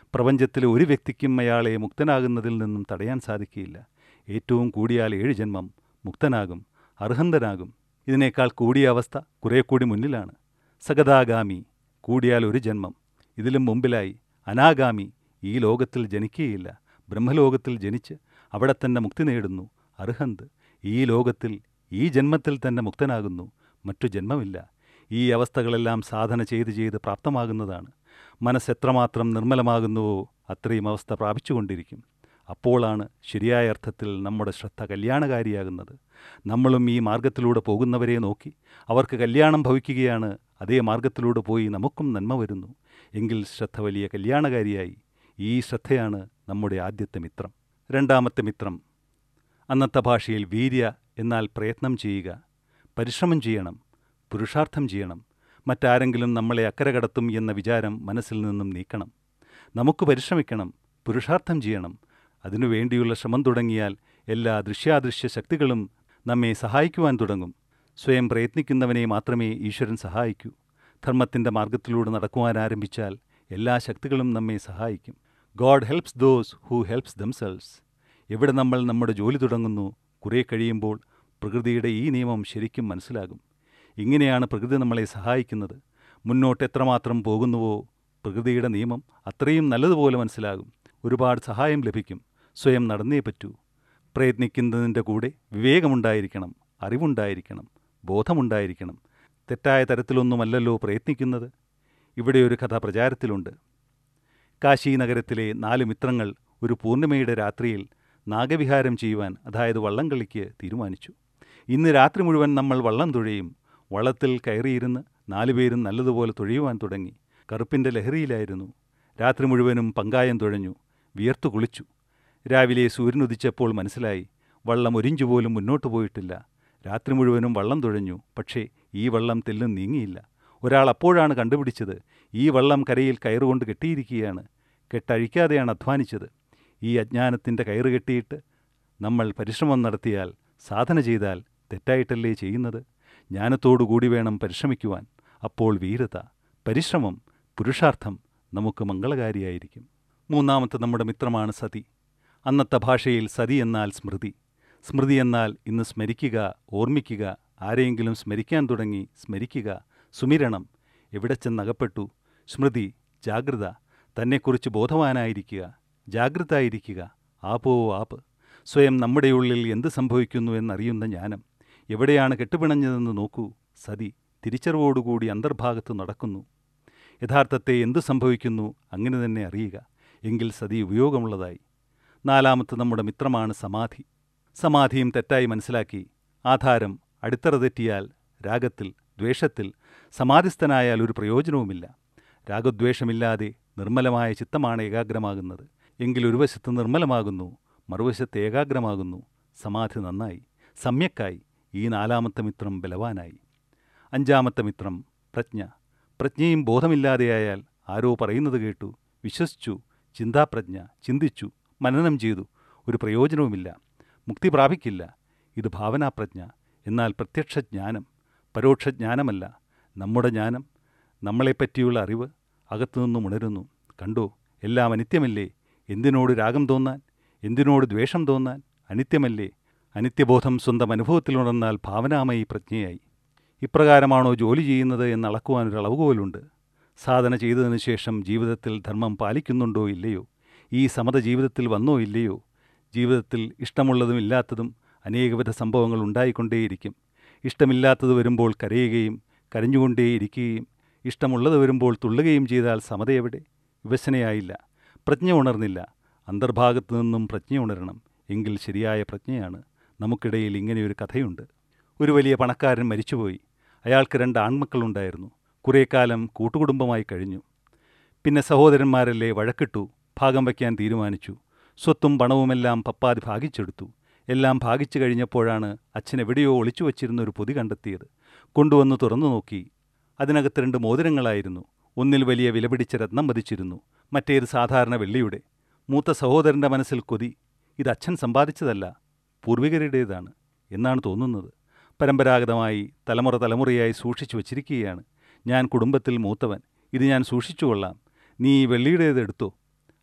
പ്രപഞ്ചത്തിലെ ഒരു വ്യക്തിക്കും അയാളെ മുക്തനാകുന്നതിൽ നിന്നും തടയാൻ സാധിക്കുകയില്ല ഏറ്റവും കൂടിയാൽ ഏഴ് ജന്മം മുക്തനാകും അർഹന്തനാകും ഇതിനേക്കാൾ കൂടിയ അവസ്ഥ കുറേ കൂടി മുന്നിലാണ് സഗതാഗാമി കൂടിയാൽ ഒരു ജന്മം ഇതിലും മുമ്പിലായി അനാഗാമി ഈ ലോകത്തിൽ ജനിക്കുകയില്ല ബ്രഹ്മലോകത്തിൽ ജനിച്ച് അവിടെ തന്നെ മുക്തി നേടുന്നു അർഹന്ത് ഈ ലോകത്തിൽ ഈ ജന്മത്തിൽ തന്നെ മുക്തനാകുന്നു മറ്റു ജന്മമില്ല ഈ അവസ്ഥകളെല്ലാം സാധന ചെയ്ത് ചെയ്ത് പ്രാപ്തമാകുന്നതാണ് മനസ്സെത്രമാത്രം നിർമ്മലമാകുന്നുവോ അത്രയും അവസ്ഥ പ്രാപിച്ചുകൊണ്ടിരിക്കും അപ്പോളാണ് ശരിയായ അർത്ഥത്തിൽ നമ്മുടെ ശ്രദ്ധ കല്യാണകാരിയാകുന്നത് നമ്മളും ഈ മാർഗത്തിലൂടെ പോകുന്നവരെ നോക്കി അവർക്ക് കല്യാണം ഭവിക്കുകയാണ് അതേ മാർഗത്തിലൂടെ പോയി നമുക്കും നന്മ വരുന്നു എങ്കിൽ ശ്രദ്ധ വലിയ കല്യാണകാരിയായി ഈ ശ്രദ്ധയാണ് നമ്മുടെ ആദ്യത്തെ മിത്രം രണ്ടാമത്തെ മിത്രം അന്നത്തെ ഭാഷയിൽ വീര്യ എന്നാൽ പ്രയത്നം ചെയ്യുക പരിശ്രമം ചെയ്യണം പുരുഷാർത്ഥം ചെയ്യണം മറ്റാരെങ്കിലും നമ്മളെ അക്കരെ കടത്തും എന്ന വിചാരം മനസ്സിൽ നിന്നും നീക്കണം നമുക്ക് പരിശ്രമിക്കണം പുരുഷാർത്ഥം ചെയ്യണം അതിനു വേണ്ടിയുള്ള ശ്രമം തുടങ്ങിയാൽ എല്ലാ ദൃശ്യാദൃശ്യ ശക്തികളും നമ്മെ സഹായിക്കുവാൻ തുടങ്ങും സ്വയം പ്രയത്നിക്കുന്നവനെ മാത്രമേ ഈശ്വരൻ സഹായിക്കൂ ധർമ്മത്തിൻ്റെ മാർഗത്തിലൂടെ നടക്കുവാൻ ആരംഭിച്ചാൽ എല്ലാ ശക്തികളും നമ്മെ സഹായിക്കും God helps those who helps themselves എവിടെ നമ്മൾ നമ്മുടെ ജോലി തുടങ്ങുന്നു കുറേ കഴിയുമ്പോൾ പ്രകൃതിയുടെ ഈ നിയമം ശരിക്കും മനസ്സിലാകും ഇങ്ങനെയാണ് പ്രകൃതി നമ്മളെ സഹായിക്കുന്നത് മുന്നോട്ട് എത്രമാത്രം പോകുന്നുവോ പ്രകൃതിയുടെ നിയമം അത്രയും നല്ലതുപോലെ മനസ്സിലാകും ഒരുപാട് സഹായം ലഭിക്കും സ്വയം നടന്നേ പറ്റൂ പ്രയത്നിക്കുന്നതിൻ്റെ കൂടെ വിവേകമുണ്ടായിരിക്കണം അറിവുണ്ടായിരിക്കണം ബോധമുണ്ടായിരിക്കണം തെറ്റായ തരത്തിലൊന്നുമല്ലല്ലോ പ്രയത്നിക്കുന്നത് ഇവിടെ ഒരു കഥ പ്രചാരത്തിലുണ്ട് കാശി നഗരത്തിലെ നാല് മിത്രങ്ങൾ ഒരു പൂർണിമയുടെ രാത്രിയിൽ നാഗവിഹാരം ചെയ്യുവാൻ അതായത് വള്ളംകളിക്ക് തീരുമാനിച്ചു ഇന്ന് രാത്രി മുഴുവൻ നമ്മൾ വള്ളം തുഴയും വള്ളത്തിൽ കയറിയിരുന്ന് നാലുപേരും നല്ലതുപോലെ തുഴയുവാൻ തുടങ്ങി കറുപ്പിൻ്റെ ലഹരിയിലായിരുന്നു രാത്രി മുഴുവനും പങ്കായം തുഴഞ്ഞു വിയർത്തു കുളിച്ചു രാവിലെ സൂര്യനുദിച്ചപ്പോൾ മനസ്സിലായി വള്ളം ഒരിഞ്ചു പോലും മുന്നോട്ട് പോയിട്ടില്ല രാത്രി മുഴുവനും വള്ളം തുഴഞ്ഞു പക്ഷേ ഈ വള്ളം തെല്ലും നീങ്ങിയില്ല ഒരാൾ അപ്പോഴാണ് കണ്ടുപിടിച്ചത് ഈ വള്ളം കരയിൽ കയറുകൊണ്ട് കെട്ടിയിരിക്കുകയാണ് കെട്ടഴിക്കാതെയാണ് അധ്വാനിച്ചത് ഈ അജ്ഞാനത്തിൻ്റെ കയറ് കെട്ടിയിട്ട് നമ്മൾ പരിശ്രമം നടത്തിയാൽ സാധന ചെയ്താൽ തെറ്റായിട്ടല്ലേ ചെയ്യുന്നത് ജ്ഞാനത്തോടുകൂടി വേണം പരിശ്രമിക്കുവാൻ അപ്പോൾ വീരത പരിശ്രമം പുരുഷാർത്ഥം നമുക്ക് മംഗളകാരിയായിരിക്കും മൂന്നാമത്തെ നമ്മുടെ മിത്രമാണ് സതി അന്നത്തെ ഭാഷയിൽ സതി എന്നാൽ സ്മൃതി സ്മൃതി എന്നാൽ ഇന്ന് സ്മരിക്കുക ഓർമ്മിക്കുക ആരെയെങ്കിലും സ്മരിക്കാൻ തുടങ്ങി സ്മരിക്കുക സുമിരണം എവിടെ ചെന്നകപ്പെട്ടു സ്മൃതി ജാഗ്രത തന്നെക്കുറിച്ച് ബോധവാനായിരിക്കുക ജാഗ്രതായിരിക്കുക ആപോ ആപ്പ് സ്വയം നമ്മുടെ ഉള്ളിൽ എന്ത് സംഭവിക്കുന്നു എന്നറിയുന്ന ജ്ഞാനം എവിടെയാണ് കെട്ടുപിണഞ്ഞതെന്ന് നോക്കൂ സതി തിരിച്ചറിവോടുകൂടി അന്തർഭാഗത്ത് നടക്കുന്നു യഥാർത്ഥത്തെ എന്തു സംഭവിക്കുന്നു അങ്ങനെ തന്നെ അറിയുക എങ്കിൽ സതി ഉപയോഗമുള്ളതായി നാലാമത്തെ നമ്മുടെ മിത്രമാണ് സമാധി സമാധിയും തെറ്റായി മനസ്സിലാക്കി ആധാരം അടിത്തറ തെറ്റിയാൽ രാഗത്തിൽ ദ്വേഷത്തിൽ സമാധിസ്ഥനായാൽ ഒരു പ്രയോജനവുമില്ല രാഗദ്വേഷമില്ലാതെ നിർമ്മലമായ ചിത്തമാണ് ഏകാഗ്രമാകുന്നത് എങ്കിൽ ഒരു വശത്ത് നിർമ്മലമാകുന്നു മറുവശത്ത് ഏകാഗ്രമാകുന്നു സമാധി നന്നായി സമ്യക്കായി ഈ നാലാമത്തെ മിത്രം ബലവാനായി അഞ്ചാമത്തെ മിത്രം പ്രജ്ഞ പ്രജ്ഞയും ബോധമില്ലാതെയായാൽ ആരോ പറയുന്നത് കേട്ടു വിശ്വസിച്ചു ചിന്താപ്രജ്ഞ ചിന്തിച്ചു മനനം ചെയ്തു ഒരു പ്രയോജനവുമില്ല മുക്തി പ്രാപിക്കില്ല ഇത് ഭാവനാപ്രജ്ഞ എന്നാൽ പ്രത്യക്ഷ ജ്ഞാനം പരോക്ഷ ജ്ഞാനമല്ല നമ്മുടെ ജ്ഞാനം നമ്മളെപ്പറ്റിയുള്ള അറിവ് അകത്തുനിന്നും ഉണരുന്നു കണ്ടോ എല്ലാം അനിത്യമല്ലേ എന്തിനോട് രാഗം തോന്നാൻ എന്തിനോട് ദ്വേഷം തോന്നാൻ അനിത്യമല്ലേ അനിത്യബോധം സ്വന്തം അനുഭവത്തിലുണർന്നാൽ ഭാവനാമയി പ്രജ്ഞയായി ഇപ്രകാരമാണോ ജോലി ചെയ്യുന്നത് എന്ന് അളക്കുവാൻ ഒരു അളവുകോലുണ്ട് സാധന ചെയ്തതിനു ശേഷം ജീവിതത്തിൽ ധർമ്മം പാലിക്കുന്നുണ്ടോ ഇല്ലയോ ഈ സമത ജീവിതത്തിൽ വന്നോ ഇല്ലയോ ജീവിതത്തിൽ ഇഷ്ടമുള്ളതും ഇല്ലാത്തതും അനേകവിധ സംഭവങ്ങൾ ഉണ്ടായിക്കൊണ്ടേയിരിക്കും ഇഷ്ടമില്ലാത്തത് വരുമ്പോൾ കരയുകയും കരഞ്ഞുകൊണ്ടേയിരിക്കുകയും ഇഷ്ടമുള്ളത് വരുമ്പോൾ തുള്ളുകയും ചെയ്താൽ സമത എവിടെ വിവശനയായില്ല പ്രജ്ഞ ഉണർന്നില്ല അന്തർഭാഗത്തു നിന്നും പ്രജ്ഞ ഉണരണം എങ്കിൽ ശരിയായ പ്രജ്ഞയാണ് നമുക്കിടയിൽ ഇങ്ങനെയൊരു കഥയുണ്ട് ഒരു വലിയ പണക്കാരൻ മരിച്ചുപോയി അയാൾക്ക് രണ്ട് ആൺമക്കളുണ്ടായിരുന്നു കുറേ കാലം കൂട്ടുകുടുംബമായി കഴിഞ്ഞു പിന്നെ സഹോദരന്മാരല്ലേ വഴക്കിട്ടു ഭാഗം വയ്ക്കാൻ തീരുമാനിച്ചു സ്വത്തും പണവുമെല്ലാം പപ്പാതി ഭാഗിച്ചെടുത്തു എല്ലാം ഭാഗിച്ചു കഴിഞ്ഞപ്പോഴാണ് അച്ഛൻ എവിടെയോ ഒളിച്ചു വച്ചിരുന്ന ഒരു പൊതി കണ്ടെത്തിയത് കൊണ്ടുവന്ന് തുറന്നു നോക്കി അതിനകത്ത് രണ്ട് മോതിരങ്ങളായിരുന്നു ഒന്നിൽ വലിയ വിലപിടിച്ച രത്നം വധിച്ചിരുന്നു മറ്റേത് സാധാരണ വെള്ളിയുടെ മൂത്ത സഹോദരൻ്റെ മനസ്സിൽ കൊതി ഇത് അച്ഛൻ സമ്പാദിച്ചതല്ല പൂർവികരുടേതാണ് എന്നാണ് തോന്നുന്നത് പരമ്പരാഗതമായി തലമുറ തലമുറയായി സൂക്ഷിച്ചു വച്ചിരിക്കുകയാണ് ഞാൻ കുടുംബത്തിൽ മൂത്തവൻ ഇത് ഞാൻ സൂക്ഷിച്ചുകൊള്ളാം നീ ഈ വെള്ളിയുടേത് എടുത്തോ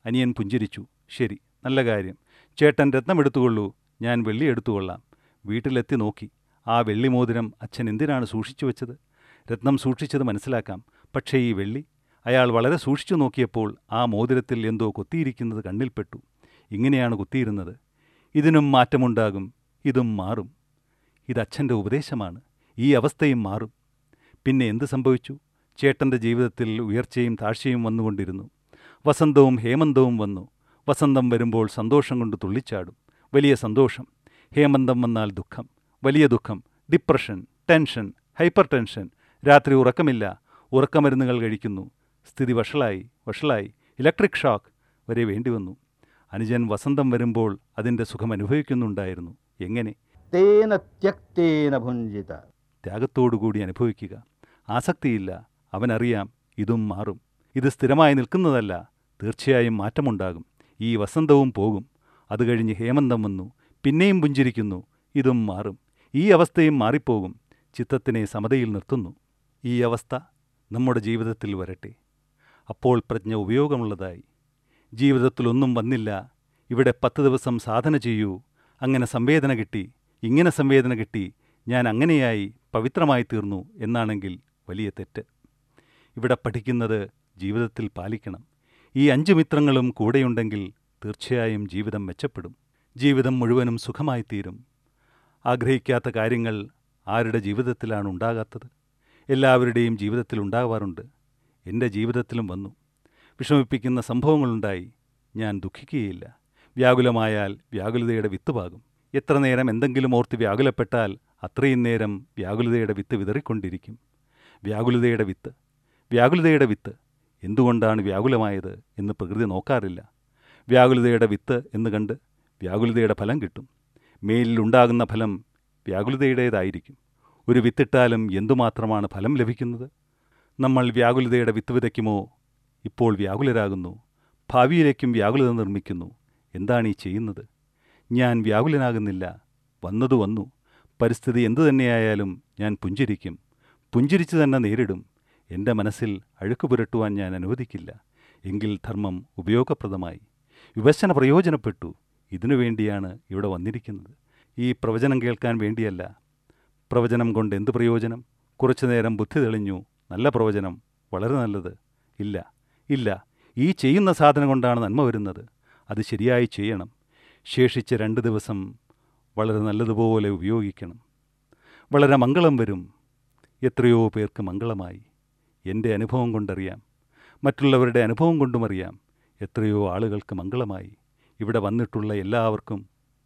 അനിയൻ പുഞ്ചിരിച്ചു ശരി നല്ല കാര്യം ചേട്ടൻ രത്നം എടുത്തുകൊള്ളൂ ഞാൻ വെള്ളി എടുത്തുകൊള്ളാം വീട്ടിലെത്തി നോക്കി ആ വെള്ളി മോതിരം അച്ഛൻ എന്തിനാണ് സൂക്ഷിച്ചു വെച്ചത് രത്നം സൂക്ഷിച്ചത് മനസ്സിലാക്കാം പക്ഷേ ഈ വെള്ളി അയാൾ വളരെ സൂക്ഷിച്ചു നോക്കിയപ്പോൾ ആ മോതിരത്തിൽ എന്തോ കൊത്തിയിരിക്കുന്നത് കണ്ണിൽപ്പെട്ടു ഇങ്ങനെയാണ് കുത്തിയിരുന്നത് ഇതിനും മാറ്റമുണ്ടാകും ഇതും മാറും ഇത് അച്ഛൻ്റെ ഉപദേശമാണ് ഈ അവസ്ഥയും മാറും പിന്നെ എന്ത് സംഭവിച്ചു ചേട്ടൻ്റെ ജീവിതത്തിൽ ഉയർച്ചയും താഴ്ചയും വന്നുകൊണ്ടിരുന്നു വസന്തവും ഹേമന്തവും വന്നു വസന്തം വരുമ്പോൾ സന്തോഷം കൊണ്ട് തുള്ളിച്ചാടും വലിയ സന്തോഷം ഹേമന്തം വന്നാൽ ദുഃഖം വലിയ ദുഃഖം ഡിപ്രഷൻ ടെൻഷൻ ഹൈപ്പർ ടെൻഷൻ രാത്രി ഉറക്കമില്ല ഉറക്കമരുന്നുകൾ കഴിക്കുന്നു സ്ഥിതി വഷളായി വഷളായി ഇലക്ട്രിക് ഷോക്ക് വരെ വേണ്ടി വന്നു അനുജൻ വസന്തം വരുമ്പോൾ അതിൻ്റെ സുഖം അനുഭവിക്കുന്നുണ്ടായിരുന്നു എങ്ങനെ तेन त्यक्तेन भुञ्जित ത്യാഗത്തോടുകൂടി അനുഭവിക്കുക ആസക്തിയില്ല അവനറിയാം ഇതും മാറും ഇത് സ്ഥിരമായി നിൽക്കുന്നതല്ല തീർച്ചയായും മാറ്റമുണ്ടാകും ഈ വസന്തവും പോകും അത് കഴിഞ്ഞ് ഹേമന്തം വന്നു പിന്നെയും പുഞ്ചിരിക്കുന്നു ഇതും മാറും ഈ അവസ്ഥയും മാറിപ്പോകും ചിത്തത്തിനെ സമതയിൽ നിർത്തുന്നു ഈ അവസ്ഥ നമ്മുടെ ജീവിതത്തിൽ വരട്ടെ അപ്പോൾ പ്രജ്ഞ ഉപയോഗമുള്ളതായി ജീവിതത്തിലൊന്നും വന്നില്ല ഇവിടെ പത്ത് ദിവസം സാധന ചെയ്യൂ അങ്ങനെ സംവേദന കിട്ടി ഇങ്ങനെ സംവേദന കിട്ടി ഞാൻ അങ്ങനെയായി പവിത്രമായി തീർന്നു എന്നാണെങ്കിൽ വലിയ തെറ്റ് ഇവിടെ പഠിക്കുന്നത് ജീവിതത്തിൽ പാലിക്കണം ഈ അഞ്ചു മിത്രങ്ങളും കൂടെയുണ്ടെങ്കിൽ തീർച്ചയായും ജീവിതം മെച്ചപ്പെടും ജീവിതം മുഴുവനും സുഖമായി തീരും ആഗ്രഹിക്കാത്ത കാര്യങ്ങൾ ആരുടെ ജീവിതത്തിലാണ് ഉണ്ടാകാത്തത് എല്ലാവരുടെയും ജീവിതത്തിൽ ഉണ്ടാവാറുണ്ട് എൻ്റെ ജീവിതത്തിലും വന്നു വിഷമിപ്പിക്കുന്ന സംഭവങ്ങളുണ്ടായി ഞാൻ ദുഃഖിക്കുകയില്ല വ്യാകുലമായാൽ വ്യാകുലതയുടെ വിത്ത് പാകും എത്ര നേരം എന്തെങ്കിലും ഓർത്ത് വ്യാകുലപ്പെട്ടാൽ അത്രയും നേരം വ്യാകുലതയുടെ വിത്ത് വിതറിക്കൊണ്ടിരിക്കും വ്യാകുലതയുടെ വിത്ത് വ്യാകുലതയുടെ വിത്ത് എന്തുകൊണ്ടാണ് വ്യാകുലമായത് എന്ന് പ്രകൃതി നോക്കാറില്ല വ്യാകുലതയുടെ വിത്ത് എന്ന് കണ്ട് വ്യാകുലതയുടെ ഫലം കിട്ടും മേലിലുണ്ടാകുന്ന ഫലം വ്യാകുലതയുടേതായിരിക്കും ഒരു വിത്തിട്ടാലും എന്തുമാത്രമാണ് ഫലം ലഭിക്കുന്നത് നമ്മൾ വ്യാകുലതയുടെ വിത്ത് വിതയ്ക്കുമോ ഇപ്പോൾ വ്യാകുലരാകുന്നു ഭാവിയിലേക്കും വ്യാകുലത നിർമ്മിക്കുന്നു എന്താണ് ഈ ചെയ്യുന്നത് ഞാൻ വ്യാകുലനാകുന്നില്ല വന്നതു വന്നു പരിസ്ഥിതി എന്തു തന്നെയായാലും ഞാൻ പുഞ്ചിരിക്കും പുഞ്ചിരിച്ചു തന്നെ നേരിടും എൻ്റെ മനസ്സിൽ അഴുക്ക് പുരട്ടുവാൻ ഞാൻ അനുവദിക്കില്ല എങ്കിൽ ധർമ്മം ഉപയോഗപ്രദമായി വിഭജന പ്രയോജനപ്പെട്ടു ഇതിനു വേണ്ടിയാണ് ഇവിടെ വന്നിരിക്കുന്നത് ഈ പ്രവചനം കേൾക്കാൻ വേണ്ടിയല്ല പ്രവചനം കൊണ്ട് എന്ത് പ്രയോജനം കുറച്ചു നേരം ബുദ്ധി തെളിഞ്ഞു നല്ല പ്രവചനം വളരെ നല്ലത് ഇല്ല ഇല്ല ഈ ചെയ്യുന്ന സാധനം കൊണ്ടാണ് നന്മ വരുന്നത് അത് ശരിയായി ചെയ്യണം ശേഷിച്ച രണ്ട് ദിവസം വളരെ നല്ലതുപോലെ ഉപയോഗിക്കണം വളരെ മംഗളം വരും എത്രയോ പേർക്ക് മംഗളമായി എൻ്റെ അനുഭവം കൊണ്ടറിയാം മറ്റുള്ളവരുടെ അനുഭവം കൊണ്ടുമറിയാം എത്രയോ ആളുകൾക്ക് മംഗളമായി ഇവിടെ വന്നിട്ടുള്ള എല്ലാവർക്കും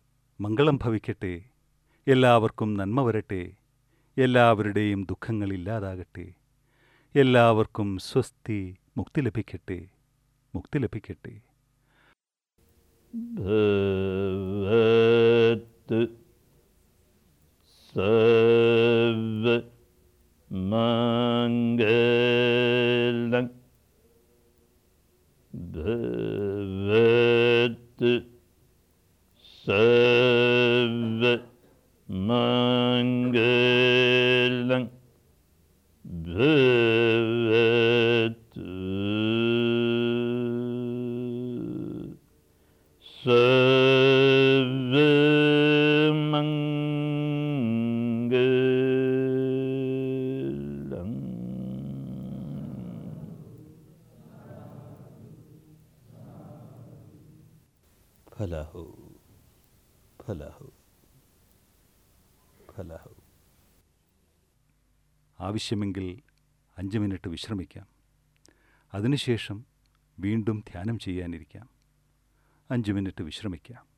മംഗളം ഭവിക്കട്ടെ എല്ലാവർക്കും നന്മ വരട്ടെ എല്ലാവരുടെയും ദുഃഖങ്ങൾ ഇല്ലാതാകട്ടെ എല്ലാവർക്കും സ്വസ്തി മുക്തി ലഭിക്കട്ടെ മുക്തി ലഭിക്കട്ടെ भवतु सर्वमङ्गलं भवतु सर्वमङ्गलं भवतु सर्वमङ्गलम् ഫലഹു ഫലഹു ഫലഹു ആവശ്യമെങ്കിൽ അഞ്ച് മിനിറ്റ് വിശ്രമിക്കാം അതിനുശേഷം വീണ്ടും ധ്യാനം ചെയ്യാനിരിക്കാം അഞ്ച് മിനിറ്റ് വിശ്രമിക്കാം